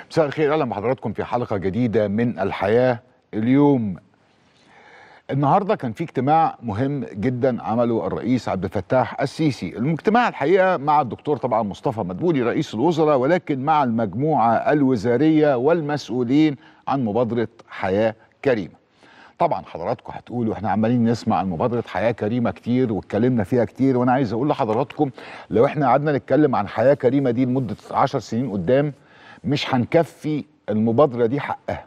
مساء الخير اهلا بحضراتكم في حلقه جديده من الحياه اليوم النهارده كان في اجتماع مهم جدا عمله الرئيس عبد الفتاح السيسي الاجتماع الحقيقه مع الدكتور طبعا مصطفى مدبولي رئيس الوزراء ولكن مع المجموعه الوزاريه والمسؤولين عن مبادره حياه كريمه طبعا حضراتكم هتقولوا احنا عمالين نسمع عن مبادره حياه كريمه كتير واتكلمنا فيها كتير وانا عايز اقول لحضراتكم لو احنا قعدنا نتكلم عن حياه كريمه دي لمده 10 سنين قدام مش هنكفي المبادره دي حقها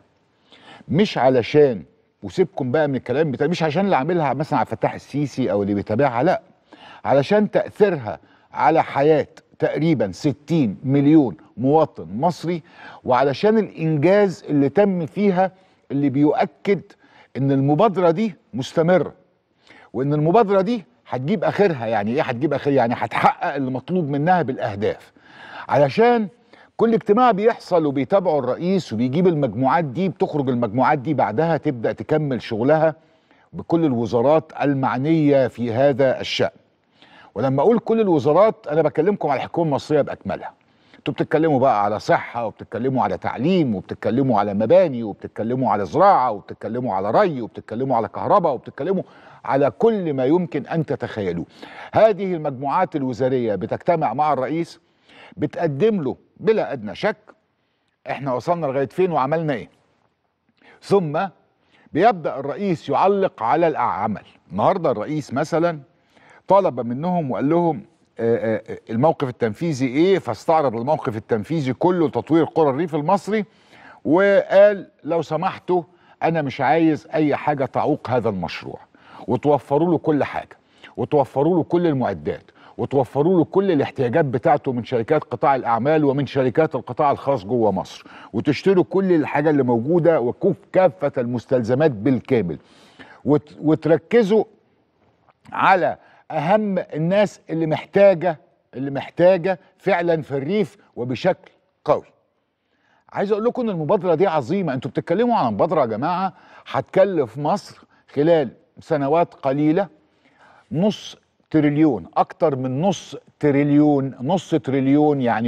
مش علشان وسيبكم بقى من الكلام بتاع مش عشان اللي عاملها مثلا عبد الفتاح السيسي او اللي بيتابعها لا علشان تاثيرها على حياه تقريبا 60 مليون مواطن مصري وعلشان الانجاز اللي تم فيها اللي بيؤكد ان المبادره دي مستمره وان المبادره دي هتجيب اخرها يعني ايه هتجيب اخرها يعني هتحقق اللي مطلوب منها بالاهداف علشان كل اجتماع بيحصل وبيتابعه الرئيس وبيجيب المجموعات دي بتخرج المجموعات دي بعدها تبدا تكمل شغلها بكل الوزارات المعنيه في هذا الشان ولما اقول كل الوزارات انا بكلمكم على الحكومه المصريه باكملها انتوا بتتكلموا بقى على صحه وبتتكلموا على تعليم وبتتكلموا على مباني وبتتكلموا على زراعه وبتتكلموا على ري وبتتكلموا على كهرباء وبتتكلموا على كل ما يمكن ان تتخيلوه هذه المجموعات الوزاريه بتجتمع مع الرئيس بتقدم له بلا ادنى شك احنا وصلنا لغايه فين وعملنا ايه ثم بيبدا الرئيس يعلق على العمل النهارده الرئيس مثلا طلب منهم وقال لهم آآ آآ الموقف التنفيذي ايه فاستعرض الموقف التنفيذي كله لتطوير قرى الريف المصري وقال لو سمحتوا انا مش عايز اي حاجه تعوق هذا المشروع وتوفروا له كل حاجه وتوفروا له كل المعدات وتوفروا له كل الاحتياجات بتاعته من شركات قطاع الاعمال ومن شركات القطاع الخاص جوه مصر وتشتروا كل الحاجه اللي موجوده وكوف كافه المستلزمات بالكامل وت وتركزوا على اهم الناس اللي محتاجه اللي محتاجه فعلا في الريف وبشكل قوي عايز اقول لكم ان المبادره دي عظيمه انتوا بتتكلموا عن مبادره يا جماعه هتكلف مصر خلال سنوات قليله نص تريليون اكتر من نص تريليون نص تريليون يعني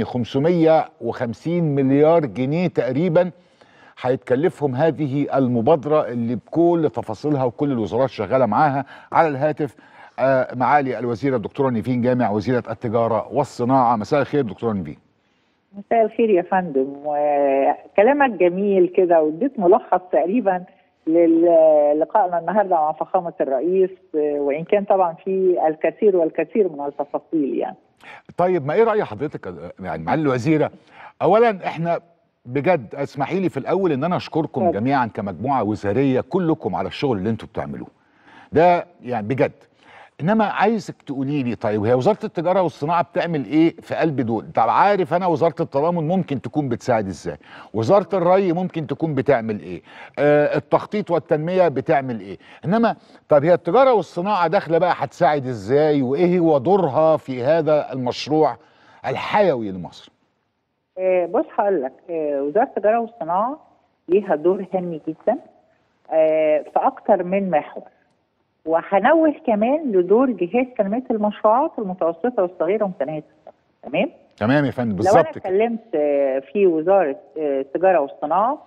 550 مليار جنيه تقريبا هيتكلفهم هذه المبادره اللي بكل تفاصيلها وكل الوزارات شغاله معاها على الهاتف آه معالي الوزيره الدكتوره نيفين جامع وزيره التجاره والصناعه مساء الخير دكتوره نيفين مساء الخير يا فندم وكلامك جميل كده واديت ملخص تقريبا للقائنا النهارده مع فخامه الرئيس وان كان طبعا في الكثير والكثير من التفاصيل يعني. طيب ما ايه راي حضرتك يعني معالي الوزيره؟ اولا احنا بجد اسمحي لي في الاول ان انا اشكركم طيب. جميعا كمجموعه وزاريه كلكم على الشغل اللي انتم بتعملوه. ده يعني بجد انما عايزك تقولي لي طيب هي وزاره التجاره والصناعه بتعمل ايه في قلب دول طب عارف انا وزاره التضامن ممكن تكون بتساعد ازاي وزاره الري ممكن تكون بتعمل ايه آه التخطيط والتنميه بتعمل ايه انما طب هي التجاره والصناعه داخله بقى هتساعد ازاي وايه هو دورها في هذا المشروع الحيوي لمصر آه بص هقول لك آه وزاره التجاره والصناعه ليها دور هام جدا آه في اكتر من محور وهنوه كمان لدور جهاز تنميه المشروعات المتوسطه والصغيره ومتناهيه تمام تمام يا فندم بالظبط لو انا اتكلمت في وزاره التجاره والصناعه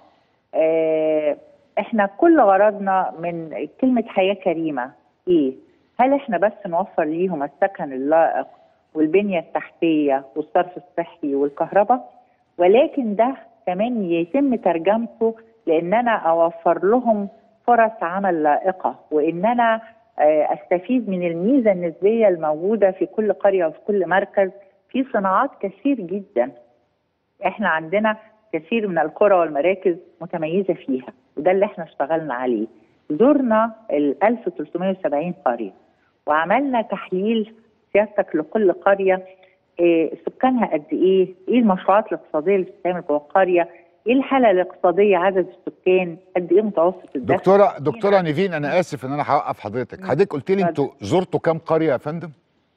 احنا كل غرضنا من كلمه حياه كريمه ايه؟ هل احنا بس نوفر ليهم السكن اللائق والبنيه التحتيه والصرف الصحي والكهرباء ولكن ده كمان يتم ترجمته لان انا اوفر لهم فرص عمل لائقه وان انا استفيد من الميزه النسبيه الموجوده في كل قريه وفي كل مركز في صناعات كثير جدا احنا عندنا كثير من القرى والمراكز متميزه فيها وده اللي احنا اشتغلنا عليه زرنا ال 1370 قريه وعملنا تحليل سيادتك لكل قريه إيه سكانها قد ايه؟ ايه المشروعات الاقتصاديه اللي بتتعمل جوه القريه؟ ايه الحاله الاقتصاديه عدد السكان قد ايه متوسط الدخل دكتوره دكتوره نيفين انا اسف ان انا هوقف حضرتك حضرتك قلت لي انتوا زرتوا كام قريه يا فندم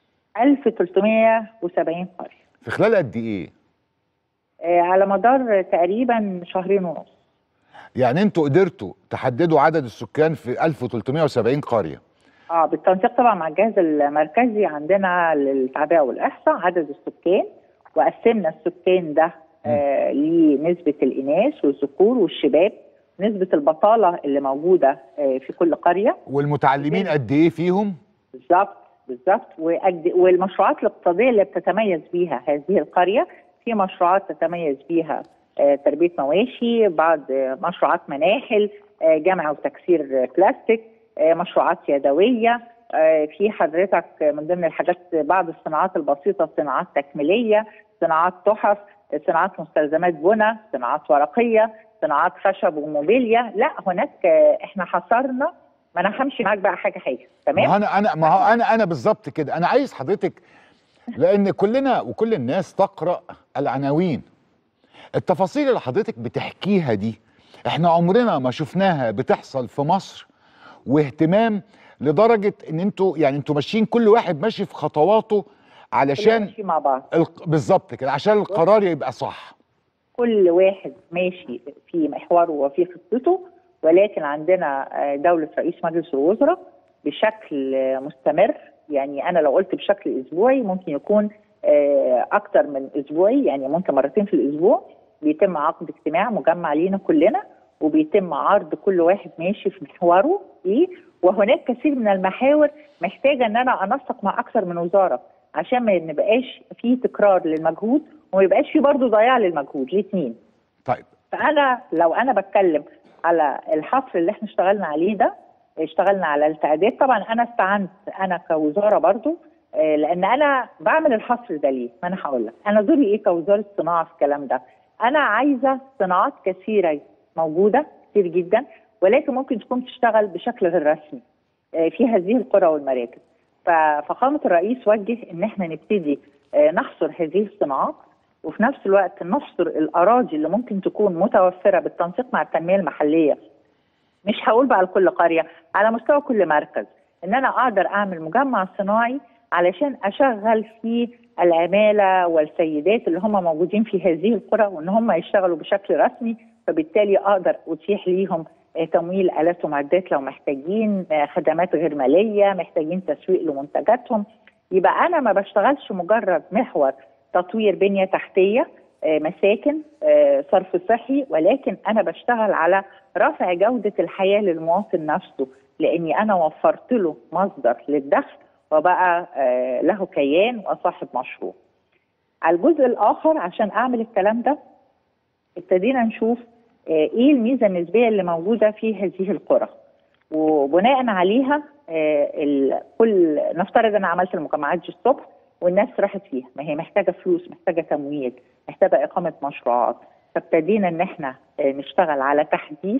1370 قريه في خلال قد ايه آه على مدار تقريبا شهرين ونص يعني انتوا قدرتوا تحددوا عدد السكان في 1370 قريه اه بالتنسيق طبعا مع الجهاز المركزي عندنا للتعبئه والاحصاء عدد السكان وقسمنا السكان ده آه لنسبه الاناث والذكور والشباب نسبه البطاله اللي موجوده آه في كل قريه والمتعلمين قد ايه فيهم بالظبط بالظبط وقد- والمشروعات الاقتصاديه اللي بتتميز بيها هذه القريه في مشروعات تتميز بيها آه، تربيه مواشي بعض آه، مشروعات مناحل آه، جمع وتكسير آه، بلاستيك آه، مشروعات يدويه آه، في حضرتك من ضمن الحاجات بعض الصناعات البسيطه صناعات تكميليه صناعات تحف صناعات مستلزمات بنى صناعات ورقيه صناعات خشب وموبيليا لا هناك آه، احنا حصرنا ما انا همشي معاك بقى حاجه حاجه ما تمام هو انا انا ما هو انا انا بالظبط كده انا عايز حضرتك لان كلنا وكل الناس تقرا العناوين التفاصيل اللي حضرتك بتحكيها دي احنا عمرنا ما شفناها بتحصل في مصر واهتمام لدرجه ان انتوا يعني انتوا ماشيين كل واحد ماشي في خطواته علشان نمشي مع بعض الق- بالظبط كده عشان القرار يبقى صح كل واحد ماشي في محوره وفي خطته ولكن عندنا آه، دولة رئيس مجلس الوزراء بشكل آه، مستمر يعني أنا لو قلت بشكل أسبوعي ممكن يكون آه، أكتر من أسبوعي يعني ممكن مرتين في الأسبوع بيتم عقد اجتماع مجمع لينا كلنا وبيتم عرض كل واحد ماشي في محوره إيه وهناك كثير من المحاور محتاجة أن أنا أنسق مع أكثر من وزارة عشان ما نبقاش في تكرار للمجهود وما يبقاش في برضه ضياع للمجهود الاثنين طيب فانا لو انا بتكلم على الحصر اللي احنا اشتغلنا عليه ده اشتغلنا على التعداد طبعا انا استعنت انا كوزاره برضو آه، لان انا بعمل الحصر ده ليه؟ ما انا هقول لك انا دوري ايه كوزاره صناعه في الكلام ده؟ انا عايزه صناعات كثيره موجوده كتير جدا ولكن ممكن تكون تشتغل بشكل غير رسمي آه، في هذه القرى والمراكز ففخامه الرئيس وجه ان احنا نبتدي آه، نحصر هذه الصناعات وفي نفس الوقت نحصر الاراضي اللي ممكن تكون متوفره بالتنسيق مع التنميه المحليه مش هقول بقى لكل قريه على مستوى كل مركز ان انا اقدر اعمل مجمع صناعي علشان اشغل فيه العماله والسيدات اللي هم موجودين في هذه القرى وان هم يشتغلوا بشكل رسمي فبالتالي اقدر اتيح ليهم آه، تمويل الات ومعدات لو محتاجين آه، خدمات غير ماليه محتاجين تسويق لمنتجاتهم يبقى انا ما بشتغلش مجرد محور تطوير بنيه تحتيه آه، مساكن آه، صرف صحي ولكن انا بشتغل على رفع جوده الحياه للمواطن نفسه لاني انا وفرت له مصدر للدخل وبقى آه، له كيان وصاحب مشروع. على الجزء الاخر عشان اعمل الكلام ده ابتدينا نشوف آه، ايه الميزه النسبيه اللي موجوده في هذه القرى وبناء عليها آه، ال- كل نفترض انا عملت المجمعات دي الصبح والناس راحت فيها ما هي محتاجه فلوس محتاجه تمويل محتاجه اقامه مشروعات فابتدينا ان احنا آه، نشتغل على تحديث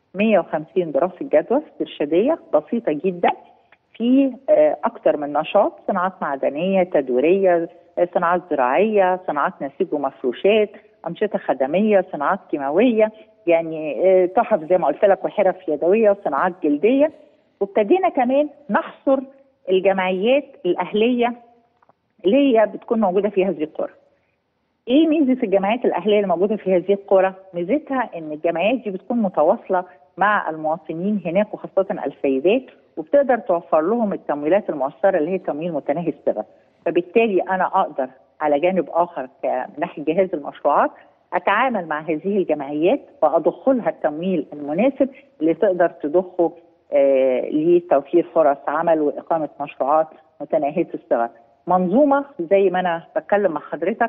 150 دراسه جدوى استرشاديه بسيطه جدا في آه، اكثر من نشاط صناعات معدنيه تدويريه آه، صناعات زراعيه صناعات نسيج ومفروشات انشطه خدميه صناعات كيماويه يعني آه، تحف زي ما قلت لك وحرف يدويه وصناعات جلديه وابتدينا كمان نحصر الجمعيات الاهليه اللي هي بتكون موجوده في هذه القرى. ايه ميزه الجمعيات الاهليه اللي موجوده في هذه القرى؟ ميزتها ان الجمعيات دي بتكون متواصله مع المواطنين هناك وخاصه السيدات وبتقدر توفر لهم التمويلات المؤثره اللي هي تمويل متناهي الثمن. فبالتالي انا اقدر على جانب اخر ك- من ناحيه جهاز المشروعات اتعامل مع هذه الجمعيات واضخ لها التمويل المناسب اللي تقدر تضخه آه، لتوفير فرص عمل واقامه مشروعات متناهيه الصغر. منظومه زي ما انا بتكلم مع حضرتك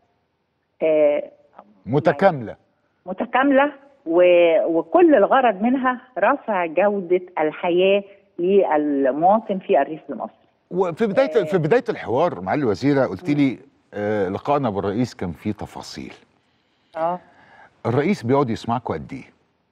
آه، متكامله متكامله و- وكل الغرض منها رفع جوده الحياه للمواطن في الريف المصري. وفي بدايه في بدايه الحوار معالي الوزيره قلت لي آه لقائنا بالرئيس كان فيه تفاصيل اه الرئيس بيقعد يسمعكم قد ايه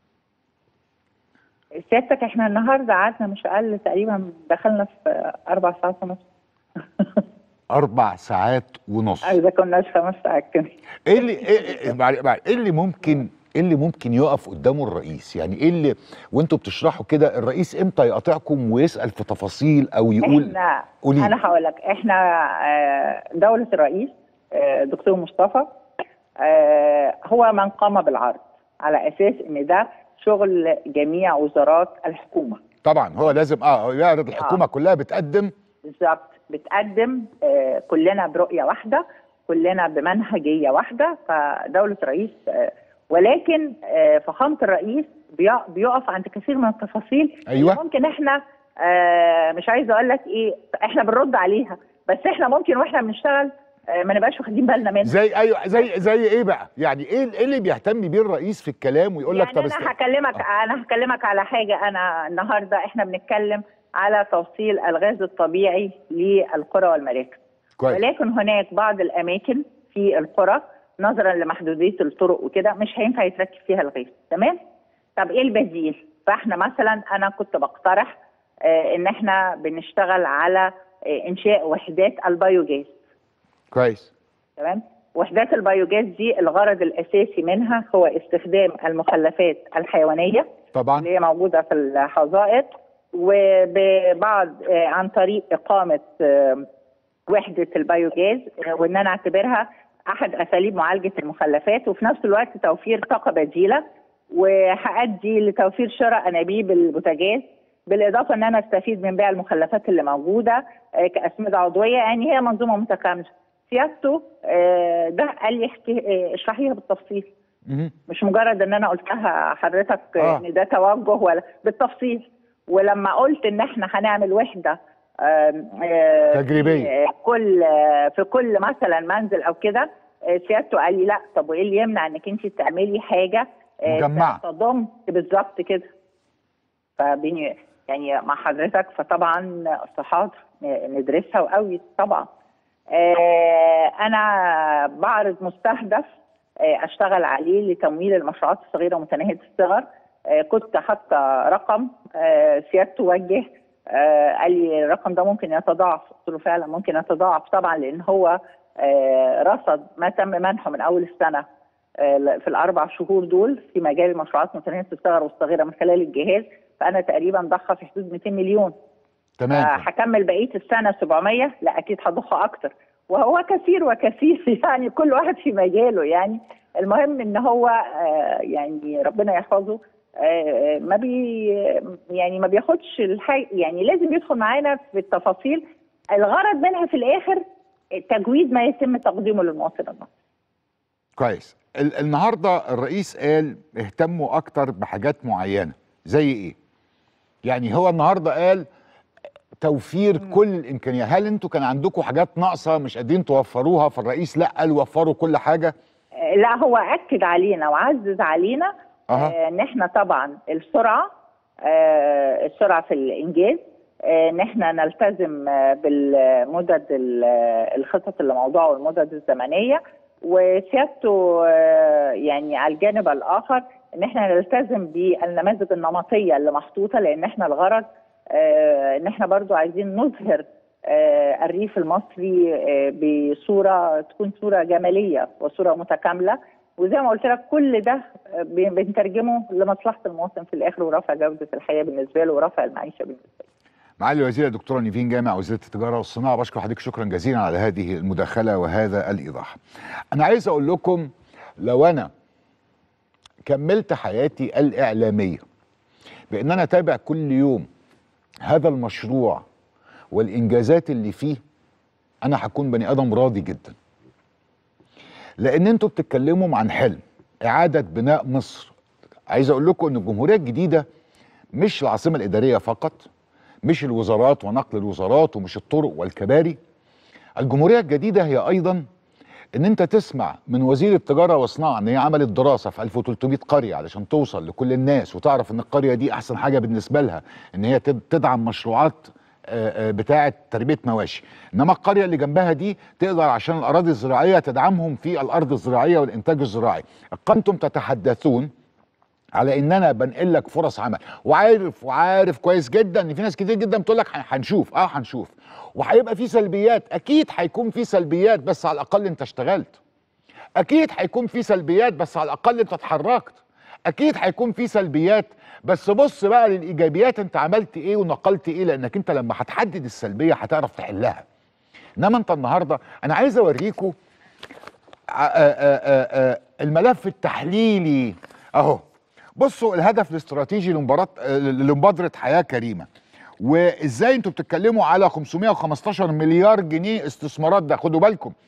سيادتك احنا النهارده قعدنا مش اقل تقريبا دخلنا في اربع ساعات ونص اربع ساعات ونص اذا كناش خمس ساعات كده ايه اللي ايه, إيه, معل- معل- إيه اللي ممكن ايه اللي ممكن يقف قدامه الرئيس يعني ايه اللي وانتوا بتشرحوا كده الرئيس امتى يقاطعكم ويسال في تفاصيل او يقول احنا قولي انا هقول لك احنا آه، دوله الرئيس آه، دكتور مصطفى آه، هو من قام بالعرض على اساس ان ده شغل جميع وزارات الحكومه طبعا هو لازم اه هو يعرض الحكومه كلها بتقدم بالظبط بتقدم آه، كلنا برؤيه واحده كلنا بمنهجيه واحده فدوله رئيس آه، ولكن آه، فخامه الرئيس بيق- بيقف عند كثير من التفاصيل أيوة. اللي ممكن احنا آه، مش عايزه اقول لك ايه احنا بنرد عليها بس احنا ممكن واحنا بنشتغل آه، ما نبقاش واخدين بالنا منها زي ايوه زي زي ايه بقى يعني ايه ايه اللي بيهتم بيه الرئيس في الكلام ويقول لك يعني طب انا است- هكلمك انا هكلمك على حاجه انا النهارده احنا بنتكلم على توصيل الغاز الطبيعي للقرى والمراكز كويس ولكن هناك بعض الاماكن في القرى نظرا لمحدوديه الطرق وكده مش هينفع يتركب فيها الغاز تمام طب ايه البديل فاحنا مثلا انا كنت بقترح آه ان احنا بنشتغل على آه انشاء وحدات البيوجاز كويس تمام وحدات البيوجاز دي الغرض الاساسي منها هو استخدام المخلفات الحيوانيه طبعا اللي هي موجوده في الحظائر وبعض آه، عن طريق اقامه آه، وحده البيوجاز آه، وان انا اعتبرها احد اساليب معالجه المخلفات وفي نفس الوقت توفير طاقه بديله وهادي لتوفير شراء انابيب البوتاجاز بالاضافه ان انا استفيد من بيع المخلفات اللي موجوده آه، كاسمده عضويه يعني هي منظومه متكامله سيادته آه، ده قال لي احكي- آه، اشرحيها بالتفصيل مهم. مش مجرد ان انا قلتها حضرتك آه. آه. ان ده توجه ولا بالتفصيل ولما قلت ان احنا هنعمل وحده آم، آه، تجريبية. في كل آه، في كل مثلا منزل او كده آه، سيادته قال لي لا طب وايه اللي يمنع انك انت تعملي حاجه آه، مجمعة. تضم بالظبط كده فبيني يعني مع حضرتك فطبعا صحات ندرسها وقوي طبعا آه، انا بعرض مستهدف آه، اشتغل عليه لتمويل المشروعات الصغيره ومتناهيه الصغر آه، كنت حاطه رقم آه، سيادته وجه آه، قال لي الرقم ده ممكن يتضاعف قلت له فعلا ممكن يتضاعف طبعا لان هو آه، رصد ما تم منحه من اول السنه آه، في الاربع شهور دول في مجال المشروعات متناهيه الصغر والصغيره من خلال الجهاز فانا تقريبا ضخه في حدود 200 مليون تمام آه، هكمل بقيه السنه 700 لا اكيد هضخها اكتر وهو كثير وكثير يعني كل واحد في مجاله يعني المهم ان هو آه، يعني ربنا يحفظه آه، ما بي يعني ما بياخدش الحاجة يعني لازم يدخل معانا في التفاصيل الغرض منها في الاخر تجويد ما يتم تقديمه للمواطن المصري كويس ال- النهارده الرئيس قال اهتموا اكتر بحاجات معينه زي ايه يعني هو النهارده قال توفير كل الامكانيات هل انتوا كان عندكم حاجات ناقصه مش قادرين توفروها فالرئيس لا قال وفروا كل حاجه آه، لا هو اكد علينا وعزز علينا أها. آه، ان احنا طبعا السرعه آه، السرعه في الانجاز آه، ان احنا نلتزم آه، بالمدد ال- آه، الخطط اللي موضوعه والمدد الزمنيه وسيادته آه، يعني على الجانب الاخر ان احنا نلتزم بالنماذج النمطيه اللي محطوطه لان احنا الغرض آه، ان احنا برضو عايزين نظهر آه، الريف المصري آه، بصوره تكون صوره جماليه وصوره متكامله وزي ما قلت لك كل ده آه، ب- بنترجمه لمصلحه المواطن في الاخر ورفع جوده الحياه بالنسبه له ورفع المعيشه بالنسبه له. معالي الوزيره دكتوره نيفين جامع وزيره التجاره والصناعه بشكر حضرتك شكرا جزيلا على هذه المداخله وهذا الايضاح انا عايز اقول لكم لو انا كملت حياتي الاعلاميه بان انا اتابع كل يوم هذا المشروع والانجازات اللي فيه انا هكون بني ادم راضي جدا لان انتوا بتتكلموا عن حلم اعاده بناء مصر عايز اقول لكم ان الجمهوريه الجديده مش العاصمه الاداريه فقط مش الوزارات ونقل الوزارات ومش الطرق والكباري الجمهوريه الجديده هي ايضا ان انت تسمع من وزير التجاره والصناعه ان هي عملت دراسه في 1300 قريه علشان توصل لكل الناس وتعرف ان القريه دي احسن حاجه بالنسبه لها ان هي تد- تدعم مشروعات آه، آه، بتاعه تربيه مواشي انما القريه اللي جنبها دي تقدر عشان الاراضي الزراعيه تدعمهم في الارض الزراعيه والانتاج الزراعي انتم تتحدثون على ان انا بنقل لك فرص عمل وعارف وعارف كويس جدا ان في ناس كتير جدا بتقول لك هن- هنشوف اه هنشوف وهيبقى في سلبيات اكيد هيكون في سلبيات بس على الاقل انت اشتغلت اكيد هيكون في سلبيات بس على الاقل انت اتحركت اكيد هيكون في سلبيات بس بص بقى للايجابيات انت عملت ايه ونقلت ايه لانك انت لما هتحدد السلبيه هتعرف تحلها انما انت النهارده انا عايز اوريكم ع- آه، آه، آه، آه، الملف التحليلي اهو بصوا الهدف الاستراتيجي لمباراة آه، لمبادرة حياة كريمة وازاي انتوا بتتكلموا على 515 مليار جنيه استثمارات ده خدوا بالكم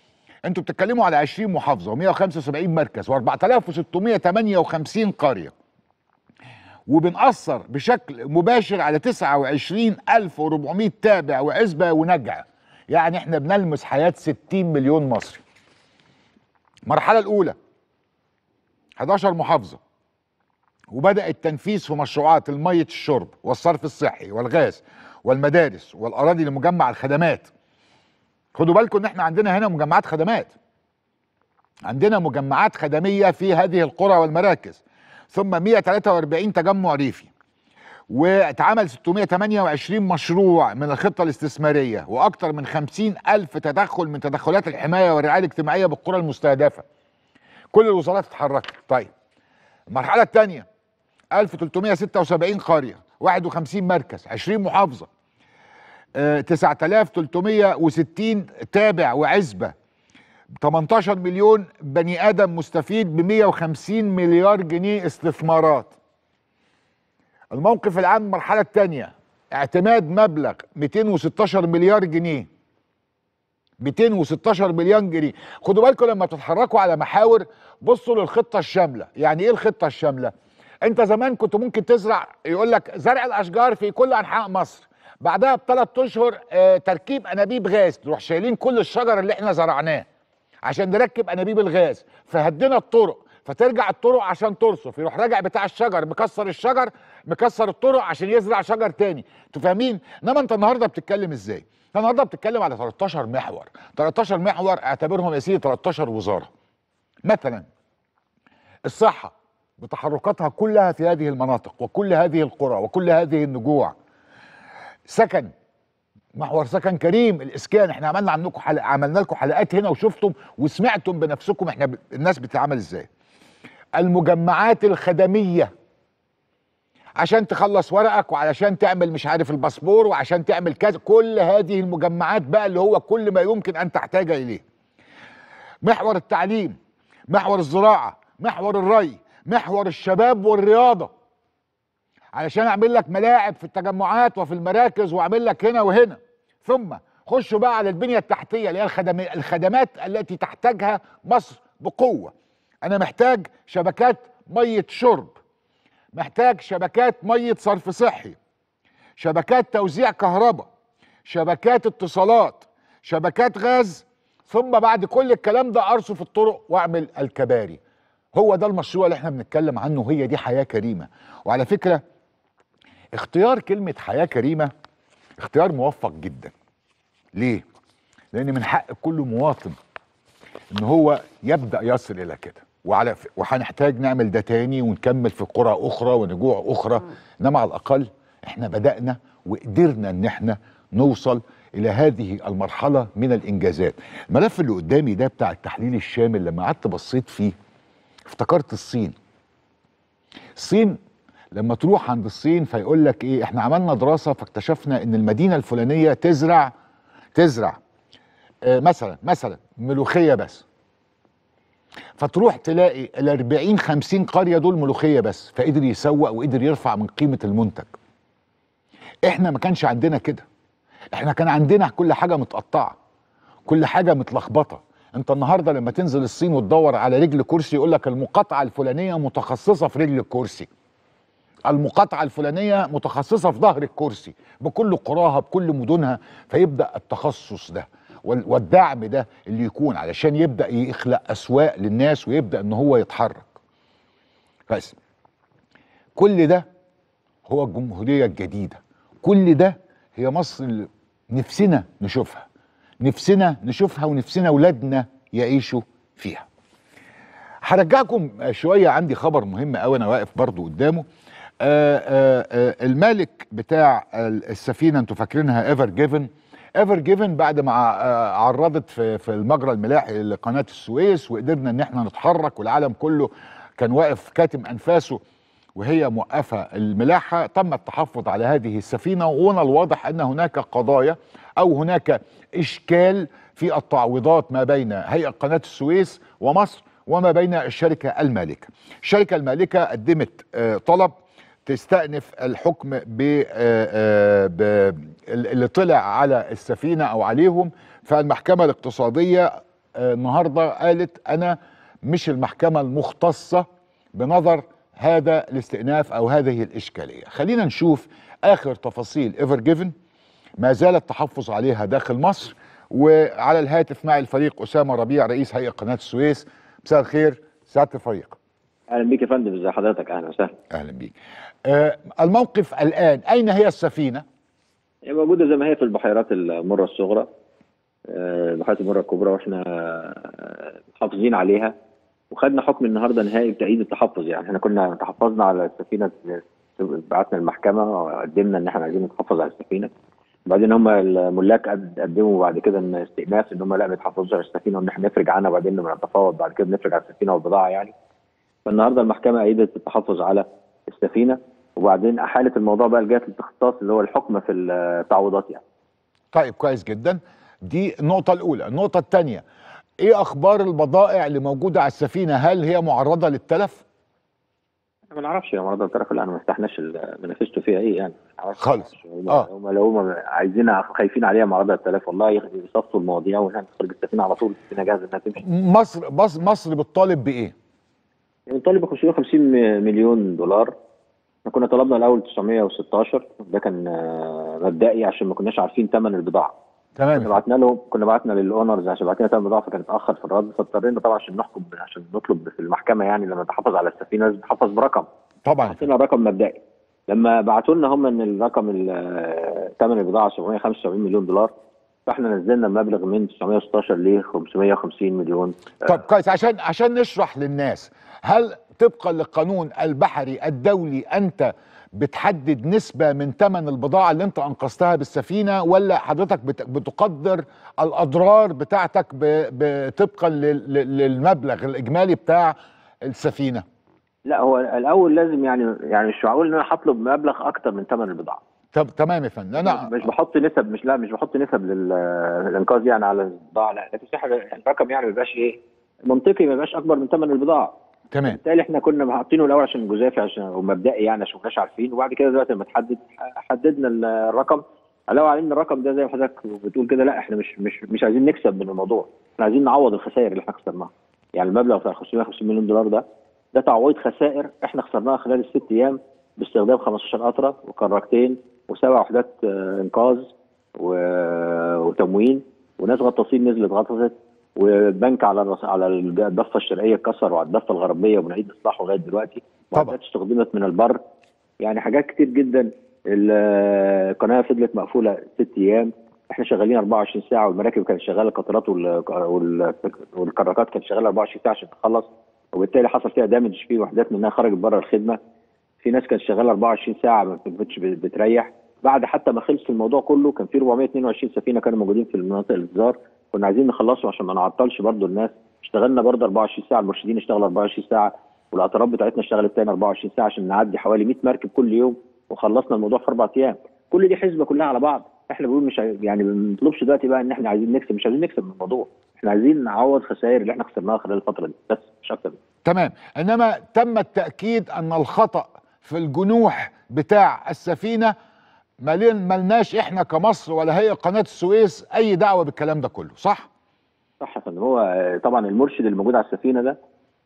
انتوا بتتكلموا على 20 محافظه و175 مركز و4658 قريه وبنأثر بشكل مباشر على 29400 تابع وعزبة ونجع يعني احنا بنلمس حياة 60 مليون مصري المرحلة الأولى 11 محافظة وبدأ التنفيذ في مشروعات المية الشرب والصرف الصحي والغاز والمدارس والأراضي لمجمع الخدمات خدوا بالكم ان احنا عندنا هنا مجمعات خدمات عندنا مجمعات خدمية في هذه القرى والمراكز ثم 143 تجمع ريفي واتعمل 628 مشروع من الخطة الاستثمارية وأكثر من 50 ألف تدخل من تدخلات الحماية والرعاية الاجتماعية بالقرى المستهدفة كل الوزارات اتحركت طيب المرحلة الثانية 1376 قرية 51 مركز 20 محافظة آه، 9360 تابع وعزبة 18 مليون بني ادم مستفيد ب 150 مليار جنيه استثمارات الموقف العام المرحله الثانيه اعتماد مبلغ 216 مليار جنيه 216 مليار جنيه خدوا بالكم لما تتحركوا على محاور بصوا للخطه الشامله يعني ايه الخطه الشامله انت زمان كنت ممكن تزرع يقول لك زرع الاشجار في كل انحاء مصر بعدها بثلاث اشهر آه، تركيب انابيب غاز تروح شايلين كل الشجر اللي احنا زرعناه عشان نركب انابيب الغاز فهدينا الطرق فترجع الطرق عشان ترصف يروح راجع بتاع الشجر مكسر الشجر مكسر الطرق عشان يزرع شجر تاني انتوا فاهمين انما انت النهارده بتتكلم ازاي انت النهارده بتتكلم على 13 محور 13 محور اعتبرهم يا سيدي 13 وزاره مثلا الصحه بتحركاتها كلها في هذه المناطق وكل هذه القرى وكل هذه النجوع سكن محور سكن كريم الاسكان احنا عملنا عنكم حلق عملنا لكم حلقات هنا وشفتم وسمعتم بنفسكم احنا ب... الناس بتتعامل ازاي المجمعات الخدميه عشان تخلص ورقك وعلشان تعمل مش عارف الباسبور وعشان تعمل كذا كل هذه المجمعات بقى اللي هو كل ما يمكن ان تحتاج اليه محور التعليم محور الزراعه محور الري محور الشباب والرياضه علشان اعمل لك ملاعب في التجمعات وفي المراكز واعمل لك هنا وهنا ثم خشوا بقى على البنيه التحتيه اللي هي الخدم الخدمات التي تحتاجها مصر بقوه انا محتاج شبكات ميه شرب محتاج شبكات ميه صرف صحي شبكات توزيع كهرباء شبكات اتصالات شبكات غاز ثم بعد كل الكلام ده ارصف الطرق واعمل الكباري هو ده المشروع اللي احنا بنتكلم عنه هي دي حياه كريمه وعلى فكره اختيار كلمة حياة كريمة اختيار موفق جدا ليه؟ لأن من حق كل مواطن إن هو يبدأ يصل إلى كده وعلى ف... وهنحتاج نعمل ده تاني ونكمل في قرى أخرى ونجوع أخرى إنما على الأقل إحنا بدأنا وقدرنا إن إحنا نوصل إلى هذه المرحلة من الإنجازات الملف اللي قدامي ده بتاع التحليل الشامل لما قعدت بصيت فيه افتكرت الصين الصين لما تروح عند الصين فيقول لك ايه احنا عملنا دراسه فاكتشفنا ان المدينه الفلانيه تزرع تزرع اه مثلا مثلا ملوخيه بس فتروح تلاقي ال 40 50 قريه دول ملوخيه بس فقدر يسوق وقدر يرفع من قيمه المنتج احنا ما كانش عندنا كده احنا كان عندنا كل حاجه متقطعه كل حاجه متلخبطه انت النهارده لما تنزل الصين وتدور على رجل كرسي يقول لك المقاطعه الفلانيه متخصصه في رجل الكرسي المقاطعة الفلانية متخصصة في ظهر الكرسي بكل قراها بكل مدنها فيبدأ التخصص ده وال- والدعم ده اللي يكون علشان يبدأ يخلق أسواق للناس ويبدأ إن هو يتحرك بس كل ده هو الجمهورية الجديدة كل ده هي مصر اللي نفسنا نشوفها نفسنا نشوفها ونفسنا ولادنا يعيشوا فيها هرجعكم شويه عندي خبر مهم قوي انا واقف برضو قدامه آآ آآ المالك بتاع السفينه انتوا فاكرينها ايفر جيفن ايفر جيفن بعد ما ع- عرضت في في المجرى الملاحي لقناه السويس وقدرنا ان احنا نتحرك والعالم كله كان واقف كاتم انفاسه وهي موقفه الملاحه تم التحفظ على هذه السفينه ومن الواضح ان هناك قضايا او هناك اشكال في التعويضات ما بين هيئه قناه السويس ومصر وما بين الشركه المالكه. الشركه المالكه قدمت آه، طلب تستأنف الحكم ب آه، آه، ب- اللي طلع على السفينه او عليهم فالمحكمه الاقتصاديه آه، النهارده قالت انا مش المحكمه المختصه بنظر هذا الاستئناف او هذه الاشكاليه خلينا نشوف اخر تفاصيل ايفر جيفن ما زال التحفظ عليها داخل مصر وعلى الهاتف معي الفريق اسامه ربيع رئيس هيئه قناه السويس مساء الخير سعاده الفريق اهلا بيك يا فندم ازي حضرتك اهلا وسهلا اهلا بيك آه الموقف الان اين هي السفينه هي موجوده زي ما هي في البحيرات المره الصغرى آه، البحيرات المره الكبرى واحنا آه، محافظين عليها وخدنا حكم النهارده نهائي بتأييد التحفظ يعني احنا كنا تحفظنا على السفينه بعتنا المحكمه وقدمنا ان احنا عايزين نتحفظ على السفينه وبعدين هم الملاك قد- قدموا بعد كده ان استئناف ان هم لا ما يتحفظوش على السفينه وان احنا نفرج عنها وبعدين لما نتفاوض بعد كده نفرج على السفينه والبضاعه يعني فالنهارده المحكمه ايدت التحفظ على السفينه وبعدين احالت الموضوع بقى لجهه الاختصاص اللي هو الحكم في التعويضات يعني طيب كويس جدا دي النقطه الاولى النقطه الثانيه ايه اخبار البضائع اللي موجوده على السفينه هل هي معرضه للتلف ما نعرفش يا مرضى الطرف اللي انا ما فتحناش ال- منافسته فيها ايه يعني ما نعرفش. خالص. هم آه. هم لو هم عايزين خايفين عليها معرضه التلف والله يخ- يصفوا المواضيع ونخرج السفينه على طول السفينه جاهزه انها تمشي مصر بص مصر بتطالب بايه يعني طالب 550 م- مليون دولار احنا كنا طلبنا الاول 916 ده كان آه، مبدئي عشان ما كناش عارفين ثمن البضاعه كنا تمام بعتنا له كنا بعتنا للاونرز عشان بعتنا ثمن البضاعه فكان اتاخر في الرد فاضطرينا طبعا عشان نحكم عشان نطلب في المحكمه يعني لما تحافظ على السفينه لازم تحافظ برقم طبعا حطينا رقم مبدئي لما بعتوا لنا هم ان الرقم ال- ثمن البضاعه 775 مليون دولار فاحنا نزلنا المبلغ من 916 ل 550 مليون طب كويس عشان عشان نشرح للناس هل طبقا للقانون البحري الدولي انت بتحدد نسبة من ثمن البضاعة اللي انت انقذتها بالسفينة ولا حضرتك بت- بتقدر الاضرار بتاعتك ب- ب- طبقا لل- لل- للمبلغ الاجمالي بتاع السفينة لا هو الاول لازم يعني يعني مش معقول ان انا هطلب مبلغ اكتر من ثمن البضاعه طب تمام يا فندم انا مش بحط نسب مش لا مش بحط نسب لل- للانقاذ يعني على البضاعه لا لكن صح الرقم يعني ما يبقاش ايه منطقي ما يبقاش اكبر من ثمن البضاعه تمام بالتالي احنا كنا حاطينه الاول عشان جزافي عشان ومبدئي يعني عشان ما كناش عارفين وبعد كده دلوقتي لما تحدد حددنا ال- الرقم علاوه على ان الرقم ده زي ما حضرتك بتقول كده لا احنا مش مش مش عايزين نكسب من الموضوع احنا عايزين نعوض الخسائر اللي احنا خسرناها يعني المبلغ بتاع 550 مليون دولار ده ده تعويض خسائر احنا خسرناها خلال الست ايام باستخدام 15 قطره وكراكتين وسبع وحدات آه، انقاذ و- وتموين وناس غطاسين نزلت غطست والبنك على الرص... على الضفه الشرقيه اتكسر وعلى الضفه الغربيه وبنعيد اصلاحه لغايه دلوقتي طبعا. معدات استخدمت من البر يعني حاجات كتير جدا القناه فضلت مقفوله ست ايام احنا شغالين 24 ساعه والمراكب كانت شغاله القطارات وال... وال... والكراكات كانت شغاله 24 ساعه عشان تخلص وبالتالي حصل فيها دامج في وحدات منها خرجت بره الخدمه في ناس كانت شغاله 24 ساعه ما كانتش بتريح بعد حتى ما خلص الموضوع كله كان في 422 سفينه كانوا موجودين في المناطق الانتظار كنا عايزين نخلصهم عشان ما نعطلش برضو الناس اشتغلنا برضو 24 ساعه المرشدين اشتغلوا 24 ساعه والقطارات بتاعتنا اشتغلت تاني 24 ساعه عشان نعدي حوالي 100 مركب كل يوم وخلصنا الموضوع في اربع ايام كل دي حسبه كلها على بعض احنا بنقول مش عاي- يعني ما بنطلبش دلوقتي بقى ان احنا عايزين نكسب مش عايزين نكسب من الموضوع احنا عايزين نعوض خسائر اللي احنا خسرناها خلال الفتره دي بس مش اكتر من كده. تمام انما تم التاكيد ان الخطا في الجنوح بتاع السفينه مالين ملناش احنا كمصر ولا هي قناه السويس اي دعوه بالكلام ده كله صح صح يا فندم هو آه، طبعا المرشد اللي موجود على السفينه ده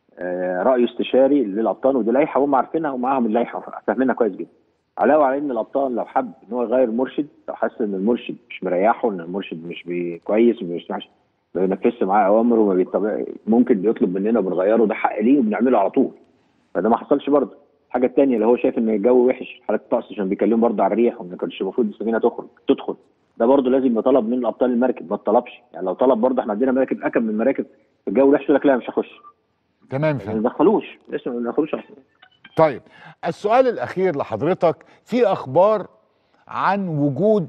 آه، رايه استشاري للابطال ودي لائحه هم عارفينها ومعاهم اللائحه فاهمينها كويس جدا علاوه على ان الابطال لو حب ان هو يغير مرشد لو حس ان المرشد مش مريحه ان المرشد مش بي كويس وما بيسمعش ما بينفذش معاه اوامر وما بيطبق ممكن بيطلب مننا وبنغيره ده حق ليه وبنعمله على طول فده ما حصلش برضه الحاجه الثانيه اللي هو شايف ان الجو وحش حالات الطقس عشان بيكلموا برضه على الريح وما كانش المفروض السفينه تخرج تدخل ده برضه لازم يبقى طلب من الابطال المركب ما اتطلبش يعني لو طلب برضه احنا عندنا مراكب اكم من مراكب في الجو وحش يقول لك لا مش هخش تمام ما فهمت ندخلوش لسه ما ندخلوش أصلاً. طيب السؤال الاخير لحضرتك في اخبار عن وجود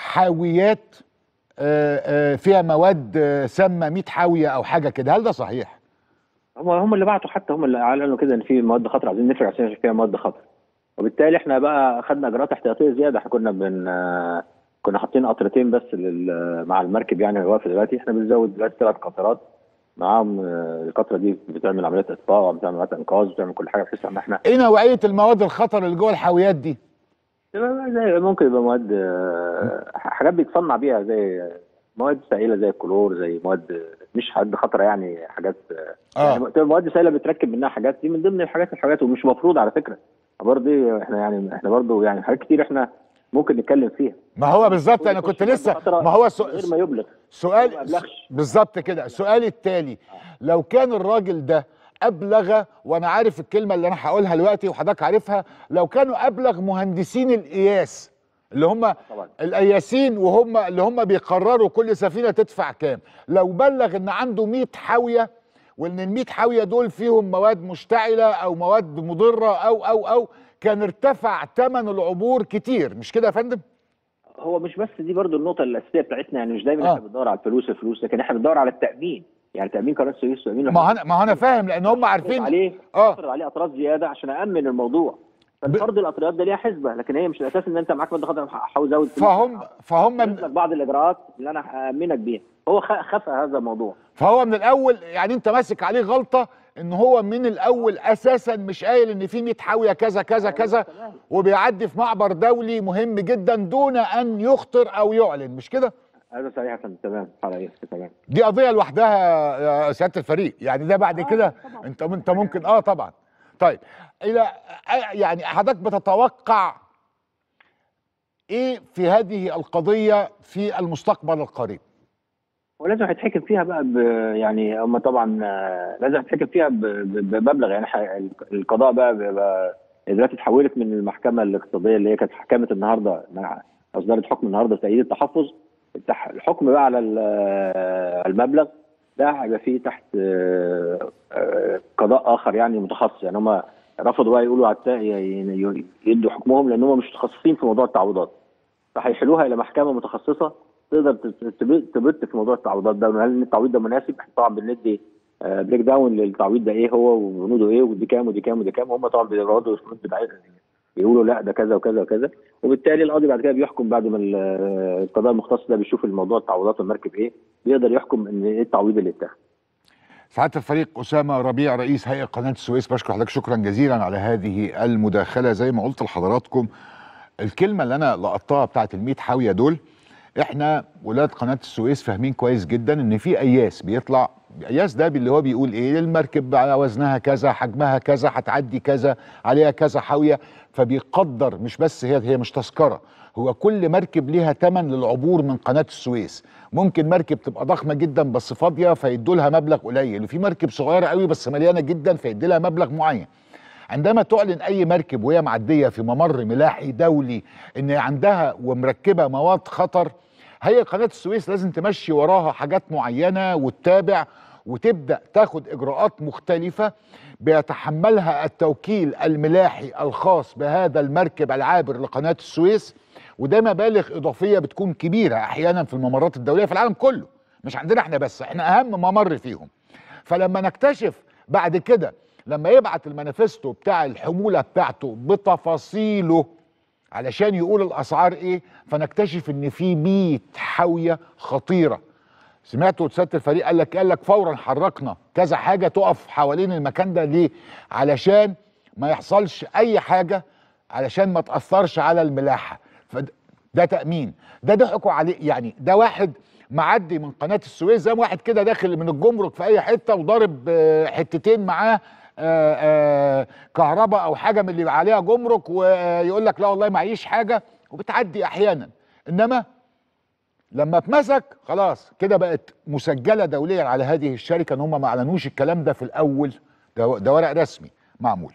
حاويات آه، آه، فيها مواد آه، سامه 100 حاويه او حاجه كده هل ده صحيح هم هم اللي بعتوا حتى هم اللي اعلنوا كده ان في مواد خطر عايزين نفرق عشان فيها مواد خطر وبالتالي احنا بقى خدنا اجراءات احتياطيه زياده احنا كنا بن آه، كنا حاطين قطرتين بس لل... مع المركب يعني اللي واقف دلوقتي احنا بنزود دلوقتي ثلاث قطرات معاهم آه، القطره دي بتعمل عمليات اطفاء وبتعمل عمليات انقاذ وبتعمل كل حاجه بحيث ان احنا ايه نوعيه المواد الخطر اللي جوه الحاويات دي تبقى زي ممكن يبقى مواد آه، حاجات بيتصنع بيها زي مواد سائله زي الكلور زي مواد مش حد خطره يعني حاجات اه يعني مواد سائله بتركب منها حاجات دي من ضمن الحاجات الحاجات ومش مفروض على فكره برضه احنا يعني احنا برضه يعني حاجات كتير احنا ممكن نتكلم فيها ما هو بالظبط انا كنت لسه ما هو من غير سو- ما يبلغ ما سؤال أبلغش. بالظبط كده السؤال التالي لو كان الراجل ده ابلغ وانا عارف الكلمه اللي انا هقولها دلوقتي وحضرتك عارفها لو كانوا ابلغ مهندسين القياس اللي هم طبعا القياسين وهم اللي هم بيقرروا كل سفينه تدفع كام لو بلغ ان عنده 100 حاويه وان ال 100 حاويه دول فيهم مواد مشتعله او مواد مضره او او او كان ارتفع ثمن العبور كتير مش كده يا فندم هو مش بس دي برضو النقطة الأساسية بتاعتنا يعني مش دايما آه. احنا بندور على الفلوس الفلوس لكن احنا بندور على التأمين يعني تأمين قناة السويس تأمين ما انا ما انا فاهم لان هم عارفين عليه اه افرض عليه أطراف زيادة عشان أأمن الموضوع فالفرض الأطراف ده ليها حسبة لكن هي مش الأساس إن أنت معاك مادة خطر هحاول أزود فلوس. فهم فهم هحط لك بعض الإجراءات اللي أنا هأمنك بيها هو خ- خفى هذا الموضوع فهو من الاول يعني انت ماسك عليه غلطه ان هو من الاول اساسا مش قايل ان في 100 حاويه كذا كذا كذا تمام. وبيعدي في معبر دولي مهم جدا دون ان يخطر او يعلن مش كده هذا صحيح يا فندم تمام على تمام دي قضيه لوحدها يا سياده الفريق يعني ده بعد آه، كده طبعاً. انت انت ممكن اه طبعا طيب الى يعني حضرتك بتتوقع ايه في هذه القضيه في المستقبل القريب ولازم هيتحكم فيها بقى ب يعني هم طبعا آه، لازم هيتحكم فيها ب- ب- بمبلغ يعني ح- القضاء بقى بيبقى دلوقتي اتحولت من المحكمه الاقتصاديه اللي هي كانت حكمت النهارده مع- اصدرت حكم النهارده بتأييد التحفظ التح- الحكم بقى على ال- آه، المبلغ ده هيبقى فيه تحت آه، آه، قضاء اخر يعني متخصص يعني هم رفضوا بقى يقولوا على التا- ي- ي- يدوا حكمهم لان هم مش متخصصين في موضوع التعويضات فهيحلوها الى محكمه متخصصه تقدر تت- تب- تبت في موضوع التعويضات ده هل التعويض ده مناسب احنا طبعا بندي آه، بريك داون للتعويض ده ايه هو وبنوده ايه ودي كام ودي كام ودي كام هم طبعا بيردوا الفلوس بتاعتهم بيقولوا لا ده كذا وكذا وكذا وبالتالي القاضي بعد كده بيحكم بعد ما ال- آه، القضاء المختص ده بيشوف الموضوع التعويضات والمركب ايه بيقدر يحكم ان ايه التعويض اللي اتاخد سعاده الفريق اسامه ربيع رئيس هيئه قناه السويس بشكر حضرتك شكرا جزيلا على هذه المداخله زي ما قلت لحضراتكم الكلمه اللي انا لقطتها بتاعت ال 100 حاويه دول احنا ولاد قناه السويس فاهمين كويس جدا ان في قياس بيطلع قياس ده اللي هو بيقول ايه المركب على وزنها كذا حجمها كذا هتعدي كذا عليها كذا حاويه فبيقدر مش بس هي هي مش تذكره هو كل مركب ليها ثمن للعبور من قناه السويس ممكن مركب تبقى ضخمه جدا بس فاضيه فيدوا لها مبلغ قليل وفي مركب صغيره قوي بس مليانه جدا فيدي لها مبلغ معين عندما تعلن اي مركب وهي معديه في ممر ملاحي دولي ان عندها ومركبه مواد خطر هي قناه السويس لازم تمشي وراها حاجات معينه وتتابع وتبدا تاخد اجراءات مختلفه بيتحملها التوكيل الملاحي الخاص بهذا المركب العابر لقناه السويس وده مبالغ اضافيه بتكون كبيره احيانا في الممرات الدوليه في العالم كله مش عندنا احنا بس احنا اهم ممر فيهم فلما نكتشف بعد كده لما يبعت المانيفستو بتاع الحموله بتاعته بتفاصيله علشان يقول الاسعار ايه فنكتشف ان في 100 حاويه خطيره سمعتوا سياده الفريق قال لك قال لك فورا حركنا كذا حاجه تقف حوالين المكان ده ليه علشان ما يحصلش اي حاجه علشان ما تاثرش على الملاحه فده تامين ده ضحكوا عليه يعني ده واحد معدي من قناه السويس زي ما واحد كده داخل من الجمرك في اي حته وضارب آه، حتتين معاه آه، آه، كهرباء او حاجه من اللي عليها جمرك ويقول لك لا والله معيش حاجه وبتعدي احيانا انما لما اتمسك خلاص كده بقت مسجله دوليا على هذه الشركه ان هم ما اعلنوش الكلام ده في الاول ده, ده ورق رسمي معمول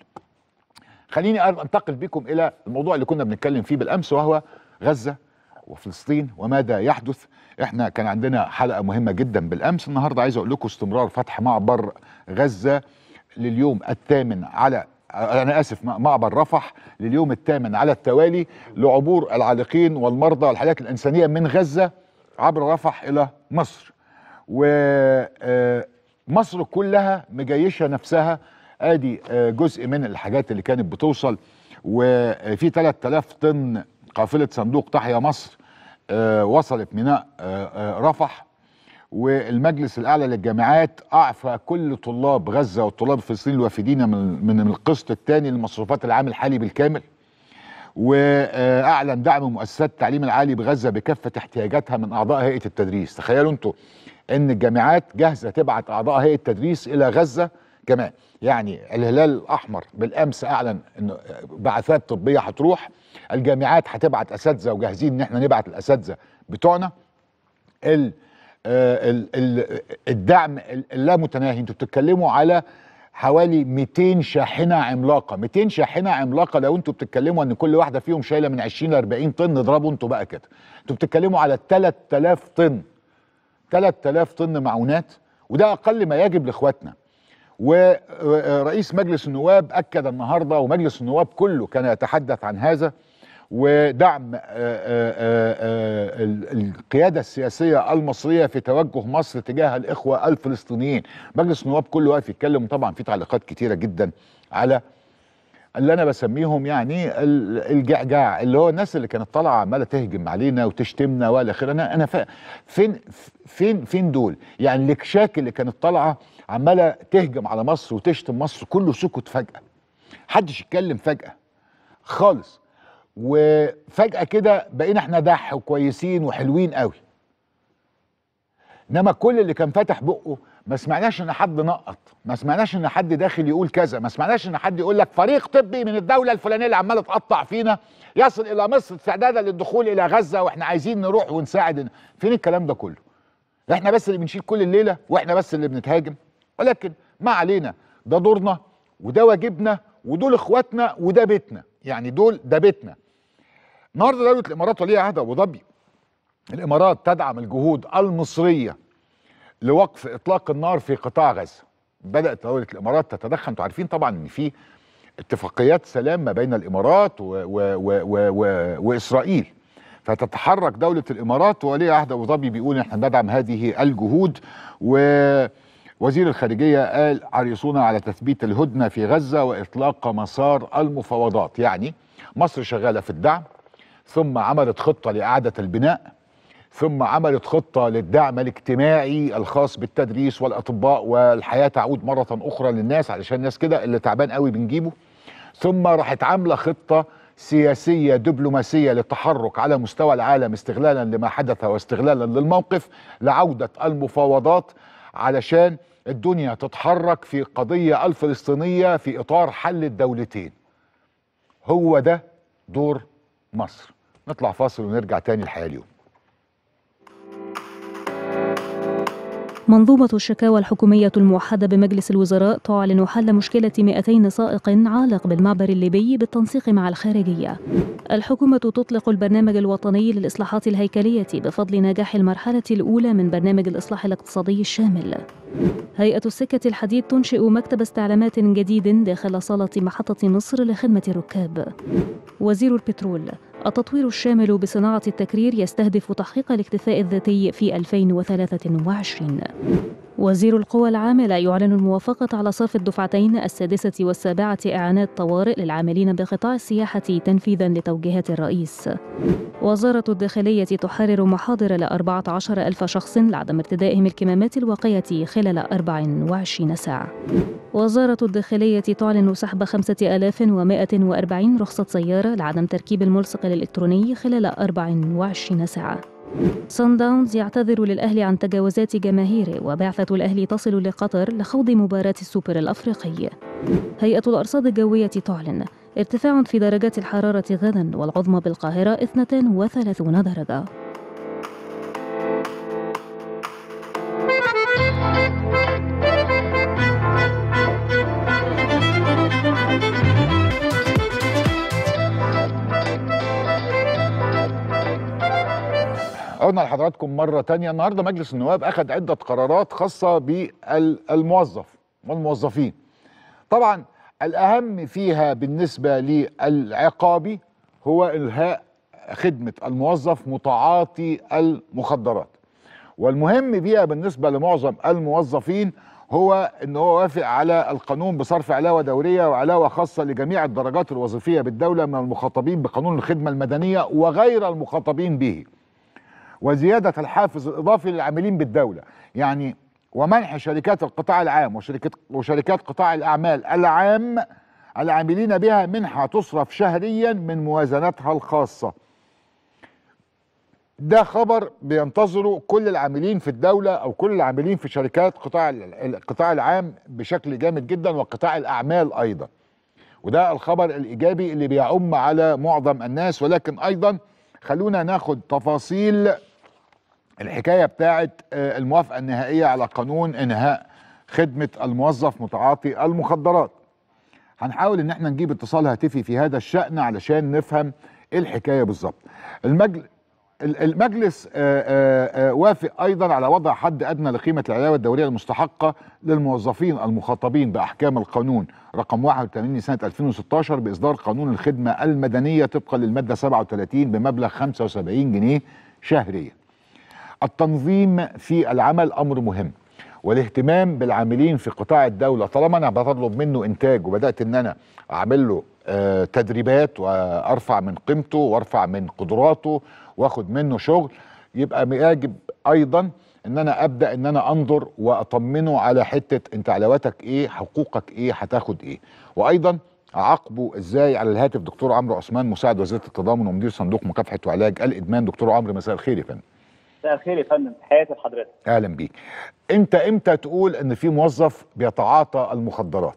خليني انتقل بكم الى الموضوع اللي كنا بنتكلم فيه بالامس وهو غزه وفلسطين وماذا يحدث احنا كان عندنا حلقه مهمه جدا بالامس النهارده عايز اقول لكم استمرار فتح معبر غزه لليوم الثامن على انا اسف معبر رفح لليوم الثامن على التوالي لعبور العالقين والمرضى والحالات الانسانيه من غزه عبر رفح الى مصر ومصر كلها مجيشه نفسها ادي آه، جزء من الحاجات اللي كانت بتوصل وفي 3000 طن قافله صندوق تحيا مصر آه، وصلت ميناء آه، آه، رفح والمجلس الاعلى للجامعات اعفى كل طلاب غزه والطلاب الفلسطينيين الوافدين من من القسط الثاني لمصروفات العام الحالي بالكامل واعلن دعم مؤسسات التعليم العالي بغزه بكافه احتياجاتها من اعضاء هيئه التدريس تخيلوا انتوا ان الجامعات جاهزه تبعت اعضاء هيئه التدريس الى غزه كمان يعني الهلال الاحمر بالامس اعلن انه بعثات طبيه هتروح الجامعات هتبعت اساتذه وجاهزين ان احنا نبعت الاساتذه بتوعنا ال آه، ال- ال- الدعم اللامتناهي انتوا بتتكلموا على حوالي 200 شاحنه عملاقه 200 شاحنه عملاقه لو انتوا بتتكلموا ان كل واحده فيهم شايله من 20 ل 40 طن اضربوا انتوا بقى كده انتوا بتتكلموا على 3000 طن 3000 طن معونات وده اقل ما يجب لاخواتنا ورئيس مجلس النواب اكد النهارده ومجلس النواب كله كان يتحدث عن هذا ودعم آه، آه، آه، آه، ال- القياده السياسيه المصريه في توجه مصر تجاه الاخوه الفلسطينيين مجلس النواب كله واقف يتكلم طبعا في تعليقات كتيره جدا على اللي انا بسميهم يعني ال- الجعجاع اللي هو الناس اللي كانت طالعه عماله تهجم علينا وتشتمنا والى اخره انا انا فا- فين فين فين دول يعني الاكشاك اللي كانت طالعه عماله تهجم على مصر وتشتم مصر كله سكت فجاه محدش يتكلم فجاه خالص وفجاه كده بقينا احنا دح وكويسين وحلوين قوي انما كل اللي كان فاتح بقه ما سمعناش ان حد نقط ما سمعناش ان حد داخل يقول كذا ما سمعناش ان حد يقول لك فريق طبي من الدوله الفلانيه اللي عماله تقطع فينا يصل الى مصر استعدادا للدخول الى غزه واحنا عايزين نروح ونساعد فين الكلام ده كله احنا بس اللي بنشيل كل الليله واحنا بس اللي بنتهاجم ولكن ما علينا ده دورنا وده واجبنا ودول اخواتنا وده بيتنا يعني دول ده بيتنا النهارده دوله الامارات ولي عهد ابو ظبي الامارات تدعم الجهود المصريه لوقف اطلاق النار في قطاع غزه بدات دوله الامارات تتدخل انتوا عارفين طبعا ان في اتفاقيات سلام ما بين الامارات و و و و و واسرائيل فتتحرك دوله الامارات وولي عهد ابو ظبي بيقول احنا ندعم هذه الجهود ووزير الخارجيه قال حريصون على تثبيت الهدنه في غزه واطلاق مسار المفاوضات يعني مصر شغاله في الدعم ثم عملت خطه لاعاده البناء ثم عملت خطة للدعم الاجتماعي الخاص بالتدريس والأطباء والحياة تعود مرة أخرى للناس علشان الناس كده اللي تعبان قوي بنجيبه ثم راحت عاملة خطة سياسية دبلوماسية للتحرك على مستوى العالم استغلالا لما حدث واستغلالا للموقف لعودة المفاوضات علشان الدنيا تتحرك في قضية الفلسطينية في إطار حل الدولتين هو ده دور مصر نطلع فاصل ونرجع تاني الحياة اليوم منظومة الشكاوى الحكومية الموحدة بمجلس الوزراء تعلن حل مشكلة 200 سائق عالق بالمعبر الليبي بالتنسيق مع الخارجية. الحكومة تطلق البرنامج الوطني للإصلاحات الهيكلية بفضل نجاح المرحلة الأولى من برنامج الإصلاح الاقتصادي الشامل. هيئة السكة الحديد تنشئ مكتب استعلامات جديد داخل صالة محطة مصر لخدمة الركاب. وزير البترول التطوير الشامل بصناعة التكرير يستهدف تحقيق الاكتفاء الذاتي في 2023 وزير القوى العاملة يعلن الموافقة على صرف الدفعتين السادسة والسابعة إعانات طوارئ للعاملين بقطاع السياحة تنفيذا لتوجيهات الرئيس وزارة الداخلية تحرر محاضر ل 14 ألف شخص لعدم ارتدائهم الكمامات الواقية خلال 24 ساعة وزارة الداخلية تعلن سحب 5140 رخصة سيارة لعدم تركيب الملصق الإلكتروني خلال 24 ساعة صن داونز يعتذر للأهلي عن تجاوزات جماهيره وبعثة الأهلي تصل لقطر لخوض مباراة السوبر الأفريقي هيئة الأرصاد الجوية تعلن ارتفاع في درجات الحرارة غدا والعظمى بالقاهرة 32 درجة عدنا لحضراتكم مرة تانية النهاردة مجلس النواب أخذ عدة قرارات خاصة بالموظف والموظفين طبعا الأهم فيها بالنسبة للعقابي هو إلهاء خدمة الموظف متعاطي المخدرات والمهم بيها بالنسبة لمعظم الموظفين هو ان هو وافق على القانون بصرف علاوه دوريه وعلاوه خاصه لجميع الدرجات الوظيفيه بالدوله من المخاطبين بقانون الخدمه المدنيه وغير المخاطبين به. وزيادة الحافز الإضافي للعاملين بالدولة يعني ومنح شركات القطاع العام وشركات وشركات قطاع الأعمال العام العاملين بها منحة تصرف شهريا من موازنتها الخاصة ده خبر بينتظره كل العاملين في الدولة أو كل العاملين في شركات قطاع ال- القطاع العام بشكل جامد جدا وقطاع الأعمال أيضا وده الخبر الإيجابي اللي بيعم على معظم الناس ولكن أيضا خلونا ناخد تفاصيل الحكاية بتاعت آه، الموافقة النهائية على قانون إنهاء خدمة الموظف متعاطي المخدرات هنحاول ان احنا نجيب اتصال هاتفي في هذا الشأن علشان نفهم ايه الحكاية بالظبط المجل... ال- المجلس آه، آه، آه، وافق ايضا على وضع حد ادنى لقيمه العلاوه الدوريه المستحقه للموظفين المخاطبين باحكام القانون رقم 81 سنه 2016 باصدار قانون الخدمه المدنيه طبقا للماده 37 بمبلغ 75 جنيه شهريا. التنظيم في العمل امر مهم والاهتمام بالعاملين في قطاع الدوله طالما انا بطلب منه انتاج وبدات ان انا اعمل له آه، تدريبات وارفع من قيمته وارفع من قدراته واخد منه شغل يبقى يجب ايضا ان انا ابدا ان انا انظر واطمنه على حته انت علاواتك ايه حقوقك ايه هتاخد ايه وايضا اعاقبه ازاي على الهاتف دكتور عمرو عثمان مساعد وزيره التضامن ومدير صندوق مكافحه وعلاج الادمان دكتور عمرو مساء الخير يا فندم مساء الخير يا فندم تحياتي لحضرتك اهلا بيك انت امتى تقول ان في موظف بيتعاطى المخدرات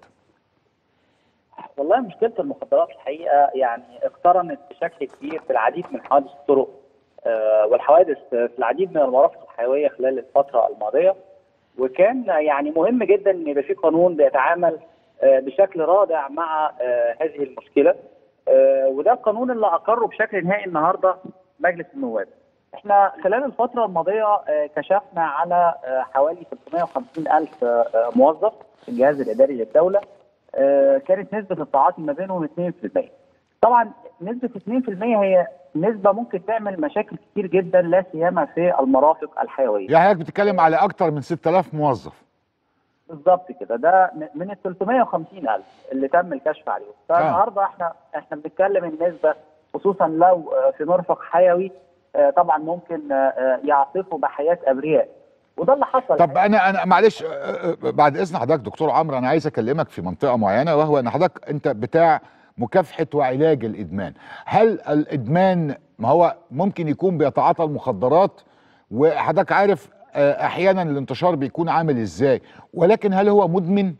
والله مشكله المخدرات الحقيقه يعني اقترنت بشكل كبير بالعديد من حوادث الطرق آه، والحوادث في العديد من المرافق الحيويه خلال الفتره الماضيه وكان يعني مهم جدا ان يبقى في قانون بيتعامل آه، بشكل رادع مع آه، هذه المشكله آه، وده القانون اللي اقره بشكل نهائي النهارده مجلس النواب. احنا خلال الفتره الماضيه آه، كشفنا على آه، حوالي 350 الف آه، آه، موظف في الجهاز الاداري للدوله آه، كانت نسبه التعاطي ما بينهم 2%. طبعا نسبه 2% هي نسبه ممكن تعمل مشاكل كتير جدا لا سيما في المرافق الحيويه. يعني حضرتك بتتكلم على اكتر من 6000 موظف بالظبط كده ده من ال 350 الف اللي تم الكشف عليهم فالنهارده احنا احنا بنتكلم النسبه خصوصا لو آه، في مرفق حيوي آه، طبعا ممكن آه، آه، يعصفوا بحياه ابرياء وده اللي حصل طب انا انا معلش آه، آه، بعد اذن حضرتك دكتور عمرو انا عايز اكلمك في منطقه معينه وهو ان حضرتك انت بتاع مكافحه وعلاج الادمان هل الادمان ما هو ممكن يكون بيتعاطى المخدرات وحضرتك عارف آه، احيانا الانتشار بيكون عامل ازاي ولكن هل هو مدمن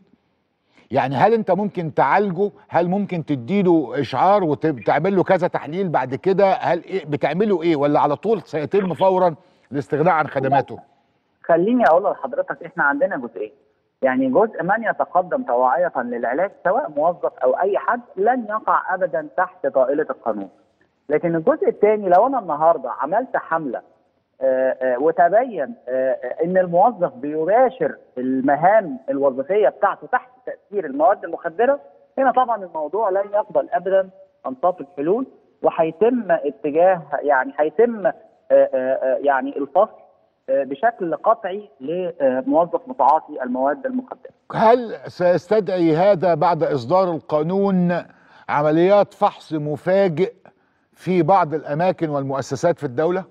يعني هل انت ممكن تعالجه هل ممكن تديله اشعار وتعمل له كذا تحليل بعد كده هل إيه بتعملوا ايه ولا على طول سيتم فورا الاستغناء عن خدماته خليني اقول لحضرتك احنا عندنا جزئين يعني جزء من يتقدم طواعية للعلاج سواء موظف او اي حد لن يقع ابدا تحت طائله القانون لكن الجزء الثاني لو انا النهارده عملت حمله آه، آه، وتبين آه، آه، ان الموظف بيباشر المهام الوظيفيه بتاعته تحت تاثير المواد المخدره هنا طبعا الموضوع لن يقبل ابدا انصاف الحلول وهيتم اتجاه يعني هيتم آه، آه، آه، يعني الفصل آه، بشكل قطعي لموظف متعاطي المواد المخدره. هل سيستدعي هذا بعد اصدار القانون عمليات فحص مفاجئ في بعض الاماكن والمؤسسات في الدوله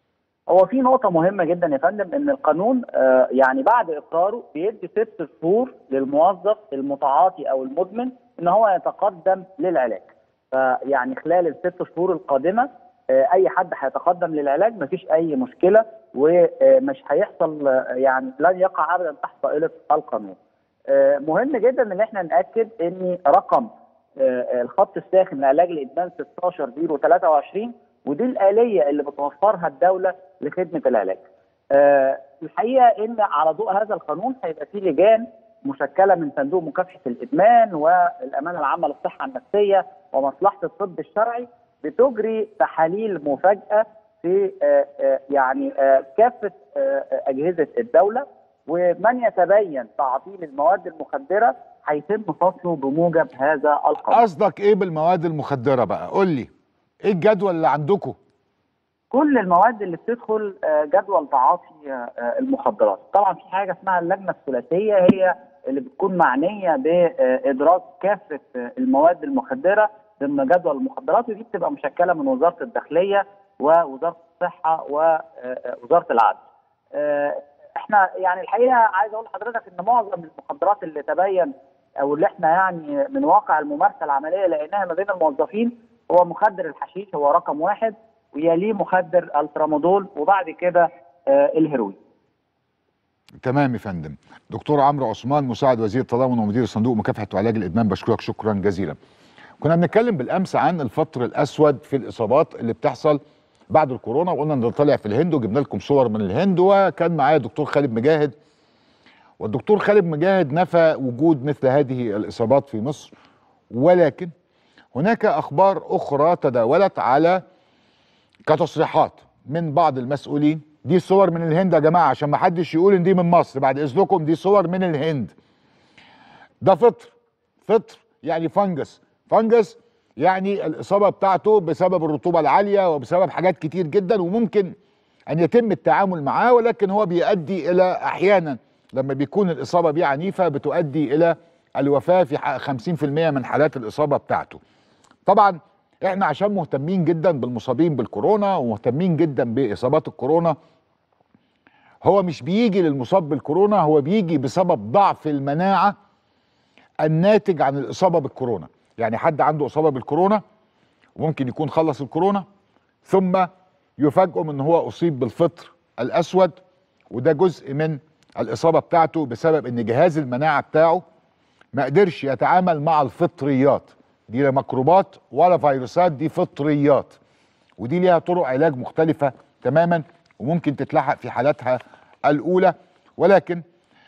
هو في نقطة مهمة جدا يا فندم ان القانون آه، يعني بعد اقراره بيدي ست شهور للموظف المتعاطي او المدمن ان هو يتقدم للعلاج. فيعني خلال الست شهور القادمة آه، اي حد هيتقدم للعلاج مفيش اي مشكلة ومش هيحصل آه، يعني لن يقع ابدا تحت طائلة القانون. آه، مهم جدا ان احنا ناكد ان رقم آه، الخط الساخن لعلاج الادمان 16023 ودي الآلية اللي بتوفرها الدولة لخدمة العلاج. أه الحقيقة إن على ضوء هذا القانون هيبقى في لجان مشكلة من صندوق مكافحة الإدمان والأمانة العامة للصحة النفسية ومصلحة الطب الشرعي بتجري تحاليل مفاجئة في أه أه يعني أه كافة أه أجهزة الدولة ومن يتبين تعطيل المواد المخدرة هيتم فصله بموجب هذا القانون. قصدك ايه بالمواد المخدره بقى قول لي ايه الجدول اللي عندكم كل المواد اللي بتدخل آه، جدول تعاطي آه، المخدرات طبعا في حاجه اسمها اللجنه الثلاثيه هي اللي بتكون معنيه بادراك كافه آه، المواد المخدره ضمن جدول المخدرات ودي بتبقى مشكله من وزاره الداخليه ووزاره الصحه ووزاره العدل آه، احنا يعني الحقيقه عايز اقول لحضرتك ان معظم المخدرات اللي تبين او اللي احنا يعني من واقع الممارسه العمليه لقيناها ما بين الموظفين هو مخدر الحشيش هو رقم واحد ويليه مخدر الترامادول وبعد كده آه، الهيروين تمام يا فندم دكتور عمرو عثمان مساعد وزير التضامن ومدير صندوق مكافحه وعلاج الادمان بشكرك شكرا جزيلا كنا بنتكلم بالامس عن الفطر الاسود في الاصابات اللي بتحصل بعد الكورونا وقلنا ان ده طلع في الهند وجبنا لكم صور من الهند وكان معايا دكتور خالد مجاهد والدكتور خالد مجاهد نفى وجود مثل هذه الاصابات في مصر ولكن هناك اخبار اخرى تداولت على كتصريحات من بعض المسؤولين دي صور من الهند يا جماعه عشان ما حدش يقول ان دي من مصر بعد اذنكم دي صور من الهند ده فطر فطر يعني فنجس فنجس يعني الاصابه بتاعته بسبب الرطوبه العاليه وبسبب حاجات كتير جدا وممكن ان يتم التعامل معاه ولكن هو بيؤدي الى احيانا لما بيكون الاصابه بيه عنيفه بتؤدي الى الوفاه في ح- 50% من حالات الاصابه بتاعته. طبعا احنا عشان مهتمين جدا بالمصابين بالكورونا ومهتمين جدا باصابات الكورونا هو مش بيجي للمصاب بالكورونا هو بيجي بسبب ضعف المناعه الناتج عن الاصابه بالكورونا يعني حد عنده اصابه بالكورونا وممكن يكون خلص الكورونا ثم يفاجئهم ان هو اصيب بالفطر الاسود وده جزء من الاصابه بتاعته بسبب ان جهاز المناعه بتاعه ما قدرش يتعامل مع الفطريات دي لا ميكروبات ولا فيروسات دي فطريات ودي ليها طرق علاج مختلفه تماما وممكن تتلحق في حالاتها الاولى ولكن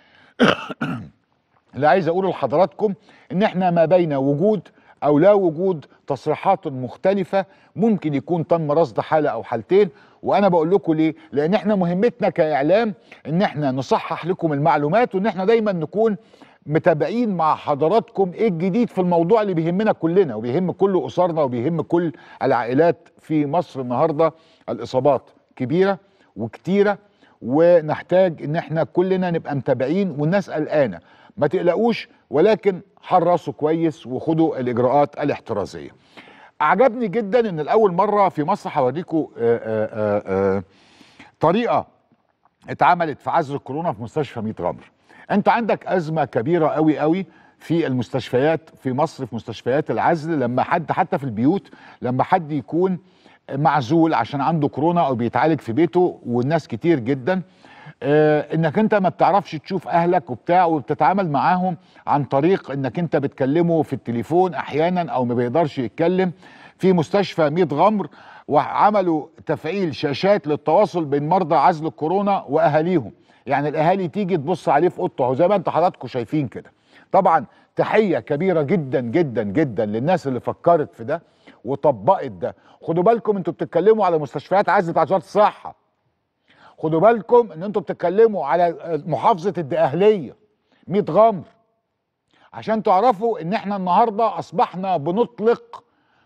اللي عايز اقوله لحضراتكم ان احنا ما بين وجود او لا وجود تصريحات مختلفه ممكن يكون تم رصد حاله او حالتين وانا بقول لكم ليه لان احنا مهمتنا كاعلام ان احنا نصحح لكم المعلومات وان احنا دايما نكون متابعين مع حضراتكم ايه الجديد في الموضوع اللي بيهمنا كلنا وبيهم كل اسرنا وبيهم كل العائلات في مصر النهارده الاصابات كبيره وكتيره ونحتاج ان احنا كلنا نبقى متابعين والناس قلقانه ما تقلقوش ولكن حرصوا كويس وخدوا الاجراءات الاحترازيه اعجبني جدا ان لاول مره في مصر هوريكم آه، آه، آه، طريقه اتعملت في عزل الكورونا في مستشفى ميت غمر انت عندك ازمه كبيره قوي قوي في المستشفيات في مصر في مستشفيات العزل لما حد حتى في البيوت لما حد يكون معزول عشان عنده كورونا او بيتعالج في بيته والناس كتير جدا آه انك انت ما بتعرفش تشوف اهلك وبتاع وبتتعامل معاهم عن طريق انك انت بتكلمه في التليفون احيانا او ما بيقدرش يتكلم في مستشفى ميت غمر وعملوا تفعيل شاشات للتواصل بين مرضى عزل الكورونا واهاليهم يعني الاهالي تيجي تبص عليه في اوضته أهو زي ما انت حضراتكم شايفين كده طبعا تحيه كبيره جدا جدا جدا للناس اللي فكرت في ده وطبقت ده خدوا بالكم انتوا بتتكلموا على مستشفيات عزل بتاعت وزاره الصحه خدوا بالكم ان انتوا بتتكلموا على محافظه الدقهليه 100 غمر عشان تعرفوا ان احنا النهارده اصبحنا بنطلق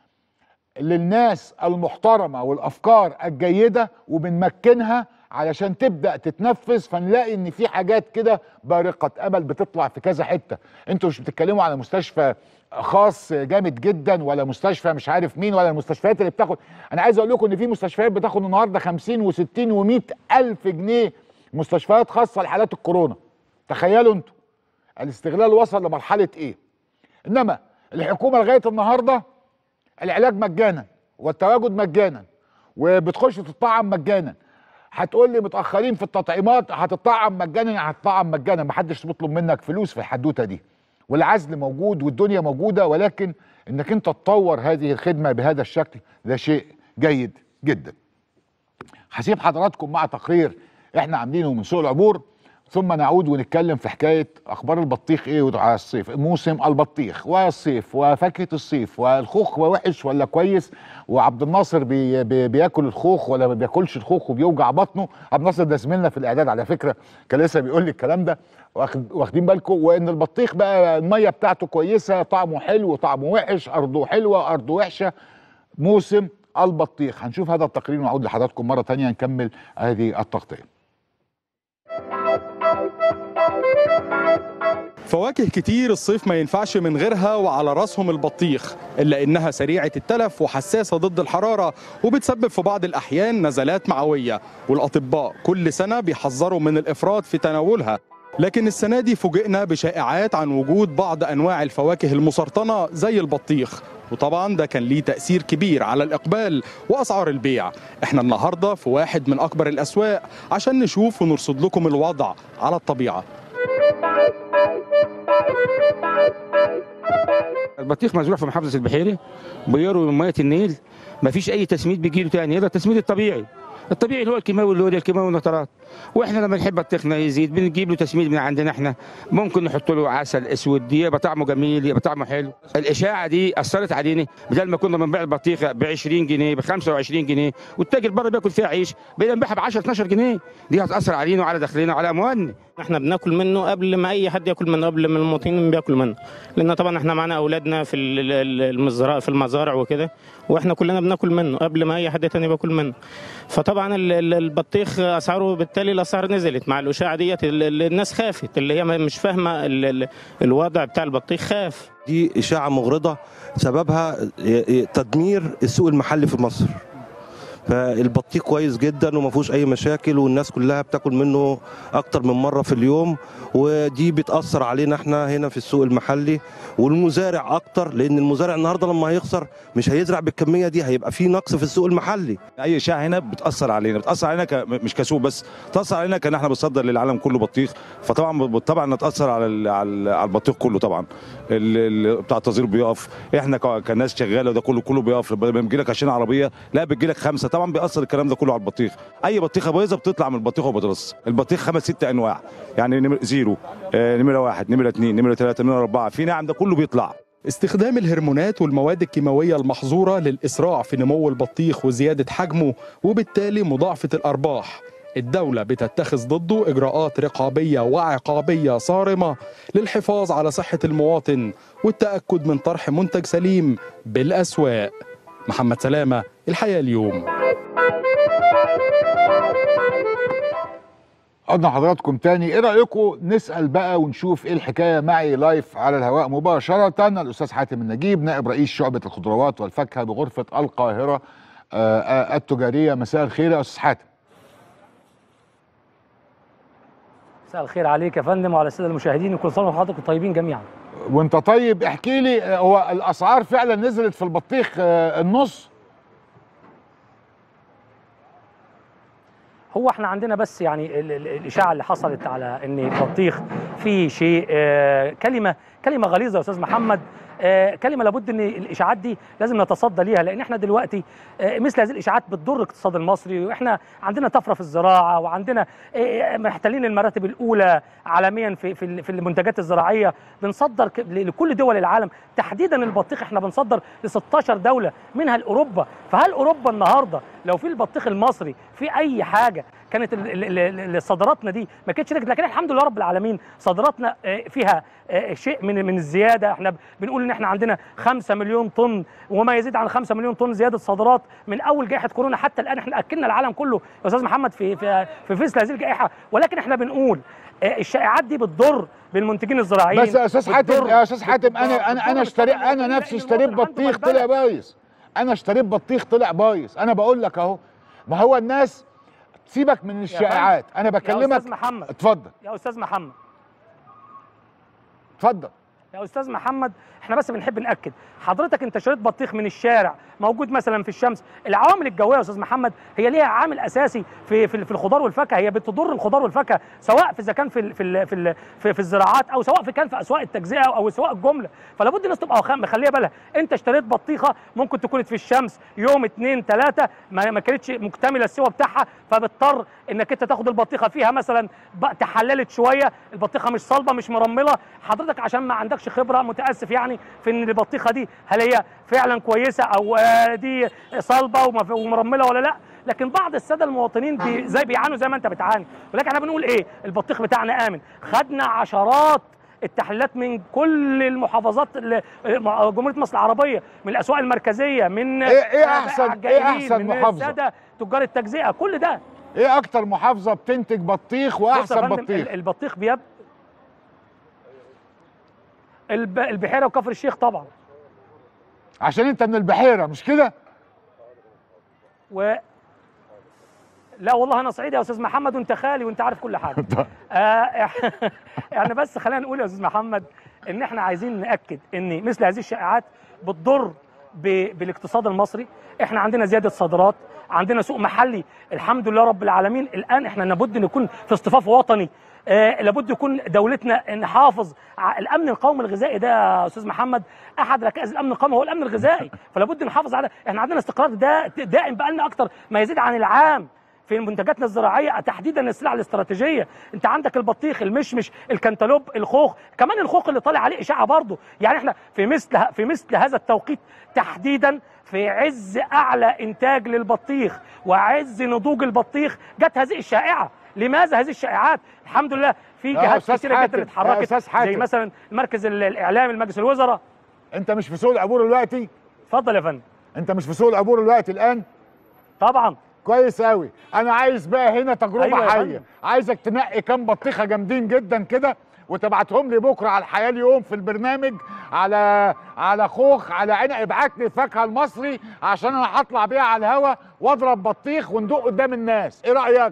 للناس المحترمه والافكار الجيده وبنمكنها علشان تبدا تتنفذ فنلاقي ان في حاجات كده بارقه امل بتطلع في كذا حته انتوا مش بتتكلموا على مستشفى خاص جامد جدا ولا مستشفى مش عارف مين ولا المستشفيات اللي بتاخد انا عايز اقول لكم ان في مستشفيات بتاخد النهارده 50 و60 و100 الف جنيه مستشفيات خاصه لحالات الكورونا تخيلوا انتوا الاستغلال وصل لمرحله ايه انما الحكومه لغايه النهارده العلاج مجانا والتواجد مجانا وبتخش تطعم مجانا هتقول لي متاخرين في التطعيمات هتطعم مجانا هتطعم مجانا محدش بيطلب منك فلوس في الحدوته دي والعزل موجود والدنيا موجوده ولكن انك انت تطور هذه الخدمه بهذا الشكل ده شيء جيد جدا هسيب حضراتكم مع تقرير احنا عاملينه من سوق العبور ثم نعود ونتكلم في حكايه اخبار البطيخ ايه على الصيف موسم البطيخ والصيف وفاكهه الصيف والخوخ وحش ولا كويس وعبد الناصر بي بي بياكل الخوخ ولا ما بياكلش الخوخ وبيوجع بطنه عبد الناصر ده زميلنا في الاعداد على فكره كان لسه بيقول لي الكلام ده واخد- واخدين بالكم وان البطيخ بقى الميه بتاعته كويسه طعمه حلو طعمه وحش ارضه حلوه ارضه وحشه موسم البطيخ هنشوف هذا التقرير ونعود لحضراتكم مره تانية نكمل هذه التغطيه فواكه كتير الصيف ما ينفعش من غيرها وعلى راسهم البطيخ إلا إنها سريعة التلف وحساسة ضد الحرارة وبتسبب في بعض الأحيان نزلات معوية والأطباء كل سنة بيحذروا من الإفراط في تناولها لكن السنة دي فوجئنا بشائعات عن وجود بعض أنواع الفواكه المسرطنة زي البطيخ وطبعا ده كان ليه تأثير كبير على الإقبال وأسعار البيع احنا النهاردة في واحد من أكبر الأسواق عشان نشوف ونرصد لكم الوضع على الطبيعة البطيخ مزروع في محافظه البحيري بيروي من ميه النيل ما فيش اي تسميد بيجي له تاني هذا التسميد الطبيعي الطبيعي اللي هو الكيماوي اللي هو ده الكيماوي والنترات واحنا لما نحب بطيخنا يزيد بنجيب له تسميد من عندنا احنا ممكن نحط له عسل اسود يبقى طعمه جميل يبقى طعمه حلو الاشاعه دي اثرت علينا بدل ما كنا بنبيع البطيخه ب 20 جنيه ب 25 جنيه والتاجر بره بياكل فيها عيش بقينا نبيعها ب 10 12 جنيه دي هتاثر علينا وعلى دخلنا وعلى اموالنا احنا بناكل منه قبل ما اي حد ياكل منه قبل ما المواطنين بياكلوا منه لان طبعا احنا معانا اولادنا في ال- ال- المزرعه في المزارع وكده واحنا كلنا بناكل منه قبل ما اي حد تاني بياكل منه فطبعا ال- ال- البطيخ اسعاره بالتالي الاسعار نزلت مع الاشاعه ديت ال- ال- الناس خافت اللي هي مش فاهمه ال- ال- الوضع بتاع البطيخ خاف دي إشاعة مغرضة سببها تدمير السوق المحلي في مصر فالبطيخ كويس جدا وما فيهوش اي مشاكل والناس كلها بتاكل منه اكتر من مره في اليوم ودي بتاثر علينا احنا هنا في السوق المحلي والمزارع اكتر لان المزارع النهارده لما هيخسر مش هيزرع بالكميه دي هيبقى في نقص في السوق المحلي اي اشاعه هنا بتاثر علينا بتاثر علينا ك... مش كسوق بس بتاثر علينا كان احنا بنصدر للعالم كله بطيخ فطبعا طبعا نتاثر على ال... على ال- على البطيخ كله طبعا ال... ال... بتاع التصدير بيقف احنا ك... كناس شغاله وده كله كله بيقف لما بيجي لك 20 عربيه لا بتجي لك خمسه طبعا بيأثر الكلام ده كله على البطيخ اي بطيخه بايظه بتطلع من البطيخ وبترص البطيخ خمس ست انواع يعني نمر... زيرو آه نمره واحد نمره اثنين نمره ثلاثه نمره اربعه في نعم ده كله بيطلع استخدام الهرمونات والمواد الكيماوية المحظورة للإسراع في نمو البطيخ وزيادة حجمه وبالتالي مضاعفة الأرباح الدولة بتتخذ ضده إجراءات رقابية وعقابية صارمة للحفاظ على صحة المواطن والتأكد من طرح منتج سليم بالأسواق محمد سلامة الحياة اليوم عدنا حضراتكم تاني ايه رايكم نسال بقى ونشوف ايه الحكايه معي لايف على الهواء مباشره الاستاذ حاتم النجيب نائب رئيس شعبه الخضروات والفاكهه بغرفه القاهره آه، آه، التجاريه مساء الخير يا استاذ حاتم مساء الخير عليك يا فندم وعلى الساده المشاهدين وكل سنه وحضراتكم طيبين جميعا وانت طيب احكي لي آه، هو الاسعار فعلا نزلت في البطيخ آه، النص هو احنا عندنا بس يعني ال- ال- الاشاعه اللي حصلت على ان البطيخ فيه شيء آه، كلمه كلمه غليظه يا استاذ محمد آه، كلمه لابد ان الاشاعات دي لازم نتصدى ليها لان احنا دلوقتي آه، مثل هذه الاشاعات بتضر الاقتصاد المصري واحنا عندنا طفره في الزراعه وعندنا آه، محتلين المراتب الاولى عالميا في في ال- في المنتجات الزراعيه بنصدر ك- ل- لكل دول العالم تحديدا البطيخ احنا بنصدر ل 16 دوله منها لاوروبا فهل اوروبا النهارده لو في البطيخ المصري في اي حاجه كانت ال- ال- ال- ال- صادراتنا دي ما كانتش نجحت لكن الحمد لله رب العالمين صادراتنا آه، فيها آه، شيء من من الزياده احنا ب- بنقول ان احنا عندنا 5 مليون طن وما يزيد عن 5 مليون طن زياده صادرات من اول جائحه كورونا حتى الان احنا اكلنا العالم كله يا استاذ محمد في في في مثل هذه الجائحه ولكن احنا بنقول آه، الشائعات دي بتضر بالمنتجين الزراعيين بس يا استاذ حاتم بتضر- يا استاذ حاتم بتضر- انا انا انا بتضر اشتريت بالصدر انا المصري، نفسي لأن اشتريت المواطن عنده بطيخ طلع ملبلة. بايظ انا اشتريت بطيخ طلع بايظ انا بقول لك اهو ما هو الناس سيبك من الشائعات انا يا بكلمك استاذ محمد اتفضل يا استاذ محمد اتفضل يا استاذ محمد احنا بس بنحب ناكد حضرتك انت شريت بطيخ من الشارع موجود مثلا في الشمس العوامل الجويه يا استاذ محمد هي ليها عامل اساسي في في, في الخضار والفاكهه هي بتضر الخضار والفاكهه سواء في اذا كان في ال- في ال- في, ال- في, في الزراعات او سواء في كان في اسواق التجزئه او سواء الجمله فلا بد الناس تبقى خ- مخليه بالها انت اشتريت بطيخه ممكن تكون في الشمس يوم اتنين ثلاثه ما, ما كانتش مكتمله السوى بتاعها فبتضطر انك انت تاخد البطيخه فيها مثلا بقى تحللت شويه البطيخه مش صلبه مش مرمله حضرتك عشان ما عندكش خبره متاسف يعني في ان البطيخه دي هل هي فعلا كويسه او آه، دي صلبه وما- ومرمله ولا لا لكن بعض الساده المواطنين بي زي بيعانوا زي ما انت بتعاني ولكن احنا بنقول ايه البطيخ بتاعنا امن خدنا عشرات التحليلات من كل المحافظات اللي- جمهوريه مصر العربيه من الاسواق المركزيه من ايه ايه آه، احسن ايه الجائلين، احسن من محافظه الساده تجار التجزئه كل ده ايه اكتر محافظه بتنتج بطيخ بص يا واحسن فندم، بطيخ ال- البطيخ بيب الب... البحيره وكفر الشيخ طبعا عشان انت من البحيره مش كده و لا والله انا صعيدي يا استاذ محمد وانت خالي وانت عارف كل حاجه آه يعني بس خلينا نقول يا استاذ محمد ان احنا عايزين ناكد ان مثل هذه الشائعات بتضر ب- بالاقتصاد المصري احنا عندنا زياده صادرات عندنا سوق محلي الحمد لله رب العالمين الان احنا لابد نكون في اصطفاف وطني آه لابد يكون دولتنا نحافظ على الامن القومي الغذائي ده يا استاذ محمد احد ركائز الامن القومي هو الامن الغذائي فلابد نحافظ على احنا عندنا استقرار دا دائم بقالنا اكتر ما يزيد عن العام في منتجاتنا الزراعيه تحديدا السلع الاستراتيجيه انت عندك البطيخ المشمش الكنتالوب الخوخ كمان الخوخ اللي طالع عليه اشاعه برضه يعني احنا في مثل في مثل هذا التوقيت تحديدا في عز اعلى انتاج للبطيخ وعز نضوج البطيخ جت هذه الشائعه لماذا هذه الشائعات الحمد لله في يا جهات أستاذ كثيره حاتم، جدا يا اتحركت أستاذ حاتم. زي مثلا المركز ال- الاعلامي لمجلس الوزراء انت مش في سوق العبور دلوقتي اتفضل يا فندم انت مش في سوق العبور دلوقتي الان طبعا كويس قوي انا عايز بقى هنا تجربه أيوة يا حيه فندم. عايزك تنقي كام بطيخه جامدين جدا كده وتبعتهم لي بكره على الحياه اليوم في البرنامج على على خوخ على عنب ابعت لي الفاكهه المصري عشان انا هطلع بيها على الهوا واضرب بطيخ وندوق قدام الناس ايه رايك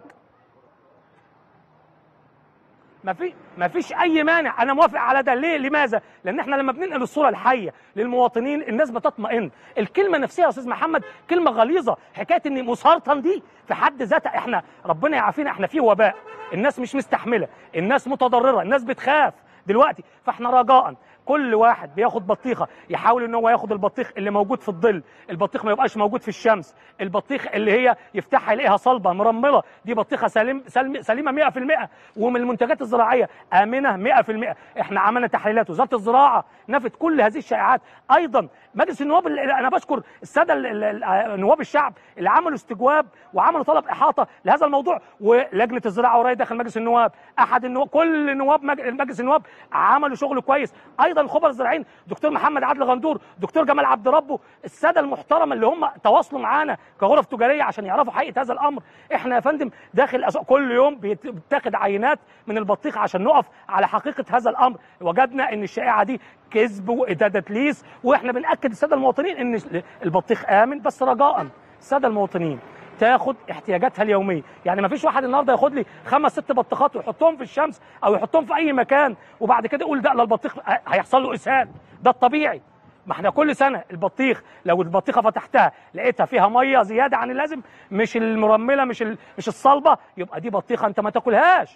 ما في ما فيش اي مانع انا موافق على ده ليه لماذا لان احنا لما بننقل الصوره الحيه للمواطنين الناس بتطمئن الكلمه نفسها يا استاذ محمد كلمه غليظه حكايه ان مسرطن دي في حد ذاتها احنا ربنا يعافينا احنا في وباء الناس مش مستحمله الناس متضرره الناس بتخاف دلوقتي فاحنا رجاء كل واحد بياخد بطيخه يحاول ان هو ياخد البطيخ اللي موجود في الظل البطيخ ما يبقاش موجود في الشمس البطيخ اللي هي يفتحها يلاقيها صلبه مرمله دي بطيخه سليم سلم سليمه 100% ومن المنتجات الزراعيه امنه 100% احنا عملنا تحليلات وزاره الزراعه نفت كل هذه الشائعات ايضا مجلس النواب ال- انا بشكر الساده ال- ال- ال- نواب الشعب اللي عملوا استجواب وعملوا طلب احاطه لهذا الموضوع ولجنه الزراعه وراي داخل مجلس النواب احد النواب كل نواب مج- مجلس النواب عملوا شغل كويس ايضا الخبراء الزراعيين دكتور محمد عادل غندور دكتور جمال عبد ربه الساده المحترمه اللي هم تواصلوا معانا كغرف تجاريه عشان يعرفوا حقيقه هذا الامر احنا يا فندم داخل الاسواق كل يوم بيت- بتاخد عينات من البطيخ عشان نقف على حقيقه هذا الامر وجدنا ان الشائعه دي كذب وتدليس واحنا بناكد الساده المواطنين ان البطيخ امن بس رجاء الساده المواطنين تاخد احتياجاتها اليوميه يعني ما فيش واحد النهارده ياخد لي خمس ست بطيخات ويحطهم في الشمس او يحطهم في اي مكان وبعد كده يقول ده لا البطيخ هيحصل له اسهال ده الطبيعي ما احنا كل سنه البطيخ لو البطيخه فتحتها لقيتها فيها ميه زياده عن اللازم مش المرمله مش ال- مش الصلبه يبقى دي بطيخه انت ما تاكلهاش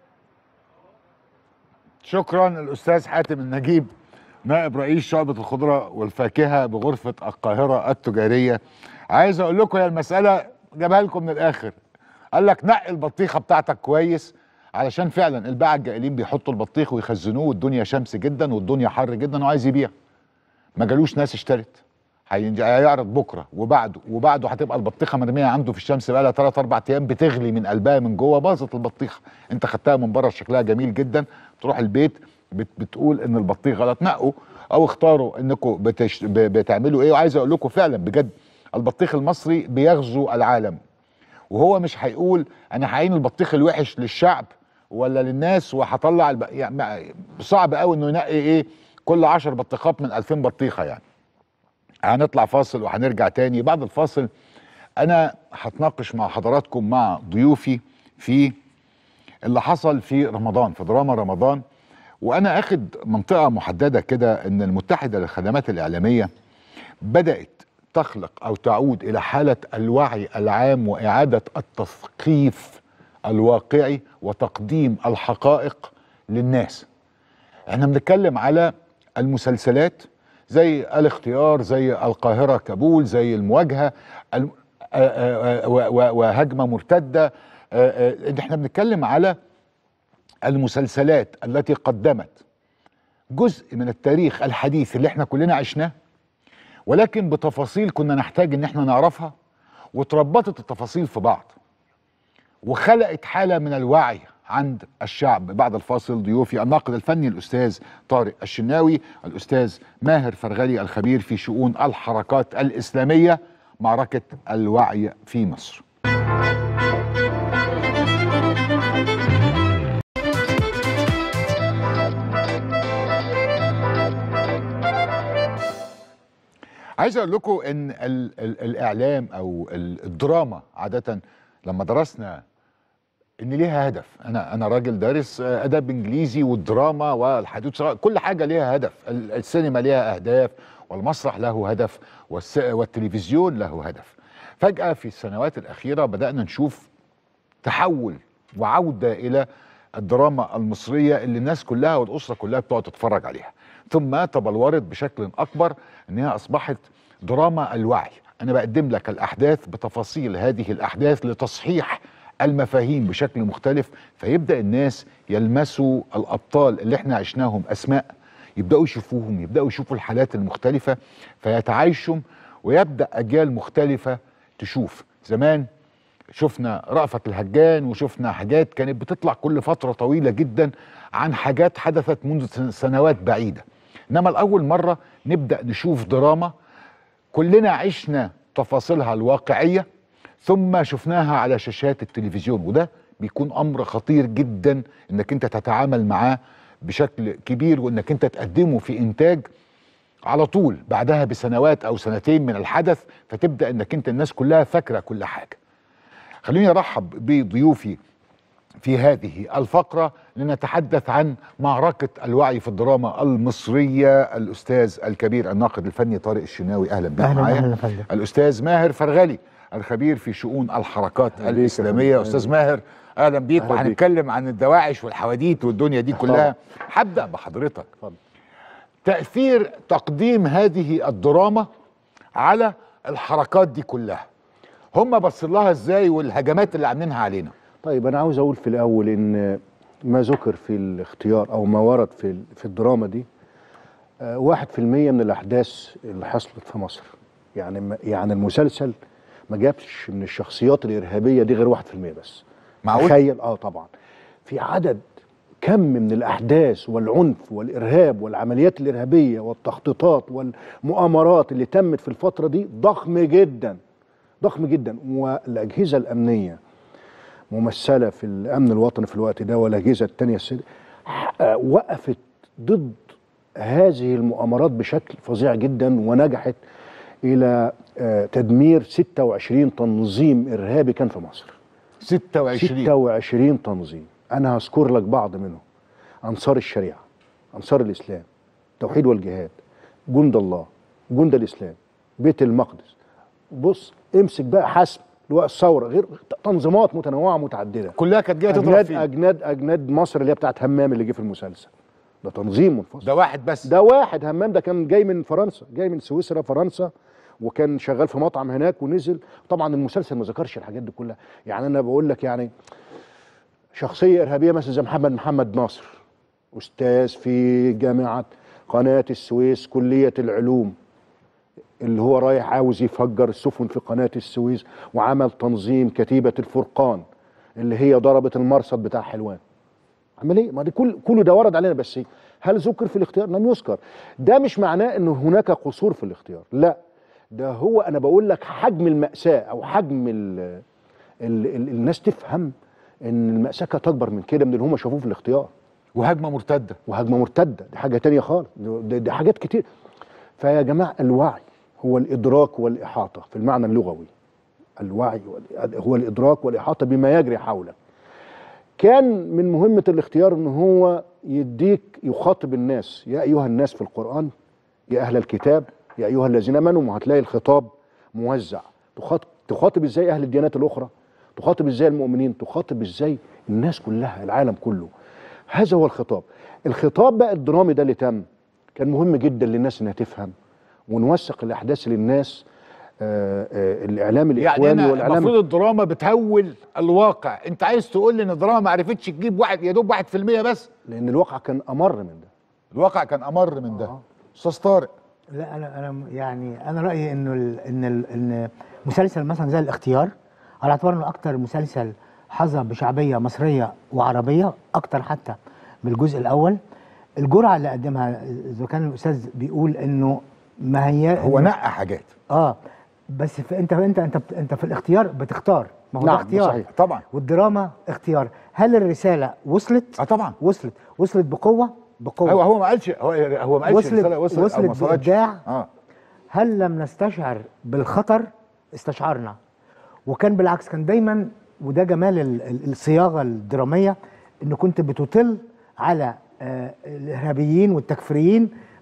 شكرا الاستاذ حاتم النجيب نائب رئيس شعبة الخضرة والفاكهة بغرفة القاهرة التجارية عايز اقول لكم هي المسألة جابها لكم من الاخر قال لك نقي البطيخة بتاعتك كويس علشان فعلا الباعة الجائلين بيحطوا البطيخ ويخزنوه والدنيا شمس جدا والدنيا حر جدا وعايز يبيع ما جالوش ناس اشترت هينج- هيعرض بكره وبعده وبعده هتبقى البطيخه مرميه عنده في الشمس بقى لها 3 4 ايام بتغلي من قلبها من جوه باظت البطيخه انت خدتها من بره شكلها جميل جدا تروح البيت بت بتقول ان البطيخ غلط نقوا او اختاروا انكم بتش... ب- بتعملوا ايه وعايز اقول لكم فعلا بجد البطيخ المصري بيغزو العالم وهو مش هيقول انا هعين البطيخ الوحش للشعب ولا للناس وهطلع الب... يعني ما- صعب قوي انه ينقي ايه كل 10 بطيخات من 2000 بطيخه يعني هنطلع فاصل وهنرجع تاني بعد الفاصل انا هتناقش مع حضراتكم مع ضيوفي في اللي حصل في رمضان في دراما رمضان وانا اخد منطقه محدده كده ان المتحده للخدمات الاعلاميه بدات تخلق او تعود الى حاله الوعي العام واعاده التثقيف الواقعي وتقديم الحقائق للناس احنا بنتكلم على المسلسلات زي الاختيار زي القاهرة كابول زي المواجهة الم- آه، آه، آه، و- و- وهجمة مرتدة آه، آه، احنا بنتكلم على المسلسلات التي قدمت جزء من التاريخ الحديث اللي احنا كلنا عشناه ولكن بتفاصيل كنا نحتاج ان احنا نعرفها وتربطت التفاصيل في بعض وخلقت حاله من الوعي عند الشعب بعد الفاصل ضيوفي الناقد الفني الاستاذ طارق الشناوي الاستاذ ماهر فرغلي الخبير في شؤون الحركات الاسلاميه معركه الوعي في مصر عايز اقول لكم ان ال ال الاعلام او ال- الدراما عاده لما درسنا ان ليها هدف انا انا راجل دارس آه، ادب انجليزي والدراما والحدوث كل حاجه ليها هدف ال- السينما ليها اهداف والمسرح له هدف والس- والتلفزيون له هدف فجاه في السنوات الاخيره بدانا نشوف تحول وعوده الى الدراما المصريه اللي الناس كلها والاسره كلها بتقعد تتفرج عليها ثم تبلورت بشكل اكبر انها اصبحت دراما الوعي انا بقدم لك الاحداث بتفاصيل هذه الاحداث لتصحيح المفاهيم بشكل مختلف فيبدا الناس يلمسوا الابطال اللي احنا عشناهم اسماء يبداوا يشوفوهم يبداوا يشوفوا الحالات المختلفه فيتعايشوا ويبدا اجيال مختلفه تشوف زمان شفنا رأفت الهجان وشفنا حاجات كانت بتطلع كل فترة طويلة جدا عن حاجات حدثت منذ سن- سنوات بعيدة إنما لأول مرة نبدأ نشوف دراما كلنا عشنا تفاصيلها الواقعية ثم شفناها على شاشات التلفزيون وده بيكون أمر خطير جدا إنك أنت تتعامل معاه بشكل كبير وإنك أنت تقدمه في إنتاج على طول بعدها بسنوات أو سنتين من الحدث فتبدأ إنك أنت الناس كلها فاكرة كل حاجة خليني ارحب بضيوفي في هذه الفقره لنتحدث عن معركه الوعي في الدراما المصريه الاستاذ الكبير الناقد الفني طارق الشناوي اهلا بك أهلاً، معايا أهلاً يا فندم. الاستاذ ماهر فرغلي الخبير في شؤون الحركات الاسلاميه استاذ ماهر اهلا بيك أهلاً بيك. وهنتكلم عن الدواعش والحواديت والدنيا دي كلها هبدا بحضرتك تاثير تقديم هذه الدراما على الحركات دي كلها هم بصوا لها ازاي والهجمات اللي عاملينها علينا طيب انا عاوز اقول في الاول ان ما ذكر في الاختيار او ما ورد في ال- في الدراما دي آه، واحد في المية من الاحداث اللي حصلت في مصر يعني ما- يعني المسلسل ما جابش من الشخصيات الارهابيه دي غير واحد في المية بس معقول؟ تخيل اه طبعا في عدد كم من الاحداث والعنف والارهاب والعمليات الارهابيه والتخطيطات والمؤامرات اللي تمت في الفتره دي ضخم جدا ضخم جدا والاجهزه الامنيه ممثله في الامن الوطني في الوقت ده والاجهزه التانيه السد... آه، وقفت ضد هذه المؤامرات بشكل فظيع جدا ونجحت الى آه، تدمير 26 تنظيم ارهابي كان في مصر 26 26 تنظيم انا هذكر لك بعض منهم انصار الشريعه انصار الاسلام توحيد والجهاد جند الله جند الاسلام بيت المقدس بص امسك بقى حسب لواء الثوره غير تنظيمات متنوعه متعدده كلها كانت جايه تضرب اجناد فيه اجناد اجناد مصر اللي هي بتاعت همام اللي جه في المسلسل ده تنظيم منفصل ده واحد بس ده واحد همام ده كان جاي من فرنسا جاي من سويسرا فرنسا وكان شغال في مطعم هناك ونزل طبعا المسلسل ما ذكرش الحاجات دي كلها يعني انا بقول لك يعني شخصيه ارهابيه مثلا زي محمد محمد ناصر استاذ في جامعه قناه السويس كليه العلوم اللي هو رايح عاوز يفجر السفن في قناه السويس وعمل تنظيم كتيبه الفرقان اللي هي ضربت المرصد بتاع حلوان عمل ايه؟ ما دي كل كله ده ورد علينا بس هل ذكر في الاختيار؟ لم يذكر. ده مش معناه ان هناك قصور في الاختيار، لا ده هو انا بقول لك حجم المأساة او حجم ال ال ال الناس تفهم ان المأساة كانت اكبر من كده من اللي هم شافوه في الاختيار. وهجمه مرتده وهجمه مرتده دي حاجه تانية خالص دي, دي حاجات كتير فيا جماعه الوعي هو الادراك والاحاطه في المعنى اللغوي الوعي وال- هو الادراك والاحاطه بما يجري حولك كان من مهمه الاختيار ان هو يديك يخاطب الناس يا ايها الناس في القران يا اهل الكتاب يا ايها الذين امنوا وهتلاقي الخطاب موزع تخاطب تخاطب ازاي اهل الديانات الاخرى تخاطب ازاي المؤمنين تخاطب ازاي الناس كلها العالم كله هذا هو الخطاب الخطاب بقى الدرامي ده اللي تم كان مهم جدا للناس انها تفهم ونوثق الاحداث للناس آه آه الاعلام يعني الاخواني انا والاعلام المفروض الدراما بتهول الواقع انت عايز تقول لي ان الدراما ما عرفتش تجيب واحد يا دوب واحد في المية بس لان الواقع كان امر من ده الواقع كان امر من ده استاذ طارق لا انا انا يعني انا رايي انه ال ان ال ان مسلسل مثلا زي الاختيار على اعتبار انه اكتر مسلسل حظى بشعبيه مصريه وعربيه اكتر حتى من الجزء الاول الجرعه اللي قدمها اذا كان الاستاذ بيقول انه ما هي هو نقى حاجات اه بس في انت انت انت بت- انت في الاختيار بتختار ما هو نعم، ده اختيار صحيح. طبعا والدراما اختيار هل الرساله وصلت اه طبعا وصلت وصلت بقوه بقوه هو هو ما قالش هو هو ما قالش وصلت الرسالة وصلت, أو وصلت ما وصلتش. بابداع اه هل لم نستشعر بالخطر استشعرنا وكان بالعكس كان دايما وده جمال ال- ال- الصياغه الدراميه انه كنت بتطل على آه، الارهابيين والتكفيريين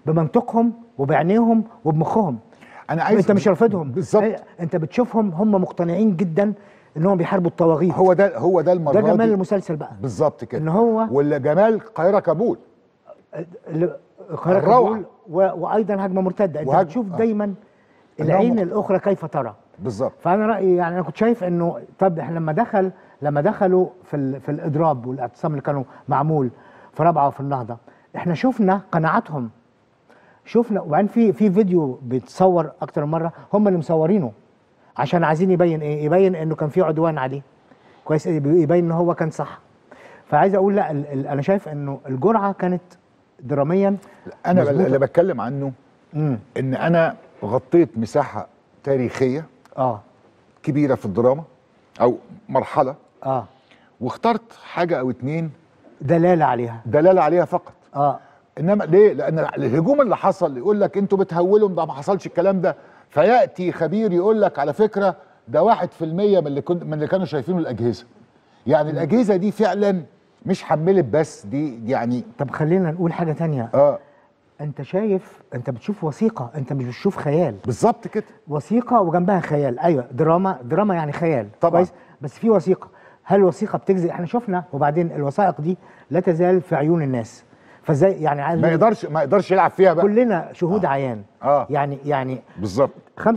بمنطقهم وبعينيهم وبمخهم انا عايز انت مش رافضهم بالظبط إيه، انت بتشوفهم هم مقتنعين جدا انهم بيحاربوا الطواغيت هو ده هو ده المره ده جمال دي المسلسل بقى بالظبط كده ان هو ولا جمال القاهره كابول اللي- القاهره الروعة. كابول و... وايضا هجمه مرتده انت وهج- بتشوف آه. دايما إنهم العين مخ- الاخرى كيف ترى بالظبط فانا رايي يعني انا كنت شايف انه طب احنا لما دخل لما دخلوا في ال... في الاضراب والاعتصام اللي كانوا معمول في رابعه وفي النهضه احنا شفنا قناعاتهم شفنا وبعدين في في فيديو بيتصور اكتر من مره هم اللي مصورينه عشان عايزين يبين ايه يبين انه كان في عدوان عليه كويس يبين ان هو كان صح فعايز اقول لا ال... ال... انا شايف انه الجرعه كانت دراميا انا مظبوطة. اللي بتكلم عنه امم ان انا غطيت مساحه تاريخيه اه كبيره في الدراما او مرحله اه واخترت حاجه او اتنين دلاله عليها دلاله عليها فقط اه انما ليه لان الهجوم اللي حصل يقول لك انتوا بتهولوا ده ما حصلش الكلام ده فياتي خبير يقول لك على فكره ده واحد في المية من اللي كن من اللي كانوا شايفينه الاجهزه يعني الاجهزه دي فعلا مش حملت بس دي دي يعني طب خلينا نقول حاجه تانية اه انت شايف انت بتشوف وثيقه انت مش بتشوف خيال بالظبط كده وثيقه وجنبها خيال ايوه دراما دراما يعني خيال طبعاً. كويس بس في وثيقه هل الوثيقه بتجزي احنا شفنا وبعدين الوثائق دي لا تزال في عيون الناس فازاي يعني عايز ما يقدرش ما يقدرش يلعب فيها بقى كلنا شهود عيان اه يعني يعني بالظبط 95%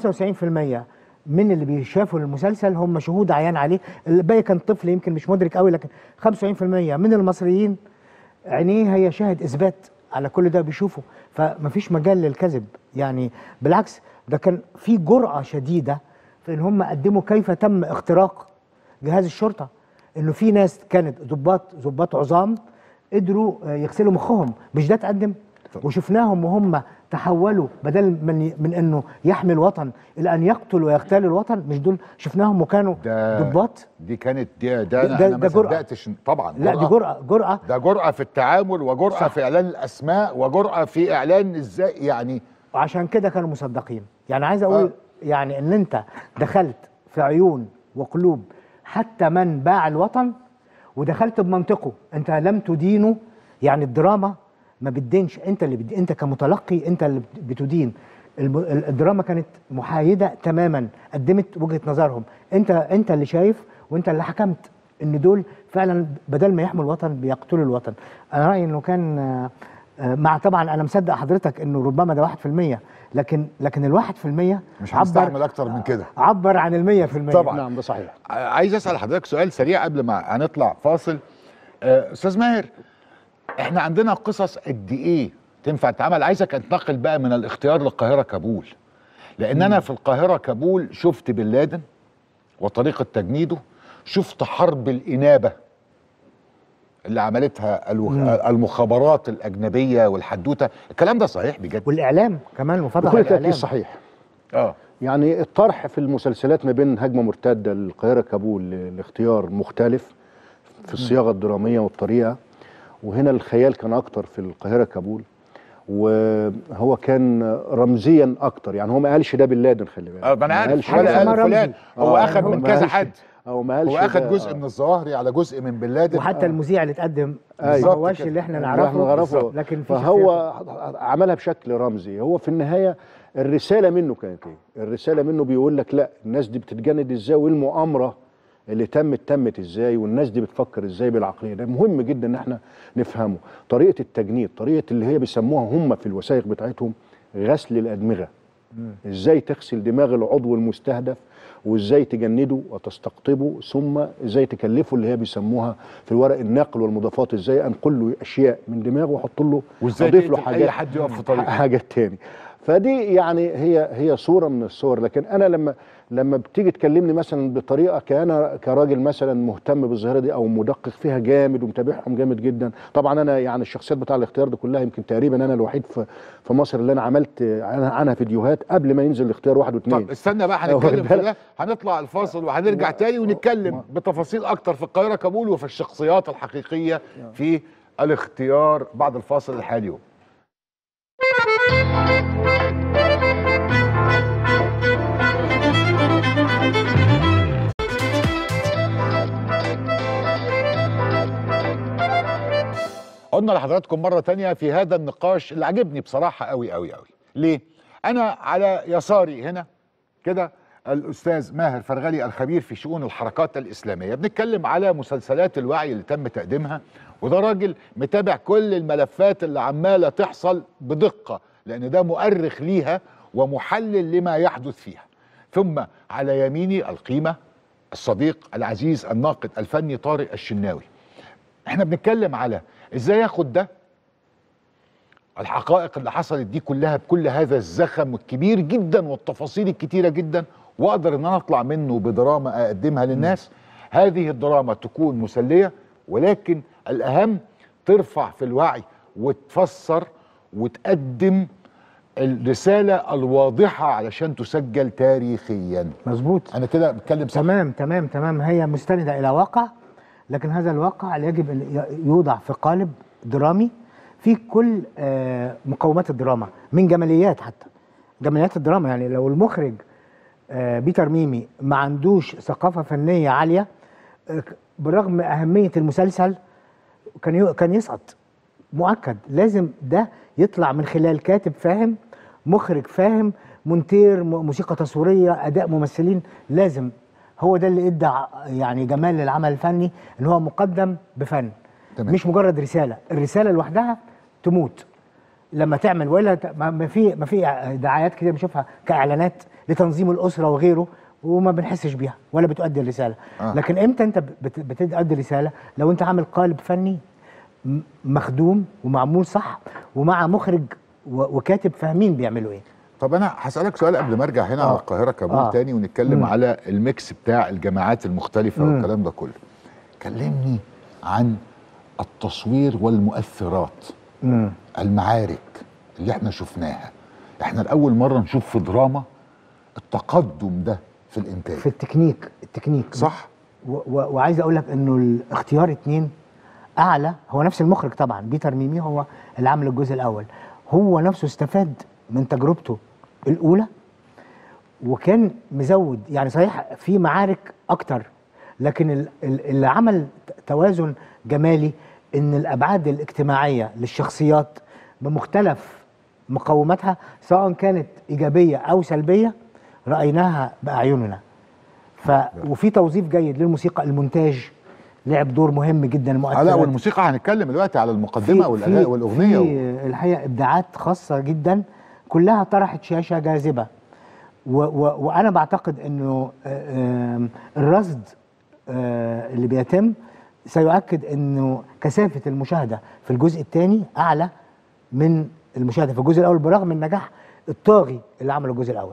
من اللي بيشافوا المسلسل هم شهود عيان عليه الباقي كان طفل يمكن مش مدرك قوي لكن 95% من المصريين عينيه هي شاهد اثبات على كل ده بيشوفه فمفيش مجال للكذب يعني بالعكس ده كان في جرأة شديدة في ان هم قدموا كيف تم اختراق جهاز الشرطة انه في ناس كانت ضباط ضباط عظام قدروا آه، يغسلوا مخهم مش ده اتقدم وشفناهم وهم تحولوا بدل من من انه يحمي الوطن الى ان يقتل ويغتال الوطن مش دول شفناهم وكانوا ده ضباط دي كانت دي ده, ده- انا, ده- أنا ما ده جرأة. صدقتش طبعا لا دي جرأة جرأة ده جرأة في التعامل وجرأة صح. في إعلان الأسماء وجرأة في إعلان إزاي يعني وعشان كده كانوا مصدقين يعني عايز اقول آه. يعني ان انت دخلت في عيون وقلوب حتى من باع الوطن ودخلت بمنطقه انت لم تدينه يعني الدراما ما بتدينش انت اللي بدي انت كمتلقي انت اللي بت- بتدين الم- ال- الدراما كانت محايده تماما قدمت وجهه نظرهم انت انت اللي شايف وانت اللي حكمت ان دول فعلا بدل ما يحموا الوطن بيقتلوا الوطن انا رايي انه كان آه، آه، مع طبعا انا مصدق حضرتك انه ربما ده 1% لكن لكن ال 1% مش هنستعمل أكتر من كده عبر عن ال 100% طبعا نعم ده صحيح عايز أسأل حضرتك سؤال سريع قبل ما هنطلع فاصل آه، أستاذ ماهر إحنا عندنا قصص قد إيه تنفع تتعمل عايزك أنتقل بقى من الاختيار للقاهرة كابول لأن أنا في القاهرة كابول شفت بن لادن وطريقة تجنيده شفت حرب الإنابة اللي عملتها الو... المخابرات الأجنبية والحدوتة الكلام ده صحيح بجد والاعلام كمان مفتح بكل الاعلام تأكيد صحيح اه يعني الطرح في المسلسلات ما بين هجمة مرتدة للقاهرة كابول الاختيار مختلف في الصياغة الدرامية والطريقة وهنا الخيال كان أكتر في القاهرة كابول وهو كان رمزيا أكتر يعني هو ما قالش ده بن لادن خلي بالك اه ما انا عارف قالش ولا ده. قال فلان هو آه، اخذ هو من ما كذا قالش- حد هو ما قالش هو اخذ ده، جزء آه. من الظواهري على جزء من بن لادن وحتى المذيع اللي اتقدم أيوة. ما هوش اللي احنا نعرفه احنا نعرفه لكن في فهو عملها بشكل رمزي هو في النهايه الرساله منه كانت ايه؟ الرساله منه بيقول لك لا الناس دي بتتجند ازاي والمؤامره اللي تمت تمت ازاي والناس دي بتفكر ازاي بالعقليه ده مهم جدا ان احنا نفهمه طريقه التجنيد طريقه اللي هي بيسموها هم في الوثائق بتاعتهم غسل الادمغه ازاي تغسل دماغ العضو المستهدف وازاي تجنده وتستقطبه ثم ازاي تكلفه اللي هي بيسموها في الورق النقل والمضافات ازاي انقل له اشياء من دماغه واحط له وازاي اضيف له تقتل حاجات اي حد يقف في طريقه حاجات تاني فدي يعني هي هي صوره من الصور لكن انا لما لما بتيجي تكلمني مثلا بطريقه كانا كراجل مثلا مهتم بالظاهره دي او مدقق فيها جامد ومتابعهم جامد جدا طبعا انا يعني الشخصيات بتاع الاختيار دي كلها يمكن تقريبا انا الوحيد في في مصر اللي انا عملت عنها, عنها فيديوهات قبل ما ينزل الاختيار واحد واثنين طب استنى بقى واخد هنتكلم في بالك؟ ده هنطلع الفاصل وهنرجع تاني ونتكلم بتفاصيل اكتر في القاهره كابول وفي الشخصيات الحقيقيه في الاختيار بعد الفاصل الحالي عدنا لحضراتكم مرة تانية في هذا النقاش اللي عجبني بصراحة قوي قوي قوي ليه؟ أنا على يساري هنا كده الأستاذ ماهر فرغلي الخبير في شؤون الحركات الإسلامية بنتكلم على مسلسلات الوعي اللي تم تقديمها وده راجل متابع كل الملفات اللي عمالة تحصل بدقة لأن ده مؤرخ ليها ومحلل لما يحدث فيها ثم على يميني القيمة الصديق العزيز الناقد الفني طارق الشناوي احنا بنتكلم على ازاي ياخد ده الحقائق اللي حصلت دي كلها بكل هذا الزخم الكبير جدا والتفاصيل الكتيرة جدا واقدر ان انا اطلع منه بدراما اقدمها للناس هذه الدراما تكون مسلية ولكن الاهم ترفع في الوعي وتفسر وتقدم الرسالة الواضحة علشان تسجل تاريخيا مظبوط انا كده بتكلم صح تمام تمام تمام هي مستندة إلى واقع لكن هذا الواقع يجب أن ي- يوضع في قالب درامي في كل آه، مقومات الدراما من جماليات حتى جماليات الدراما يعني لو المخرج آه، بيتر ميمي ما عندوش ثقافة فنية عالية آه، برغم أهمية المسلسل كان يو- كان يسقط مؤكد لازم ده يطلع من خلال كاتب فاهم مخرج فاهم مونتير م- موسيقى تصويريه اداء ممثلين لازم هو ده اللي ادى ع- يعني جمال للعمل الفني ان هو مقدم بفن تمام. مش مجرد رساله الرساله لوحدها تموت لما تعمل ولا ت- ما ما في ما في دعايات كده بنشوفها كاعلانات لتنظيم الاسره وغيره وما بنحسش بيها ولا بتؤدي الرساله آه. آه. لكن امتى انت بت- بتؤدي رساله لو انت عامل قالب فني م- مخدوم ومعمول صح ومع مخرج و- وكاتب فاهمين بيعملوا ايه طب انا هسألك سؤال قبل ما ارجع هنا آه. على القاهرة كابول آه. تاني ونتكلم مم. على الميكس بتاع الجماعات المختلفة مم. والكلام ده كله كلمني عن التصوير والمؤثرات مم. المعارك اللي احنا شفناها احنا لأول مرة نشوف في دراما التقدم ده في الانتاج في التكنيك التكنيك صح و- و- وعايز اقول لك انه الاختيار اتنين اعلى هو نفس المخرج طبعا بيتر ميمي هو اللي عامل الجزء الاول هو نفسه استفاد من تجربته الاولى وكان مزود يعني صحيح في معارك اكتر لكن ال- ال- اللي عمل ت- توازن جمالي ان الابعاد الاجتماعيه للشخصيات بمختلف مقوماتها سواء كانت ايجابيه او سلبيه رايناها باعيننا ف وفي توظيف جيد للموسيقى المونتاج لعب دور مهم جدا آه لا المؤثرات والموسيقى هنتكلم دلوقتي على المقدمة في- والأغاني في- والأغنية و... في الحقيقه ابداعات خاصه جدا كلها طرحت شاشه جاذبه و و وانا بعتقد انه آه، آم، الرصد آه، اللي بيتم سيؤكد انه كثافه المشاهده في الجزء الثاني اعلى من المشاهده في الجزء الاول برغم النجاح الطاغي اللي عمله الجزء الاول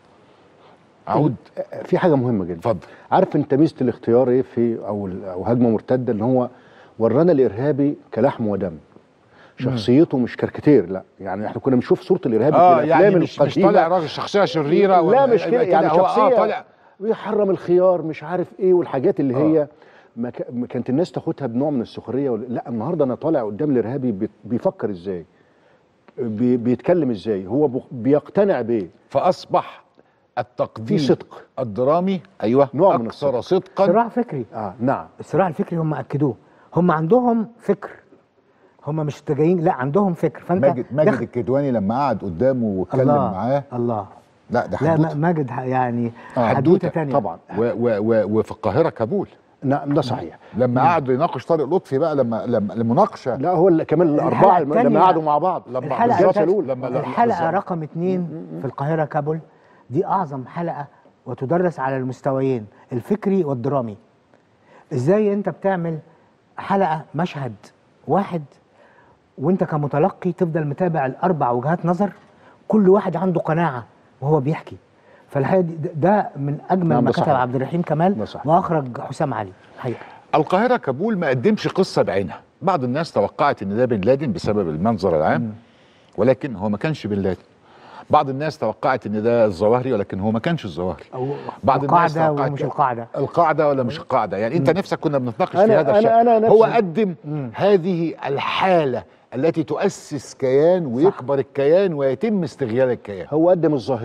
عود في حاجه مهمه جدا اتفضل عارف انت ميزه الاختيار ايه في او ال- او هجمه مرتده ان هو ورانا الارهابي كلحم ودم شخصيته مش كاريكاتير لا يعني احنا كنا بنشوف صوره الارهابي اه في الافلام يعني مش, مش القديمة. طالع راجل شخصية شريرة لا ولا مش كده يعني هو شخصيه آه طالع بيحرم الخيار مش عارف ايه والحاجات اللي آه. هي ما ك- ما كانت الناس تاخدها بنوع من السخريه ولا- لا النهارده انا طالع قدام الارهابي بي- بيفكر ازاي بي بيتكلم ازاي هو بق- بيقتنع بايه فأصبح التقديم في صدق الدرامي ايوه نوع من اكثر صدقا صراع فكري اه نعم الصراع الفكري هم اكدوه هم عندهم فكر هم مش جايين لا عندهم فكر فانت ماجد ماجد دخل- الكدواني لما قعد قدامه واتكلم الله معاه الله لا ده لا حدوته ما- ماجد ح- يعني آه، حدوته تانية طبعا و و و وفي القاهره كابول نعم ده صحيح لما قعد يناقش طارق لطفي بقى لما لما المناقشه لا هو اللي كمان الاربعه الحلقة لما التانية- قعدوا مع بعض لما الحلقه بالظبط التانية- لما لما الحلقه بالظبط. رقم اتنين في القاهره كابول دي اعظم حلقه وتدرس على المستويين الفكري والدرامي ازاي انت بتعمل حلقه مشهد واحد وانت كمتلقي تفضل متابع الاربع وجهات نظر كل واحد عنده قناعه وهو بيحكي فالحقيقه دي- ده من اجمل نعم، ما ده كتب صحيح. عبد الرحيم كمال ده صحيح. واخرج حسام علي الحقيقه القاهره كابول ما قدمش قصه بعينها بعض الناس توقعت ان ده بن لادن بسبب المنظر العام ولكن هو ما كانش بن لادن بعض الناس توقعت ان ده الظواهري ولكن هو ما كانش الظواهري او بعض الناس القاعده توقعت ومش كده. القاعده القاعده ولا مش القاعده يعني انت نفسك كنا بنتناقش في أنا- هذا أنا- الشيء أنا نفسي- هو قدم هذه الحاله التي تؤسس كيان ويكبر الكيان ويتم استغلال الكيان هو قدم الظاهره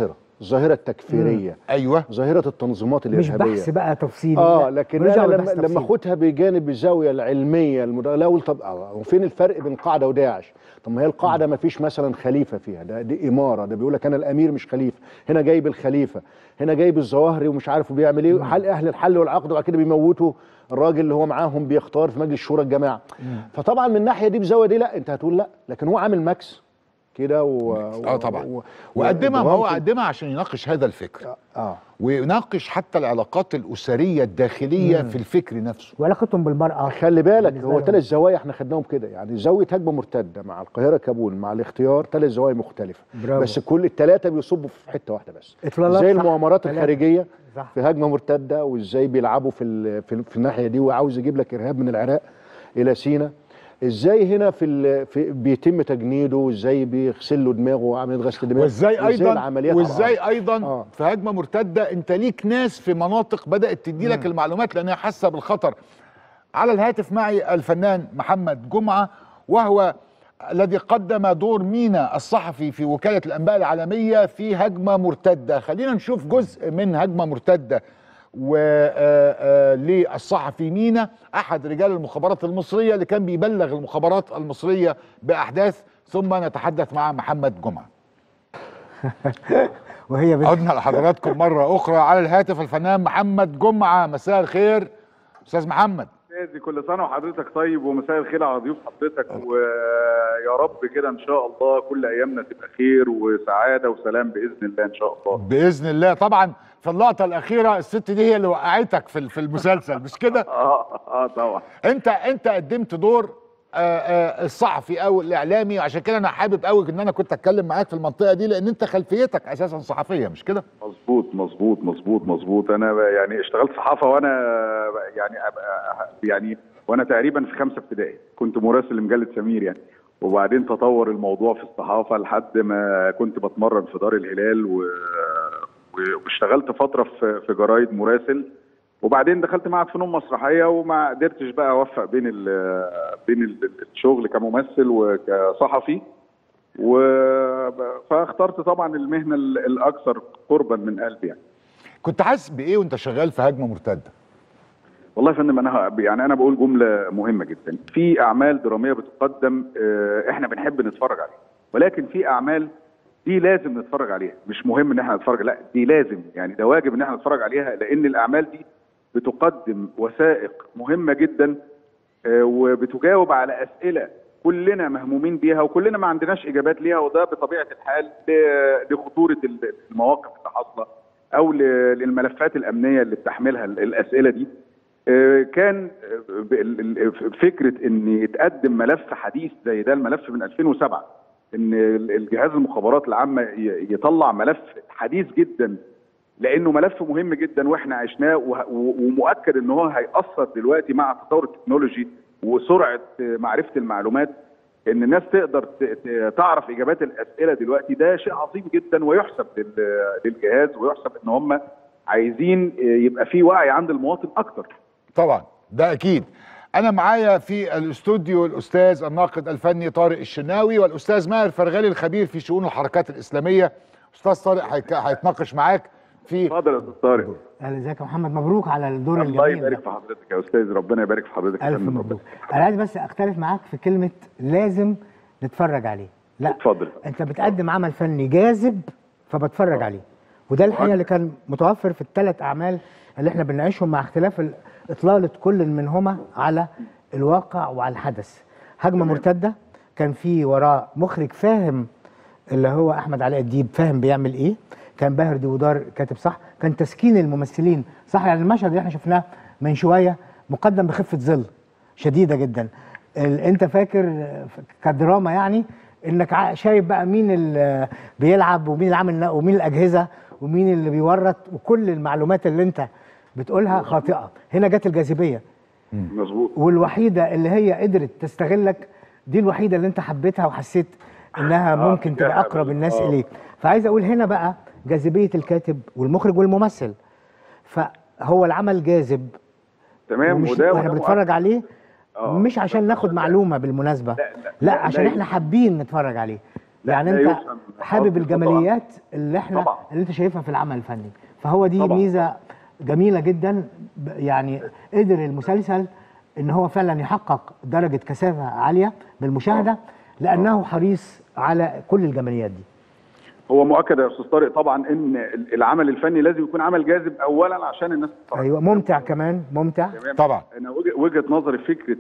الظاهره التكفيريه ايوه ظاهره التنظيمات مش الارهابيه بحث بقى تفصيلي اه لا، لكن ملوش انا دعوة لما ببحث لما تفصيلي. اخدها بجانب الزاويه العلميه المد... لا اقول طب آه، وفين الفرق بين قاعده وداعش؟ طب ما هي القاعده ما فيش مثلا خليفه فيها ده دي اماره ده بيقول لك انا الامير مش خليفه هنا جايب الخليفه هنا جايب الظواهري ومش عارف بيعمل ايه حل اهل الحل والعقد وبعد كده بيموتوا الراجل اللي هو معاهم بيختار في مجلس شورى الجماعه فطبعا من الناحيه دي بزاويه دي لا انت هتقول لا لكن هو عامل ماكس كده و... اه طبعا و... وقدمها ما هو وإدغام في- قدمها عشان يناقش هذا الفكر اه ويناقش حتى العلاقات الاسريه الداخليه مم. في الفكر نفسه وعلاقتهم بالمراه خلي بالك بالنسبة هو لهم. ثلاث زوايا احنا خدناهم كده يعني زاويه هجمه مرتده مع القاهره كابول مع الاختيار ثلاث زوايا مختلفه برافو. بس كل الثلاثه بيصبوا في حته واحده بس إطلالات زي صح. المؤامرات ثلاثة. الخارجيه صح. في هجمه مرتده وازاي بيلعبوا في ال- في, في الناحيه دي وعاوز يجيب لك ارهاب من العراق الى سينا ازاي هنا في, ال- في بيتم تجنيده وازاي بيغسل له دماغه وعمليه غسل دماغ وازاي ايضا العمليات وازاي على ايضا آه. في هجمه مرتده انت ليك ناس في مناطق بدات تدي لك المعلومات لانها حاسه بالخطر على الهاتف معي الفنان محمد جمعه وهو الذي قدم دور مينا الصحفي في وكاله الانباء العالميه في هجمه مرتده خلينا نشوف جزء من هجمه مرتده وللصحفي مينا احد رجال المخابرات المصريه اللي كان بيبلغ المخابرات المصريه باحداث ثم نتحدث مع محمد جمعه وهي بت... عدنا لحضراتكم مرة أخرى على الهاتف الفنان محمد جمعة مساء الخير أستاذ محمد استاذي كل سنه وحضرتك طيب ومساء الخير على ضيوف حضرتك ويا رب كده ان شاء الله كل ايامنا تبقى خير وسعاده وسلام باذن الله ان شاء الله بإذن الله طبعا في اللقطة الأخيرة الست دي هي اللي وقعتك في في المسلسل مش كده؟ اه اه طبعا أنت أنت قدمت دور آه، آه، الصحفي او الاعلامي عشان كده انا حابب قوي ان انا كنت اتكلم معاك في المنطقه دي لان انت خلفيتك اساسا صحفيه مش كده مظبوط مظبوط مظبوط مظبوط انا ب- يعني اشتغلت صحافه وانا ب- يعني أبقى- يعني وانا تقريبا في خمسه ابتدائي كنت مراسل لمجله سمير يعني وبعدين تطور الموضوع في الصحافه لحد ما كنت بتمرن في دار الهلال و... و- واشتغلت فتره في في جرايد مراسل وبعدين دخلت معهد فنون مسرحيه وما قدرتش بقى اوفق بين ال... بين ال- الشغل كممثل وكصحفي و... فاخترت طبعا المهنه ال- الاكثر قربا من قلبي يعني كنت حاسس بايه وانت شغال في هجمه مرتده والله يا فندم انا ه- يعني انا بقول جمله مهمه جدا في اعمال دراميه بتقدم آه، احنا بنحب نتفرج عليها ولكن في اعمال دي لازم نتفرج عليها مش مهم ان احنا نتفرج لا دي لازم يعني ده واجب ان احنا نتفرج عليها لان الاعمال دي بتقدم وثائق مهمه جدا آه، وبتجاوب على اسئله كلنا مهمومين بيها وكلنا ما عندناش اجابات ليها وده بطبيعه الحال ل- لخطوره ال- المواقف اللي حاصله او ل- للملفات الامنيه اللي بتحملها ال- الاسئله دي آه، كان آه، ب- ال- ال- فكره ان يتقدم ملف حديث زي ده الملف من 2007 ان ال- الجهاز المخابرات العامه ي- يطلع ملف حديث جدا لانه ملف مهم جدا واحنا عشناه وه- و- ومؤكد ان هو هيأثر دلوقتي مع تطور التكنولوجي وسرعه آه، معرفه المعلومات ان الناس تقدر ت- ت- تعرف اجابات الاسئله دلوقتي ده شيء عظيم جدا ويحسب لل- للجهاز ويحسب ان هم عايزين آه، يبقى في وعي عند المواطن اكتر طبعا ده اكيد انا معايا في الاستوديو الاستاذ الناقد الفني طارق الشناوي والاستاذ ماهر فرغالي الخبير في شؤون الحركات الاسلاميه استاذ طارق هيك- هيتناقش معاك في اتفضل يا استاذ طارق اهلا ازيك يا محمد مبروك على الدور الله الجميل يبارك ده في حضرتك يا استاذ ربنا يبارك في حضرتك يا الف فندم. مبروك انا عايز بس اختلف معاك في كلمه لازم نتفرج عليه لا اتفضل انت بتقدم عمل فني جاذب فبتفرج عليه وده الحقيقه اللي كان متوفر في الثلاث اعمال اللي احنا بنعيشهم مع اختلاف ال- اطلاله كل منهما على الواقع وعلى الحدث هجمه مرتده كان في وراه مخرج فاهم اللي هو احمد علاء الديب فاهم بيعمل ايه كان باهر ديودار كاتب صح كان تسكين الممثلين صح يعني المشهد اللي احنا شفناه من شويه مقدم بخفه ظل شديده جدا ال- انت فاكر آه، كدراما يعني انك ع- شايف بقى مين اللي بيلعب ومين اللي عامل ومين الاجهزه ومين اللي بيورط وكل المعلومات اللي انت بتقولها خاطئه هنا جت الجاذبيه مظبوط والوحيده اللي هي قدرت تستغلك دي الوحيده اللي انت حبيتها وحسيت انها آه، ممكن تبقى نجاحها اقرب بال- الناس آه. اليك فعايز اقول هنا بقى جاذبيه الكاتب والمخرج والممثل فهو العمل جاذب تمام ومش وده واحنا وده بنتفرج عليه آه. مش عشان ناخد معلومه بالمناسبه لا, لا، عشان لا. احنا حابين نتفرج عليه لا، يعني لا انت يفهم حابب قصدي الجماليات اللي احنا طبعا. اللي انت شايفها في العمل الفني فهو دي طبعا. ميزه جميله جدا ب- يعني قدر المسلسل ان هو فعلا يحقق درجه كثافه عاليه بالمشاهده لانه حريص على كل الجماليات دي هو مؤكد يا استاذ طارق طبعا ان العمل الفني لازم يكون عمل جاذب اولا عشان الناس تتفرج ايوه ممتع كمان ممتع تمام؟ طبعا انا وجه- وجهه نظري في فكره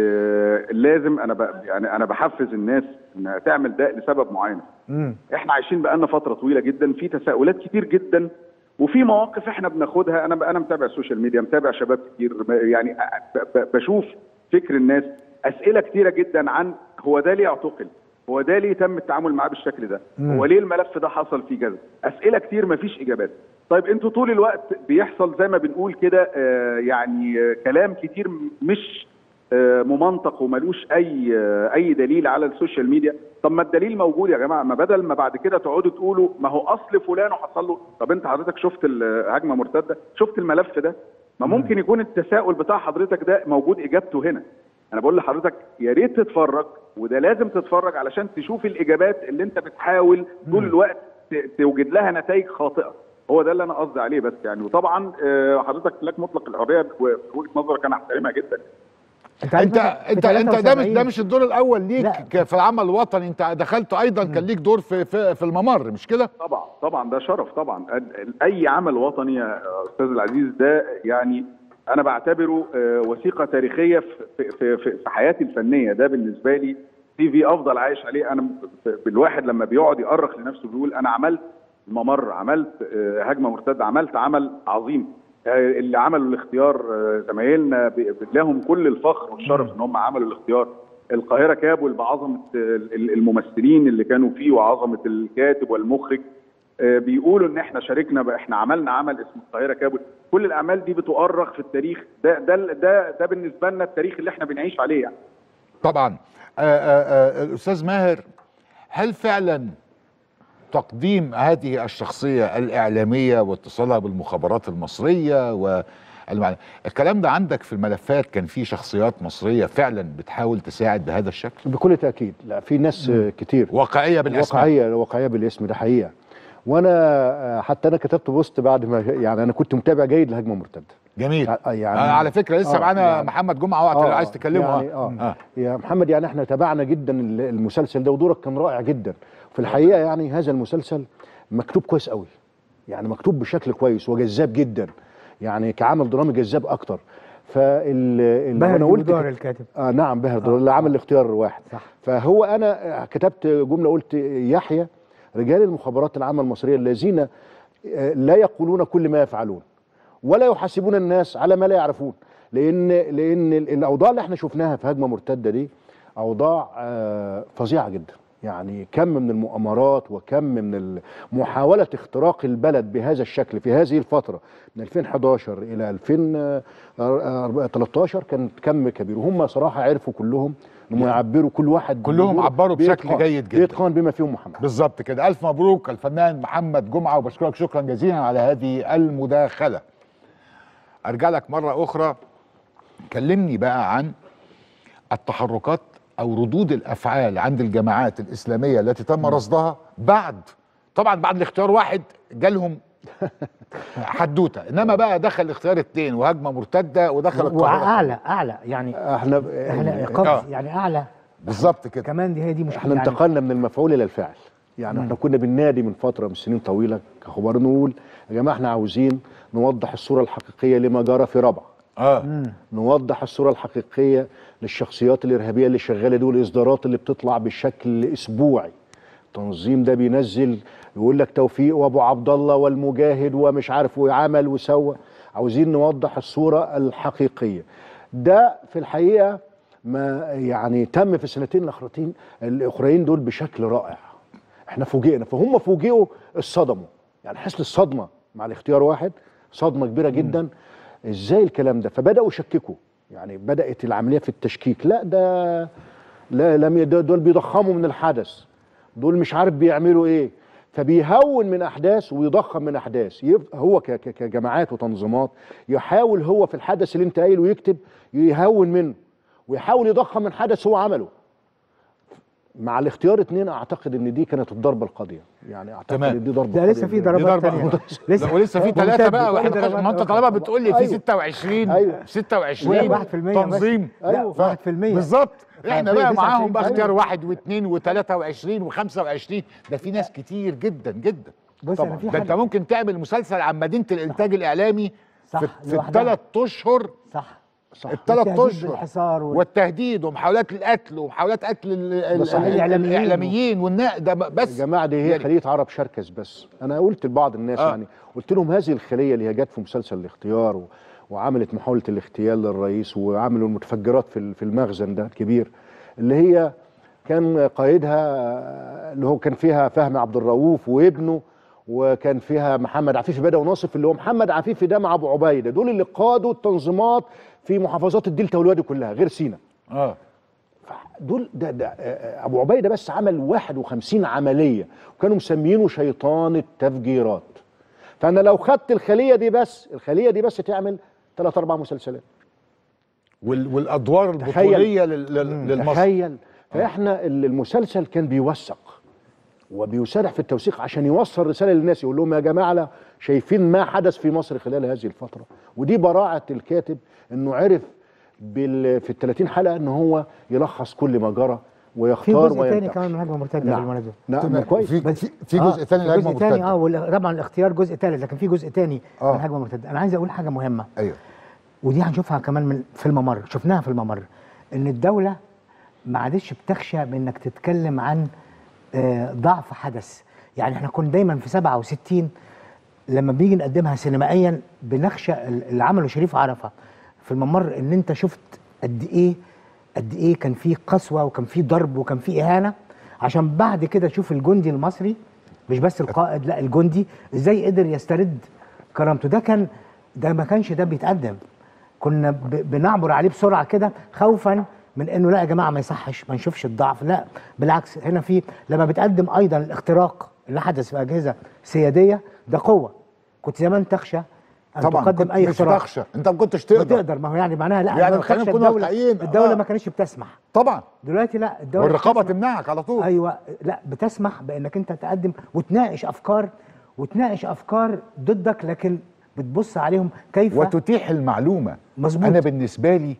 آه، لازم انا ب- يعني انا بحفز الناس انها تعمل ده لسبب معين امم احنا عايشين بقالنا فتره طويله جدا في تساؤلات كتير جدا وفي مواقف احنا بناخدها انا انا متابع السوشيال ميديا متابع شباب كتير يعني ب- ب- بشوف فكر الناس اسئله كتيره جدا عن هو ده ليه اعتقل هو ده ليه تم التعامل معاه بالشكل ده مم. هو ليه الملف ده حصل فيه كذا اسئله كتير مفيش اجابات طيب انتوا طول الوقت بيحصل زي ما بنقول كده آه، يعني آه، كلام كتير مش آه، ممنطق وملوش اي آه، اي دليل على السوشيال ميديا طب ما الدليل موجود يا جماعه ما بدل ما بعد كده تقعدوا تقولوا ما هو اصل فلان وحصل له طب انت حضرتك شفت الهجمه مرتده شفت الملف ده ما ممكن يكون التساؤل بتاع حضرتك ده موجود اجابته هنا انا بقول لحضرتك يا ريت تتفرج وده لازم تتفرج علشان تشوف الاجابات اللي انت بتحاول طول الوقت ت- توجد لها نتائج خاطئه هو ده اللي انا قصدي عليه بس يعني وطبعا آه، حضرتك لك مطلق الحريه ووجهه نظرك انا احترمها جدا انت انت انت, انت ده مش ده مش الدور الاول ليك ك- في العمل الوطني انت دخلت ايضا كان ليك دور في في, في الممر مش كده طبعا طبعا ده شرف طبعا ال- ال- اي عمل وطني يا استاذ العزيز ده يعني انا بعتبره آه، وثيقه تاريخيه في في في, في حياتي الفنيه ده بالنسبه لي سي في افضل عايش عليه انا ب- بالواحد لما بيقعد يأرخ لنفسه بيقول انا عملت ممر عملت آه، هجمه مرتده عملت عمل عظيم آه، اللي عملوا الاختيار آه، زمايلنا ب- ب- لهم كل الفخر والشرف ان هم عملوا الاختيار القاهره كابول بعظمه آه، ال- الممثلين اللي كانوا فيه وعظمه الكاتب والمخرج آه، بيقولوا ان احنا شاركنا بقى احنا عملنا عمل اسمه القاهره كابول كل الاعمال دي بتؤرخ في التاريخ ده ده ده ده بالنسبه لنا التاريخ اللي احنا بنعيش عليه يعني طبعا آه، آه، آه، الاستاذ ماهر هل فعلا تقديم هذه الشخصيه الاعلاميه واتصالها بالمخابرات المصريه والمعنى الكلام ده عندك في الملفات كان في شخصيات مصريه فعلا بتحاول تساعد بهذا الشكل بكل تاكيد لا في ناس آه، كتير واقعيه بالاسماء واقعيه واقعيه بالاسم ده حقيقه وانا آه، حتى انا كتبت بوست بعد ما يعني انا كنت متابع جيد لهجمه مرتده جميل يعني آه على فكره لسه آه، معانا يعني- محمد جمعه وقت اللي عايز تكلمه يعني آه. آه. يا محمد يعني احنا تابعنا جدا ال- المسلسل ده ودورك كان رائع جدا في الحقيقه يعني هذا المسلسل مكتوب كويس قوي يعني مكتوب بشكل كويس وجذاب جدا يعني كعمل درامي جذاب اكتر فال ال- بهر وأنا قلت دودار كده- الكاتب اه نعم بهر دودار اللي عمل الاختيار الواحد صح. فهو انا كتبت جمله قلت يحيى رجال المخابرات العامه المصريه الذين آه، لا يقولون كل ما يفعلون ولا يحاسبون الناس على ما لا يعرفون لان لان ال- الاوضاع اللي احنا شفناها في هجمه مرتده دي اوضاع آه، فظيعه جدا يعني كم من المؤامرات وكم من ال- محاوله اختراق البلد بهذا الشكل في هذه الفتره من 2011 الى 2013 كان كم كبير وهم صراحه عرفوا كلهم انهم يعبروا كل واحد كلهم بدوره عبروا بشكل بإتقان- جيد جدا. بإتقان بما فيهم محمد بالظبط كده الف مبروك الفنان محمد جمعه وبشكرك شكرا جزيلا على هذه المداخله ارجع لك مره اخرى كلمني بقى عن التحركات او ردود الافعال عند الجماعات الاسلاميه التي تم رصدها بعد طبعا بعد الاختيار واحد جالهم حدوته انما بقى دخل اختيار اتنين وهجمه مرتده ودخل القاهره واعلى اعلى يعني احنا احنا آه. قفز يعني اعلى بالظبط كده كمان دي هي دي مشكله احنا يعني انتقلنا من المفعول الى الفاعل يعني مم. احنا كنا بننادي من فتره من سنين طويله كخبار نقول يا جماعه احنا عاوزين نوضح الصوره الحقيقيه لما جرى في ربع اه نوضح الصوره الحقيقيه للشخصيات الارهابيه اللي شغاله دول الاصدارات اللي بتطلع بشكل اسبوعي التنظيم ده بينزل يقول لك توفيق وابو عبد الله والمجاهد ومش عارف وعمل وسوى عاوزين نوضح الصوره الحقيقيه ده في الحقيقه ما يعني تم في السنتين الاخرتين الاخرين دول بشكل رائع احنا فوجئنا فهم فوجئوا اتصدموا يعني حس الصدمه مع الاختيار واحد صدمه كبيره جدا ازاي الكلام ده فبداوا يشككوا يعني بدات العمليه في التشكيك لا ده لا لم ي- دول بيضخموا من الحدث دول مش عارف بيعملوا ايه فبيهون من احداث ويضخم من احداث يف- هو ك- ك- كجماعات وتنظيمات يحاول هو في الحدث اللي انت قايله يكتب يهون منه ويحاول يضخم من حدث هو عمله مع الاختيار اتنين اعتقد ان دي كانت الضربه القاضيه يعني اعتقد تمام. ان دي ضربه لا لسه في قاضية. دي ضربات ضربة تانية لسه ولسه في ممتد. ثلاثة بقى في واحنا ضربات ما انت أخرى. طالما بتقول لي في أيوة. 26 أيوة. 26 واحد في المية بس. تنظيم لا، ف- واحد في المية. بالظبط احنا ففي بقى معاهم 29 بقى اختيار أيوة. واحد واثنين و23 و25 ده في ناس كتير جدا جدا بص طبعا أنا في ده انت حاجة- ممكن تعمل مسلسل عن مدينة الانتاج الاعلامي صح، في, في لوحدها. الثلاث اشهر صح صح الثلاث والتهديد اشهر بالحصار وال- والتهديد ومحاولات القتل ومحاولات قتل ال- ال- صحيح. ال- الإعلاميين. الاعلاميين والنا ده بس يا جماعه دي هي يعني- خليه عرب شركس بس انا قلت لبعض الناس آه. آه. يعني قلت لهم هذه الخليه اللي هي جت في مسلسل الاختيار و... وعملت محاوله الاغتيال للرئيس وعملوا المتفجرات في ال- في المخزن ده الكبير اللي هي كان قائدها آه، اللي هو كان فيها فهمي عبد الرؤوف وابنه وكان فيها محمد عفيفي بدوي وناصف اللي هو محمد عفيفي ده مع ابو عبيده دول اللي قادوا التنظيمات في محافظات الدلتا والوادي كلها غير سينا اه دول ده, ده آه، آه، ابو عبيده بس عمل 51 عمليه وكانوا مسمينه شيطان التفجيرات فانا لو خدت الخليه دي بس الخليه دي بس تعمل ثلاث اربع مسلسلات وال- والادوار تخيل. البطوليه لل- لل- للمصري تخيل فاحنا ال- المسلسل كان بيوثق وبيسارع في التوثيق عشان يوصل رساله للناس يقول لهم يا جماعه لا شايفين ما حدث في مصر خلال هذه الفتره ودي براعه الكاتب انه عرف بال في ال 30 حلقه ان هو يلخص كل ما جرى في ويختار جزء تاني وينتقي. كمان من هجمه مرتده نعم. بالمناسبه نعم كويس في, بس- في, في آه، جزء ثاني في لهجمه جزء تاني مرتده اه وال- طبعا الاختيار جزء ثالث لكن في جزء تاني آه. من هجمه مرتده انا عايز اقول حاجه مهمه ايوه ودي هنشوفها كمان من في الممر شفناها في الممر ان الدوله ما عادتش بتخشى من انك تتكلم عن آه، ضعف حدث يعني احنا كنا دايما في 67 لما بنيجي نقدمها سينمائيا بنخشى ال- اللي عمله شريف عرفه في الممر ان انت شفت قد ايه قد ايه كان في قسوه وكان في ضرب وكان في اهانه عشان بعد كده تشوف الجندي المصري مش بس القائد لا الجندي ازاي قدر يسترد كرامته ده كان ده ما كانش ده بيتقدم كنا ب- بنعبر عليه بسرعه كده خوفا من انه لا يا جماعه ما يصحش ما نشوفش الضعف لا بالعكس هنا في لما بتقدم ايضا الاختراق اللي حدث في اجهزه سياديه ده قوه كنت زمان تخشى ان طبعا تقدم كنت اي مش اختراق تخشى انت ما كنتش ما تقدر تقدر ما هو يعني معناها لا يعني يعني خلينا تخشى نكون الدوله واقعيين. الدوله آه. ما كانتش بتسمح طبعا دلوقتي لا الدوله والرقابه بتسمح. تمنعك على طول ايوه لا بتسمح بانك انت تقدم وتناقش افكار وتناقش افكار ضدك لكن بتبص عليهم كيف وتتيح المعلومه مظبوط. انا بالنسبه لي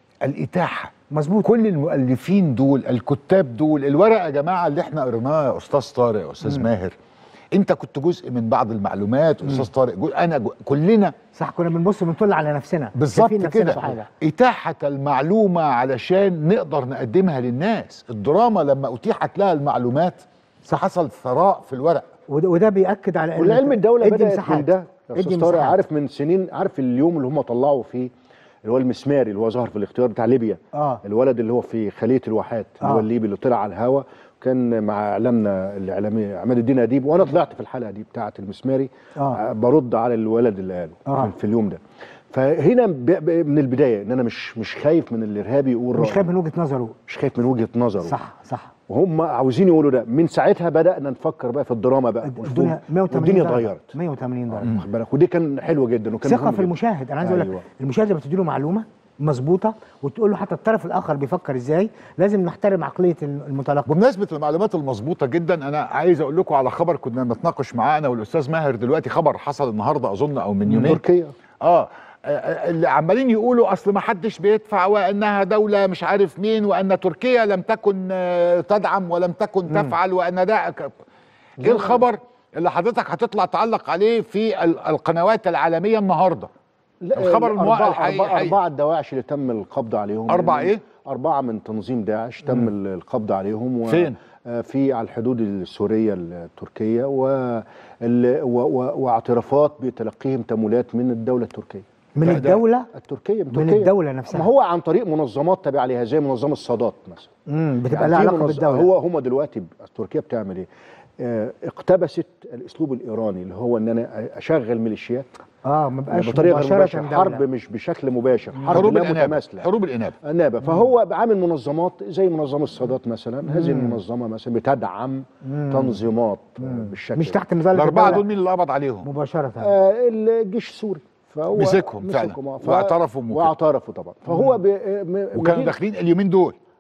الاتاحه مظبوط كل المؤلفين دول الكتاب دول الورق يا جماعه اللي احنا قريناه يا استاذ طارق يا استاذ ماهر انت كنت جزء من بعض المعلومات استاذ طارق جو انا جو انا صح كنا بنبص بنطل على نفسنا بالظبط شايفين نفسنا كده في حاجة. اتاحه المعلومه علشان نقدر نقدمها للناس الدراما لما اتيحت لها المعلومات حصل ثراء في الورق وده, وده بياكد على ان والعلم الدوله ادي بدات مساحات. من ده يا ادي استاذ طارق مساحات. عارف من سنين عارف اليوم اللي هم طلعوا فيه اللي هو المسماري اللي هو ظهر في الاختيار بتاع ليبيا اه الولد اللي هو في خليه الواحات اللي هو آه. الليبي اللي طلع على الهوا كان مع اعلامنا الاعلامي عماد الدين اديب وانا طلعت في الحلقه دي بتاعه المسماري آه. برد على الولد اللي قاله آه. في اليوم ده فهنا ب- ب- من البدايه ان انا مش مش خايف من الارهابي يقول مش رأيه. خايف من وجهه نظره مش خايف من وجهه نظره صح صح وهم عاوزين يقولوا ده من ساعتها بدانا نفكر بقى في الدراما بقى الدنيا 180 والدنيا درجة. اتغيرت 180 درجه واخد بالك ودي كان حلوه جدا وكان ثقه مهم في جداً. المشاهد انا عايز اقول لك أيوة. المشاهد لما تديله معلومه مظبوطه وتقول له حتى الطرف الاخر بيفكر ازاي لازم نحترم عقليه المتلقي بمناسبه المعلومات المظبوطه جدا انا عايز اقول لكم على خبر كنا بنتناقش معاه انا والاستاذ ماهر دلوقتي خبر حصل النهارده اظن او من يومين تركيا اه آه، اللي عمالين يقولوا اصل ما حدش بيدفع وانها دوله مش عارف مين وان تركيا لم تكن آه، تدعم ولم تكن تفعل وان ده ك- ايه الخبر اللي حضرتك هتطلع تعلق عليه في ال- القنوات العالميه النهارده لا، الخبر الموقع أربعة, الحقيقي أربعة, حقيقي. أربعة الدواعش اللي تم القبض عليهم أربعة إيه؟ أربعة من تنظيم داعش تم ال- القبض عليهم و فين؟ آه، في على الحدود السورية التركية و... ال... و... و... واعترافات بتلقيهم تمويلات من الدولة التركية من الدوله التركية من, من تركيا. الدولة نفسها. ما هو عن طريق منظمات تابعة ليها زي منظمة الصادات مثلا امم بتبقى يعني لها في علاقه منظ- بالدوله هو هم دلوقتي ب- تركيا بتعمل ايه؟ آه، اقتبست الاسلوب الايراني اللي هو ان انا اشغل ميليشيات اه ما بقاش بطريقه غير مباشره مباشره دولة. حرب مش بشكل مباشر حرب حروب لا الانابه متماثله حروب الانابه النابه فهو عامل منظمات زي منظمه الصادات مثلا هذه المنظمه مثلا بتدعم تنظيمات بالشكل مش ده. تحت مظله الاربعه الدولة دول مين اللي قبض عليهم مباشره آه الجيش السوري فهو مسكهم فعلا. مسكهم، آه. ف- واعترفوا بكده. واعترفوا طبعا فهو ب... م- وكانوا مدينة- داخلين اليومين دول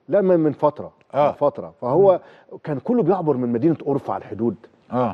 لا من من فتره آه. من فتره فهو كان كله بيعبر من مدينه اورفا على الحدود اه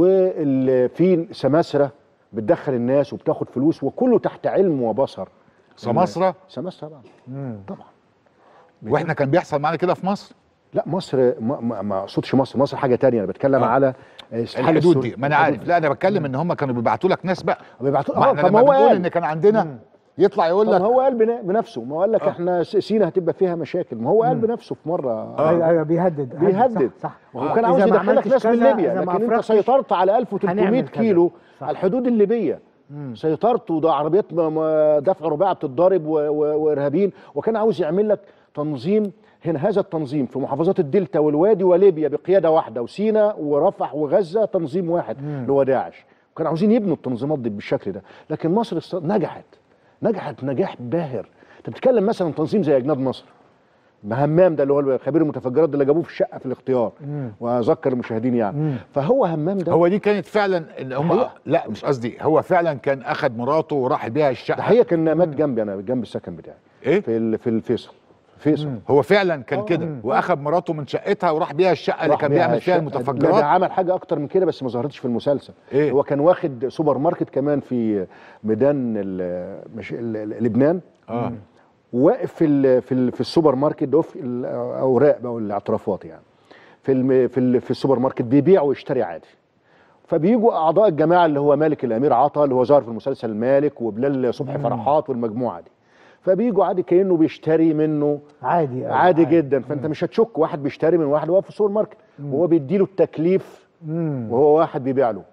وفي سماسره بتدخل الناس وبتاخد فلوس وكله تحت علم وبصر سماسرة؟ سماسره طبعا طبعا واحنا كان بيحصل معانا كده في مصر لا مصر ما, ما, ما اقصدش مصر مصر حاجه تانية انا بتكلم آه. على استحالة الحدود السوري. دي ما انا الحدود عارف لا انا بتكلم ان هم كانوا بيبعتوا لك ناس بقى بيبعتوا ما اه احنا طب لما ما هو بنقول قال ان كان عندنا يطلع يقول طب لك ما هو قال بنا- بنفسه ما هو قال لك آه. احنا س- سينا هتبقى فيها مشاكل ما هو قال بنفسه في مره آه. ايوه ايوه بيهدد بيهدد صح, صح. وهو كان إذا عاوز ما يدخلك عملتش ناس من كذا، ليبيا إذا ما لكن انت أفرجتش، سيطرت على 1300 هنعمل كذا. كيلو صح. على الحدود الليبيه سيطرت وده عربيات م- م- دفع رباعي بتتضرب و- و- وارهابيين وكان عاوز يعمل لك تنظيم هنا هذا التنظيم في محافظات الدلتا والوادي وليبيا بقياده واحده وسينا ورفح وغزه تنظيم واحد اللي هو داعش وكانوا عاوزين يبنوا التنظيمات دي بالشكل ده لكن مصر است- نجحت نجحت نجاح باهر انت بتتكلم مثلا تنظيم زي اجناد مصر همام ده اللي هو خبير المتفجرات ده اللي جابوه في الشقه في الاختيار مم. واذكر المشاهدين يعني فهو همام ده هو دي كانت فعلا ان هم حقيقة. لا مش قصدي هو فعلا كان اخد مراته وراح بيها الشقه ده هي كان مات جنبي انا جنب السكن بتاعي ايه في ال- في الفيصل فيصل هو فعلا كان كده واخد مراته من شقتها وراح بيها الشقه اللي راح كان بيها بيعمل فيها الشقة. لا ده المتفجرات عمل حاجه اكتر من كده بس ما ظهرتش في المسلسل إيه؟ هو كان واخد سوبر ماركت كمان في ميدان ال- مش ال- ال- لبنان اه واقف في ال في ال في السوبر ماركت ده في الاوراق بقى والاعترافات يعني في الم في ال في السوبر ماركت بيبيع ويشتري عادي فبيجوا اعضاء الجماعه اللي هو مالك الامير عطا اللي هو ظهر في المسلسل مالك وبلال صبحي فرحات والمجموعه دي فبيجوا عادي كانه بيشتري منه عادي أوي، عادي جدا فانت مش هتشك واحد بيشتري من واحد واقف في السوبر ماركت وهو بيديله التكليف مم. وهو واحد بيبيع له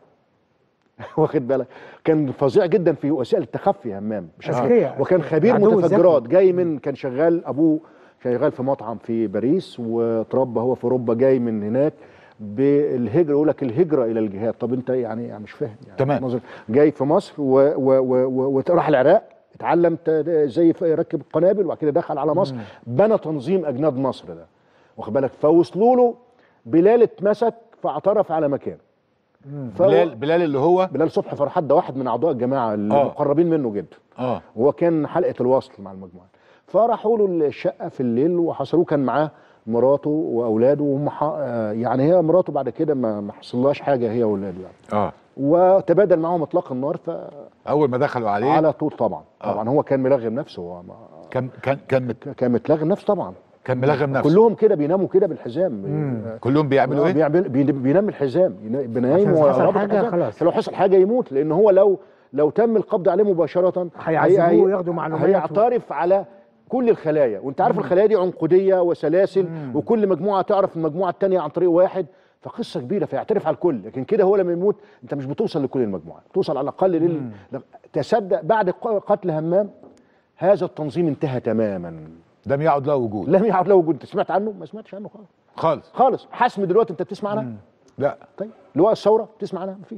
واخد بالك كان فظيع جدا في وسائل التخفي همام مش عارف أذكياء. كده. وكان خبير العدو متفجرات الذكي. جاي من كان شغال ابوه شغال في مطعم في باريس وتربى هو في اوروبا جاي من هناك بالهجره يقول لك الهجره الى الجهاد طب انت يعني, يعني مش فاهم يعني تمام. نظر- جاي في مصر و- و- و- و- وراح العراق اتعلم ت- ازاي يف- يركب القنابل وبعد كده دخل على مصر بنى تنظيم اجناد مصر ده واخد بالك فوصلوا له بلال اتمسك فاعترف على مكان فهو- بلال بلال اللي هو بلال صبحي فرحات ده واحد من اعضاء الجماعه آه. المقربين منه جدا اه وهو كان حلقه الوصل مع المجموعه فراحوا له الشقه في الليل وحصلوه كان معاه مراته واولاده وهم ح- آه، يعني هي مراته بعد كده ما ما حصلهاش حاجه هي واولاده يعني اه وتبادل معاهم اطلاق النار فعلى اول ما دخلوا عليه طول طبعا آه. طبعا هو كان ملغم نفسه هو ما كان كان كان مت- كان متلغم نفسه طبعا كان ملغم نفسه كلهم كده بيناموا كده بالحزام آه، كلهم بيعملوا آه، ايه؟ بيعمل بي- بينام الحزام ينا- بنايم عشان حصل ورابط حاجة الحزام. خلاص. فلو حصل حاجه يموت لان هو لو لو تم القبض عليه مباشره هيعذبوه هي- وياخدوا معلومات هيعترف على كل الخلايا وانت عارف الخلايا دي عنقوديه وسلاسل وكل مجموعه تعرف المجموعه الثانيه عن طريق واحد فقصه كبيره فيعترف على الكل لكن كده هو لما يموت انت مش بتوصل لكل المجموعه توصل على الاقل لل... تصدق بعد ق- قتل همام هذا التنظيم انتهى تماما لم يعد له وجود لم يعد له وجود انت سمعت عنه ما سمعتش عنه خالص خالص خالص حسم دلوقتي انت بتسمع عنها لا طيب لواء الثوره بتسمع عنها مفيش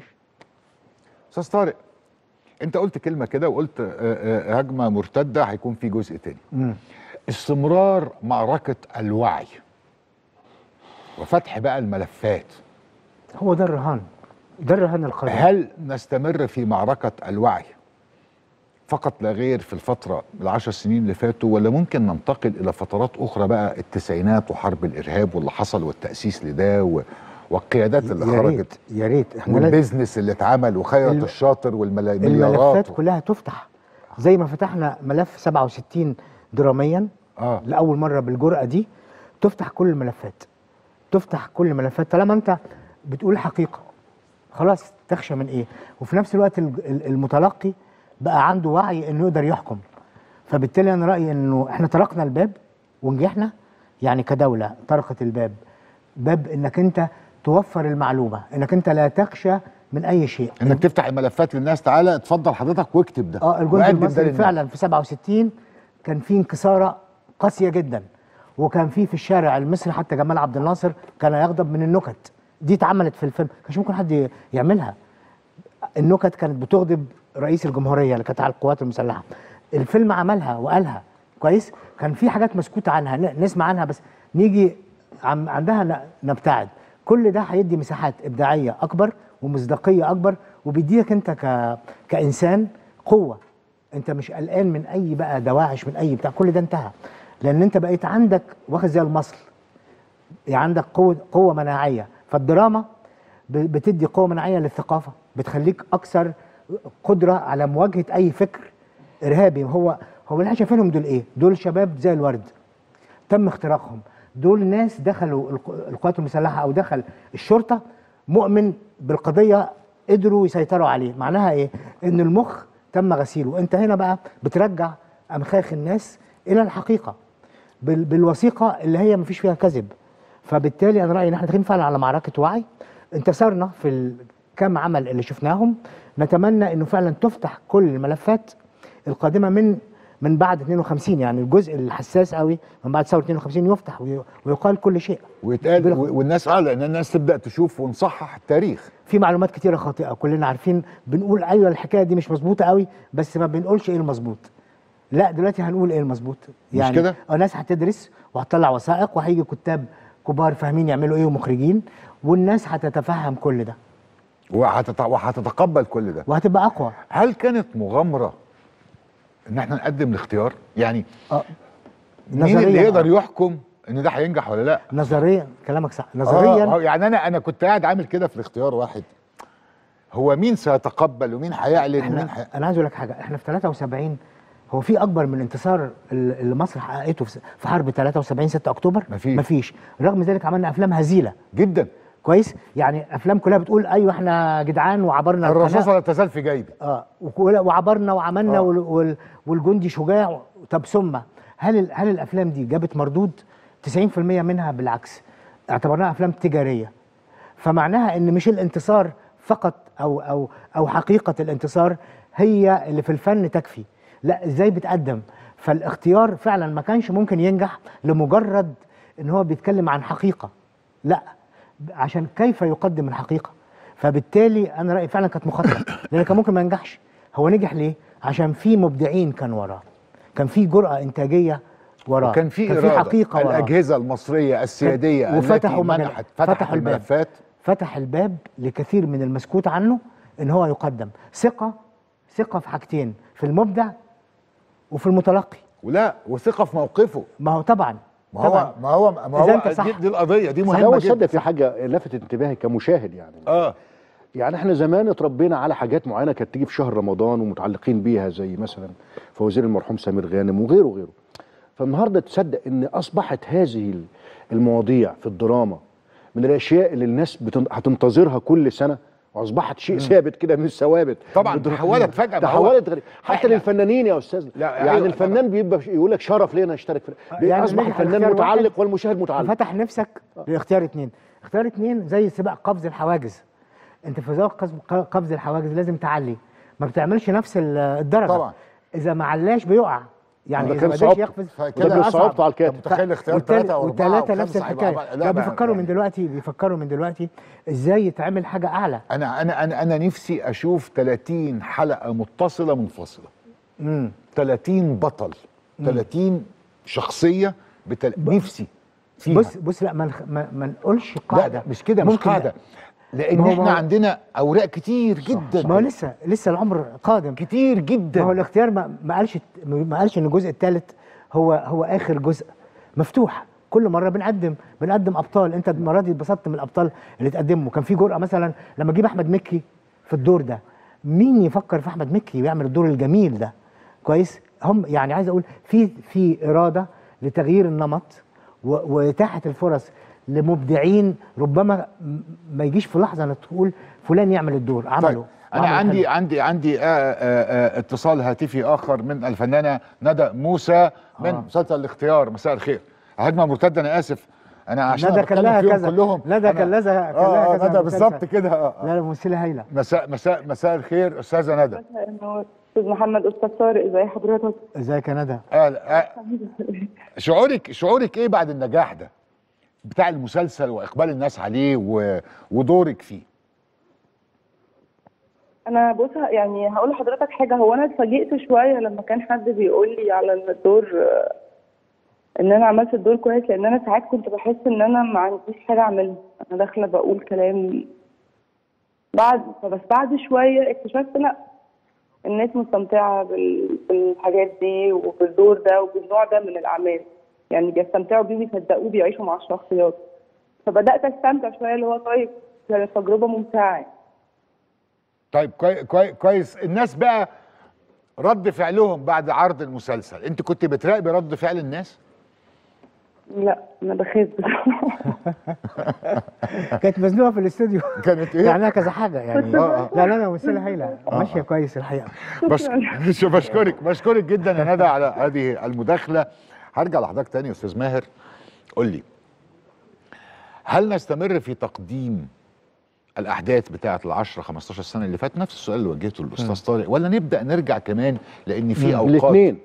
استاذ طارق انت قلت كلمه كده وقلت آه، آه، هجمه مرتده هيكون في جزء تاني استمرار معركه الوعي وفتح بقى الملفات هو ده الرهان ده الرهان القادم هل نستمر في معركة الوعي فقط لا غير في الفترة العشر سنين اللي فاتوا ولا ممكن ننتقل إلى فترات أخرى بقى التسعينات وحرب الإرهاب واللي حصل والتأسيس لده و... والقيادات اللي يا خرجت ريت يا ريت احنا لازم والبيزنس اللي اتعمل وخيرت الم- الشاطر والمليارات الملفات كلها تفتح زي ما فتحنا ملف 67 دراميا اه لاول مره بالجرأه دي تفتح كل الملفات تفتح كل الملفات طالما انت بتقول حقيقه خلاص تخشى من ايه وفي نفس الوقت ال- ال- المتلقي بقى عنده وعي انه يقدر يحكم فبالتالي انا رايي انه احنا طرقنا الباب ونجحنا يعني كدوله طرقت الباب باب انك انت توفر المعلومه انك انت لا تخشى من اي شيء انك تفتح الملفات للناس تعالى اتفضل حضرتك واكتب ده اه الجندي وقدم ده المصري للناس. فعلا في 67 كان في انكساره قاسيه جدا وكان في في الشارع المصري حتى جمال عبد الناصر كان يغضب من النكت دي اتعملت في الفيلم كانش ممكن حد يعملها النكت كانت بتغضب رئيس الجمهوريه اللي كانت على القوات المسلحه الفيلم عملها وقالها كويس كان في حاجات مسكوت عنها ن- نسمع عنها بس نيجي عم عندها ن- نبتعد كل ده هيدي مساحات ابداعيه اكبر ومصداقيه اكبر وبيديك انت ك... كانسان قوه انت مش قلقان من اي بقى دواعش من اي بتاع كل ده انتهى لان انت بقيت عندك واخد زي المصل يعني عندك قوه قوه مناعيه فالدراما ب- بتدي قوه مناعيه للثقافه بتخليك اكثر قدره على مواجهه اي فكر ارهابي هو هو اللي احنا شايفينهم دول ايه؟ دول شباب زي الورد تم اختراقهم دول ناس دخلوا الق- القوات المسلحه او دخل الشرطه مؤمن بالقضيه قدروا يسيطروا عليه معناها ايه ان المخ تم غسيله انت هنا بقى بترجع امخاخ الناس الى الحقيقه بال- بالوثيقه اللي هي مفيش فيها كذب فبالتالي انا رايي ان احنا داخلين فعلا على معركه وعي انتصرنا في الكام عمل اللي شفناهم نتمنى انه فعلا تفتح كل الملفات القادمه من من بعد 52 يعني الجزء الحساس قوي من بعد ثوره 52 يفتح وي- ويقال كل شيء ويتقال و- والناس اه لان الناس تبدا تشوف ونصحح التاريخ في معلومات كتيره خاطئه كلنا عارفين بنقول ايوه الحكايه دي مش مظبوطه قوي بس ما بنقولش ايه المظبوط لا دلوقتي هنقول ايه المظبوط مش كده؟ اه ناس هتدرس وهتطلع وثائق وهيجي كتاب كبار فاهمين يعملوا ايه ومخرجين والناس هتتفهم كل ده وهتت- وهتتقبل كل ده وهتبقى اقوى هل كانت مغامره ان احنا نقدم الاختيار يعني اه مين نظرياً اللي يقدر آه. يحكم ان ده هينجح ولا لا نظريا كلامك صح نظريا آه آه، يعني انا انا كنت قاعد عامل كده في الاختيار واحد هو مين سيتقبل ومين هيعلن ومين احنا هي... انا عايز اقول لك حاجه احنا في 73 هو في اكبر من انتصار ال- اللي مصر حققته في س- في حرب 73 6 اكتوبر مفيش. مفيش رغم ذلك عملنا افلام هزيله جدا كويس يعني افلام كلها بتقول ايوه احنا جدعان وعبرنا الرصاصه القناة. لا تزال في جيبي اه وكل- وعبرنا وعملنا آه. وال وال والجندي شجاع طب ثم هل ال- هل الافلام دي جابت مردود 90% منها بالعكس اعتبرناها افلام تجاريه فمعناها ان مش الانتصار فقط او او او حقيقه الانتصار هي اللي في الفن تكفي لا ازاي بتقدم فالاختيار فعلا ما كانش ممكن ينجح لمجرد ان هو بيتكلم عن حقيقه لا عشان كيف يقدم الحقيقه فبالتالي انا رايي فعلا كانت مخاطره لان كان ممكن ما ينجحش هو نجح ليه عشان في مبدعين كان وراه كان في جرأة إنتاجية وراه وكان في كان إرادة. حقيقة وراه الأجهزة المصرية السيادية التي وفتحوا مجال- منحت فتحت فتحوا الباب. الملفات فتح الباب لكثير من المسكوت عنه ان هو يقدم ثقه ثقه في حاجتين في المبدع وفي المتلقي ولا وثقة في موقفه ما هو طبعا ما هو طبعا ما هو ما إذا هو أنت صح. دي, دي القضية دي لا مهمة وصدق جدا في حاجه لفتت انتباهي كمشاهد يعني اه يعني احنا زمان اتربينا على حاجات معينه كانت تيجي في شهر رمضان ومتعلقين بيها زي مثلا فوزير المرحوم سمير غانم وغيره وغيره فالنهارده تصدق ان اصبحت هذه المواضيع في الدراما من الاشياء اللي الناس بتن... هتنتظرها كل سنه واصبحت شيء ثابت كده مش ثوابت طبعا الدراما- تحولت فجأة ما هو- تحولت غريب حتى إحنا- للفنانين يا استاذ لا، يعني أيوة الفنان بيبقى يقول لك شرف لينا اشترك في يعني يعني اصبح نجح الفنان الاختيار واحد متعلق والمشاهد متعلق فتح نفسك لاختيار اتنين اختيار اتنين زي سباق قفز الحواجز انت في سباق قفز- قفز الحواجز لازم تعلي ما بتعملش نفس ال- الدرجه طبعا. اذا ما علاش بيقع يعني ده اذا كان ما قدرش صعوبته. يقفز فكده يبقى أصعب. صعوبته على الكاتب. متخيل اختيار والتال- ثلاثة أو أربعة والتلاتة أو نفس خمسة الحكايه هيبقى- لا، لا ما- بيفكروا يعني- من دلوقتي بيفكروا من دلوقتي ازاي يتعمل حاجه اعلى انا انا انا انا نفسي اشوف 30 حلقة متصلة منفصلة امم 30 بطل 30 شخصية بتل... نفسي فيها بص بص لا ما نخ- ما, ما نقولش لا قاعده مش كده مش ممكن- قاعدة لان ما هو- احنا ما هو- عندنا اوراق كتير جدا ما هو لسه لسه العمر قادم كتير جدا ما هو الاختيار ما, ما قالش ما قالش ان الجزء الثالث هو هو اخر جزء مفتوح كل مره بنقدم بنقدم ابطال انت المره دي اتبسطت من الابطال اللي تقدموا كان في جرأه مثلا لما اجيب احمد مكي في الدور ده مين يفكر في احمد مكي ويعمل الدور الجميل ده كويس هم يعني عايز اقول في في اراده لتغيير النمط و- واتاحه الفرص لمبدعين ربما م- ما يجيش في لحظه انك تقول فلان يعمل الدور عمله طيب انا وعمله عندي حلو. عندي عندي آه آه آه اتصال هاتفي اخر من الفنانه ندى موسى من آه. مسلسل الاختيار مساء الخير هجمه مرتده انا اسف انا عشان ندى أنا كان بتكلم لها فيهم كذا كلهم ندى أنا- كان لها كان اه لها آه، كذا ندى مسلسل. بالظبط كده آه، آه. لا لا ممثله هايله مساء مساء مساء الخير استاذه ندى استاذ محمد استاذ طارق ازي حضرتك ازيك يا ندى آه آه شعورك شعورك ايه بعد النجاح ده بتاع المسلسل واقبال الناس عليه و... ودورك فيه انا بص يعني هقول لحضرتك حاجه هو انا اتفاجئت شويه لما كان حد بيقول لي على الدور آه، ان انا عملت الدور كويس لان انا ساعات كنت بحس ان انا ما عنديش حاجه اعملها انا داخله بقول كلام بعد فبس بعد شويه اكتشفت لا الناس مستمتعه بال- بالحاجات دي وبالدور ده وبالنوع ده من الاعمال يعني بيستمتعوا بيه ويصدقوه بيعيشوا مع الشخصيات فبدات استمتع شويه اللي هو طيب كانت تجربه ممتعه طيب كوي كوي كويس الناس بقى رد فعلهم بعد عرض المسلسل انت كنت بتراقبي رد فعل الناس لا انا بخاف كانت مزنوقه في الاستوديو كانت ايه؟ يعني لها كذا حاجه يعني آه، آه. لا لا لا ممثله هايله ماشيه كويس الحقيقه بس مش بشكرك بشكرك جدا يا ندى على هذه المداخله هرجع لحضرتك تاني يا استاذ ماهر قول لي هل نستمر في تقديم الاحداث بتاعه ال 10 15 سنه اللي فات نفس السؤال اللي وجهته للاستاذ طارق ولا نبدا نرجع كمان لان في اوقات الاثنين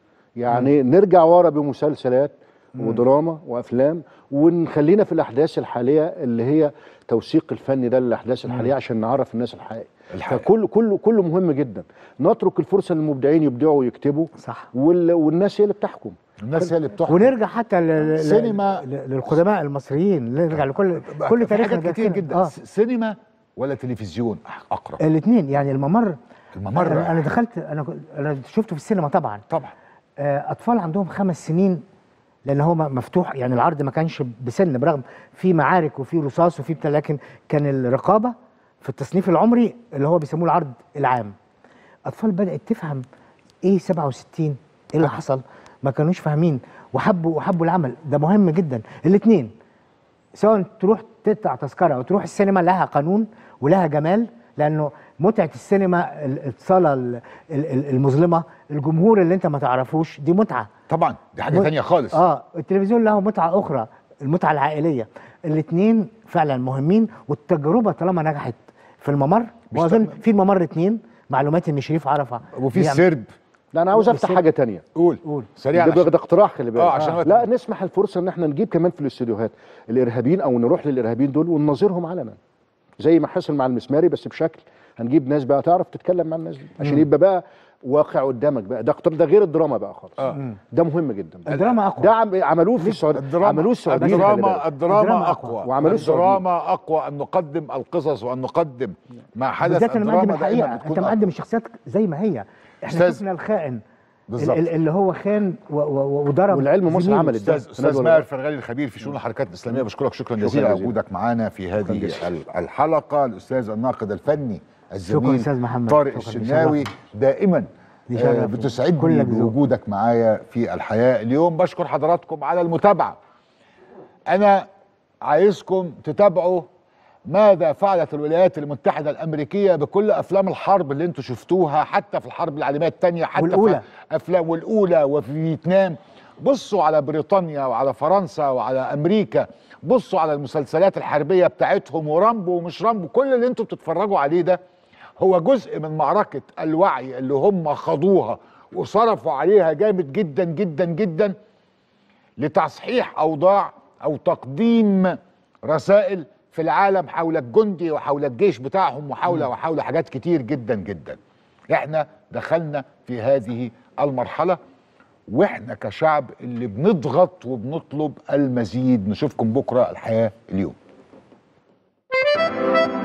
يعني نرجع ورا بمسلسلات ودراما وافلام ونخلينا في الاحداث الحاليه اللي هي توثيق الفني ده للاحداث الحاليه عشان نعرف الناس الحقيقه الحقيقة. فكله كله كله مهم جدا نترك الفرصه للمبدعين يبدعوا ويكتبوا صح وال... والناس هي اللي بتحكم الناس هي اللي بتحكم ونرجع حتى لل- لل- سينما- لل- للقدماء المصريين نرجع لكل كل في تاريخنا حاجات كتير بيحكينا. جدا اه س- سينما ولا تلفزيون اقرب الاثنين يعني الممر الممر انا, أنا دخلت انا كنت- انا شفته في السينما طبعا طبعا آه، اطفال عندهم خمس سنين لان هو م- مفتوح يعني العرض ما كانش بسن برغم في معارك وفي رصاص وفي بتاع لكن كان الرقابه في التصنيف العمري اللي هو بيسموه العرض العام اطفال بدات تفهم ايه 67 ايه اللي حصل ما كانوش فاهمين وحبوا وحبوا العمل ده مهم جدا الاثنين سواء تروح تقطع تذكره او تروح السينما لها قانون ولها جمال لانه متعه السينما ال- الصاله ال- ال- المظلمه الجمهور اللي انت ما تعرفوش دي متعه طبعا دي حاجه مت- تانية خالص اه التلفزيون له متعه اخرى المتعه العائليه الاثنين فعلا مهمين والتجربه طالما نجحت في الممر واظن في الممر اثنين معلومات ان شريف عرفه وفي بيعمل- السرب لا انا عاوز افتح والسرب- حاجه تانية قول قول سريعا ده, عشان- ده اقتراح خلي بالك اه عشان وقت لا نسمح الفرصه ان احنا نجيب كمان في الاستوديوهات الارهابيين او نروح للارهابيين دول ونناظرهم علنا زي ما حصل مع المسماري بس بشكل هنجيب ناس بقى تعرف تتكلم مع الناس دي عشان مم. يبقى بقى واقع قدامك بقى ده اقتراح- ده غير الدراما بقى خالص آه. ده مهم جدا الدراما اقوى ده عم عملوه في السعوديه الدراما عملوه السعوديه خلي بالك. الدراما الدراما الدراما اقوى وعملوه السعوديين. الدراما اقوى ان نقدم القصص وان نقدم ما حدث بالذات انا مقدم الدراما دائما الحقيقه بتكون انت أقوى. مقدم الشخصيات زي ما هي احنا أستاذ- شفنا الخائن بالظبط. ال- ال- اللي هو خان و- و- وضرب والعلم مصر زميله. عملت ده. استاذ استاذ ماهر فرغلي الخبير في شؤون الحركات الاسلاميه بشكرك شكرا جزيلا على جزيلا. وجودك معنا في هذه جزيلا. ال- الحلقه الاستاذ الناقد الفني شكرا الزميل أستاذ محمد. طارق شكرا، الشناوي دائما يشرفني. آه، بتسعدني كلك ذوق. بوجودك معايا في الحياه اليوم بشكر حضراتكم على المتابعه انا عايزكم تتابعوا ماذا فعلت الولايات المتحدة الأمريكية بكل أفلام الحرب اللي انتم شفتوها حتى في الحرب العالمية الثانية حتى والأولى. في أفلام والأولى وفي فيتنام بصوا على بريطانيا وعلى فرنسا وعلى أمريكا بصوا على المسلسلات الحربية بتاعتهم ورامبو ومش رامبو كل اللي انتم بتتفرجوا عليه ده هو جزء من معركة الوعي اللي هم خاضوها وصرفوا عليها جامد جدا جدا جدا لتصحيح اوضاع او تقديم رسائل في العالم حول الجندي وحول الجيش بتاعهم وحول وحول حاجات كتير جدا جدا احنا دخلنا في هذه المرحله واحنا كشعب اللي بنضغط وبنطلب المزيد نشوفكم بكره الحياه اليوم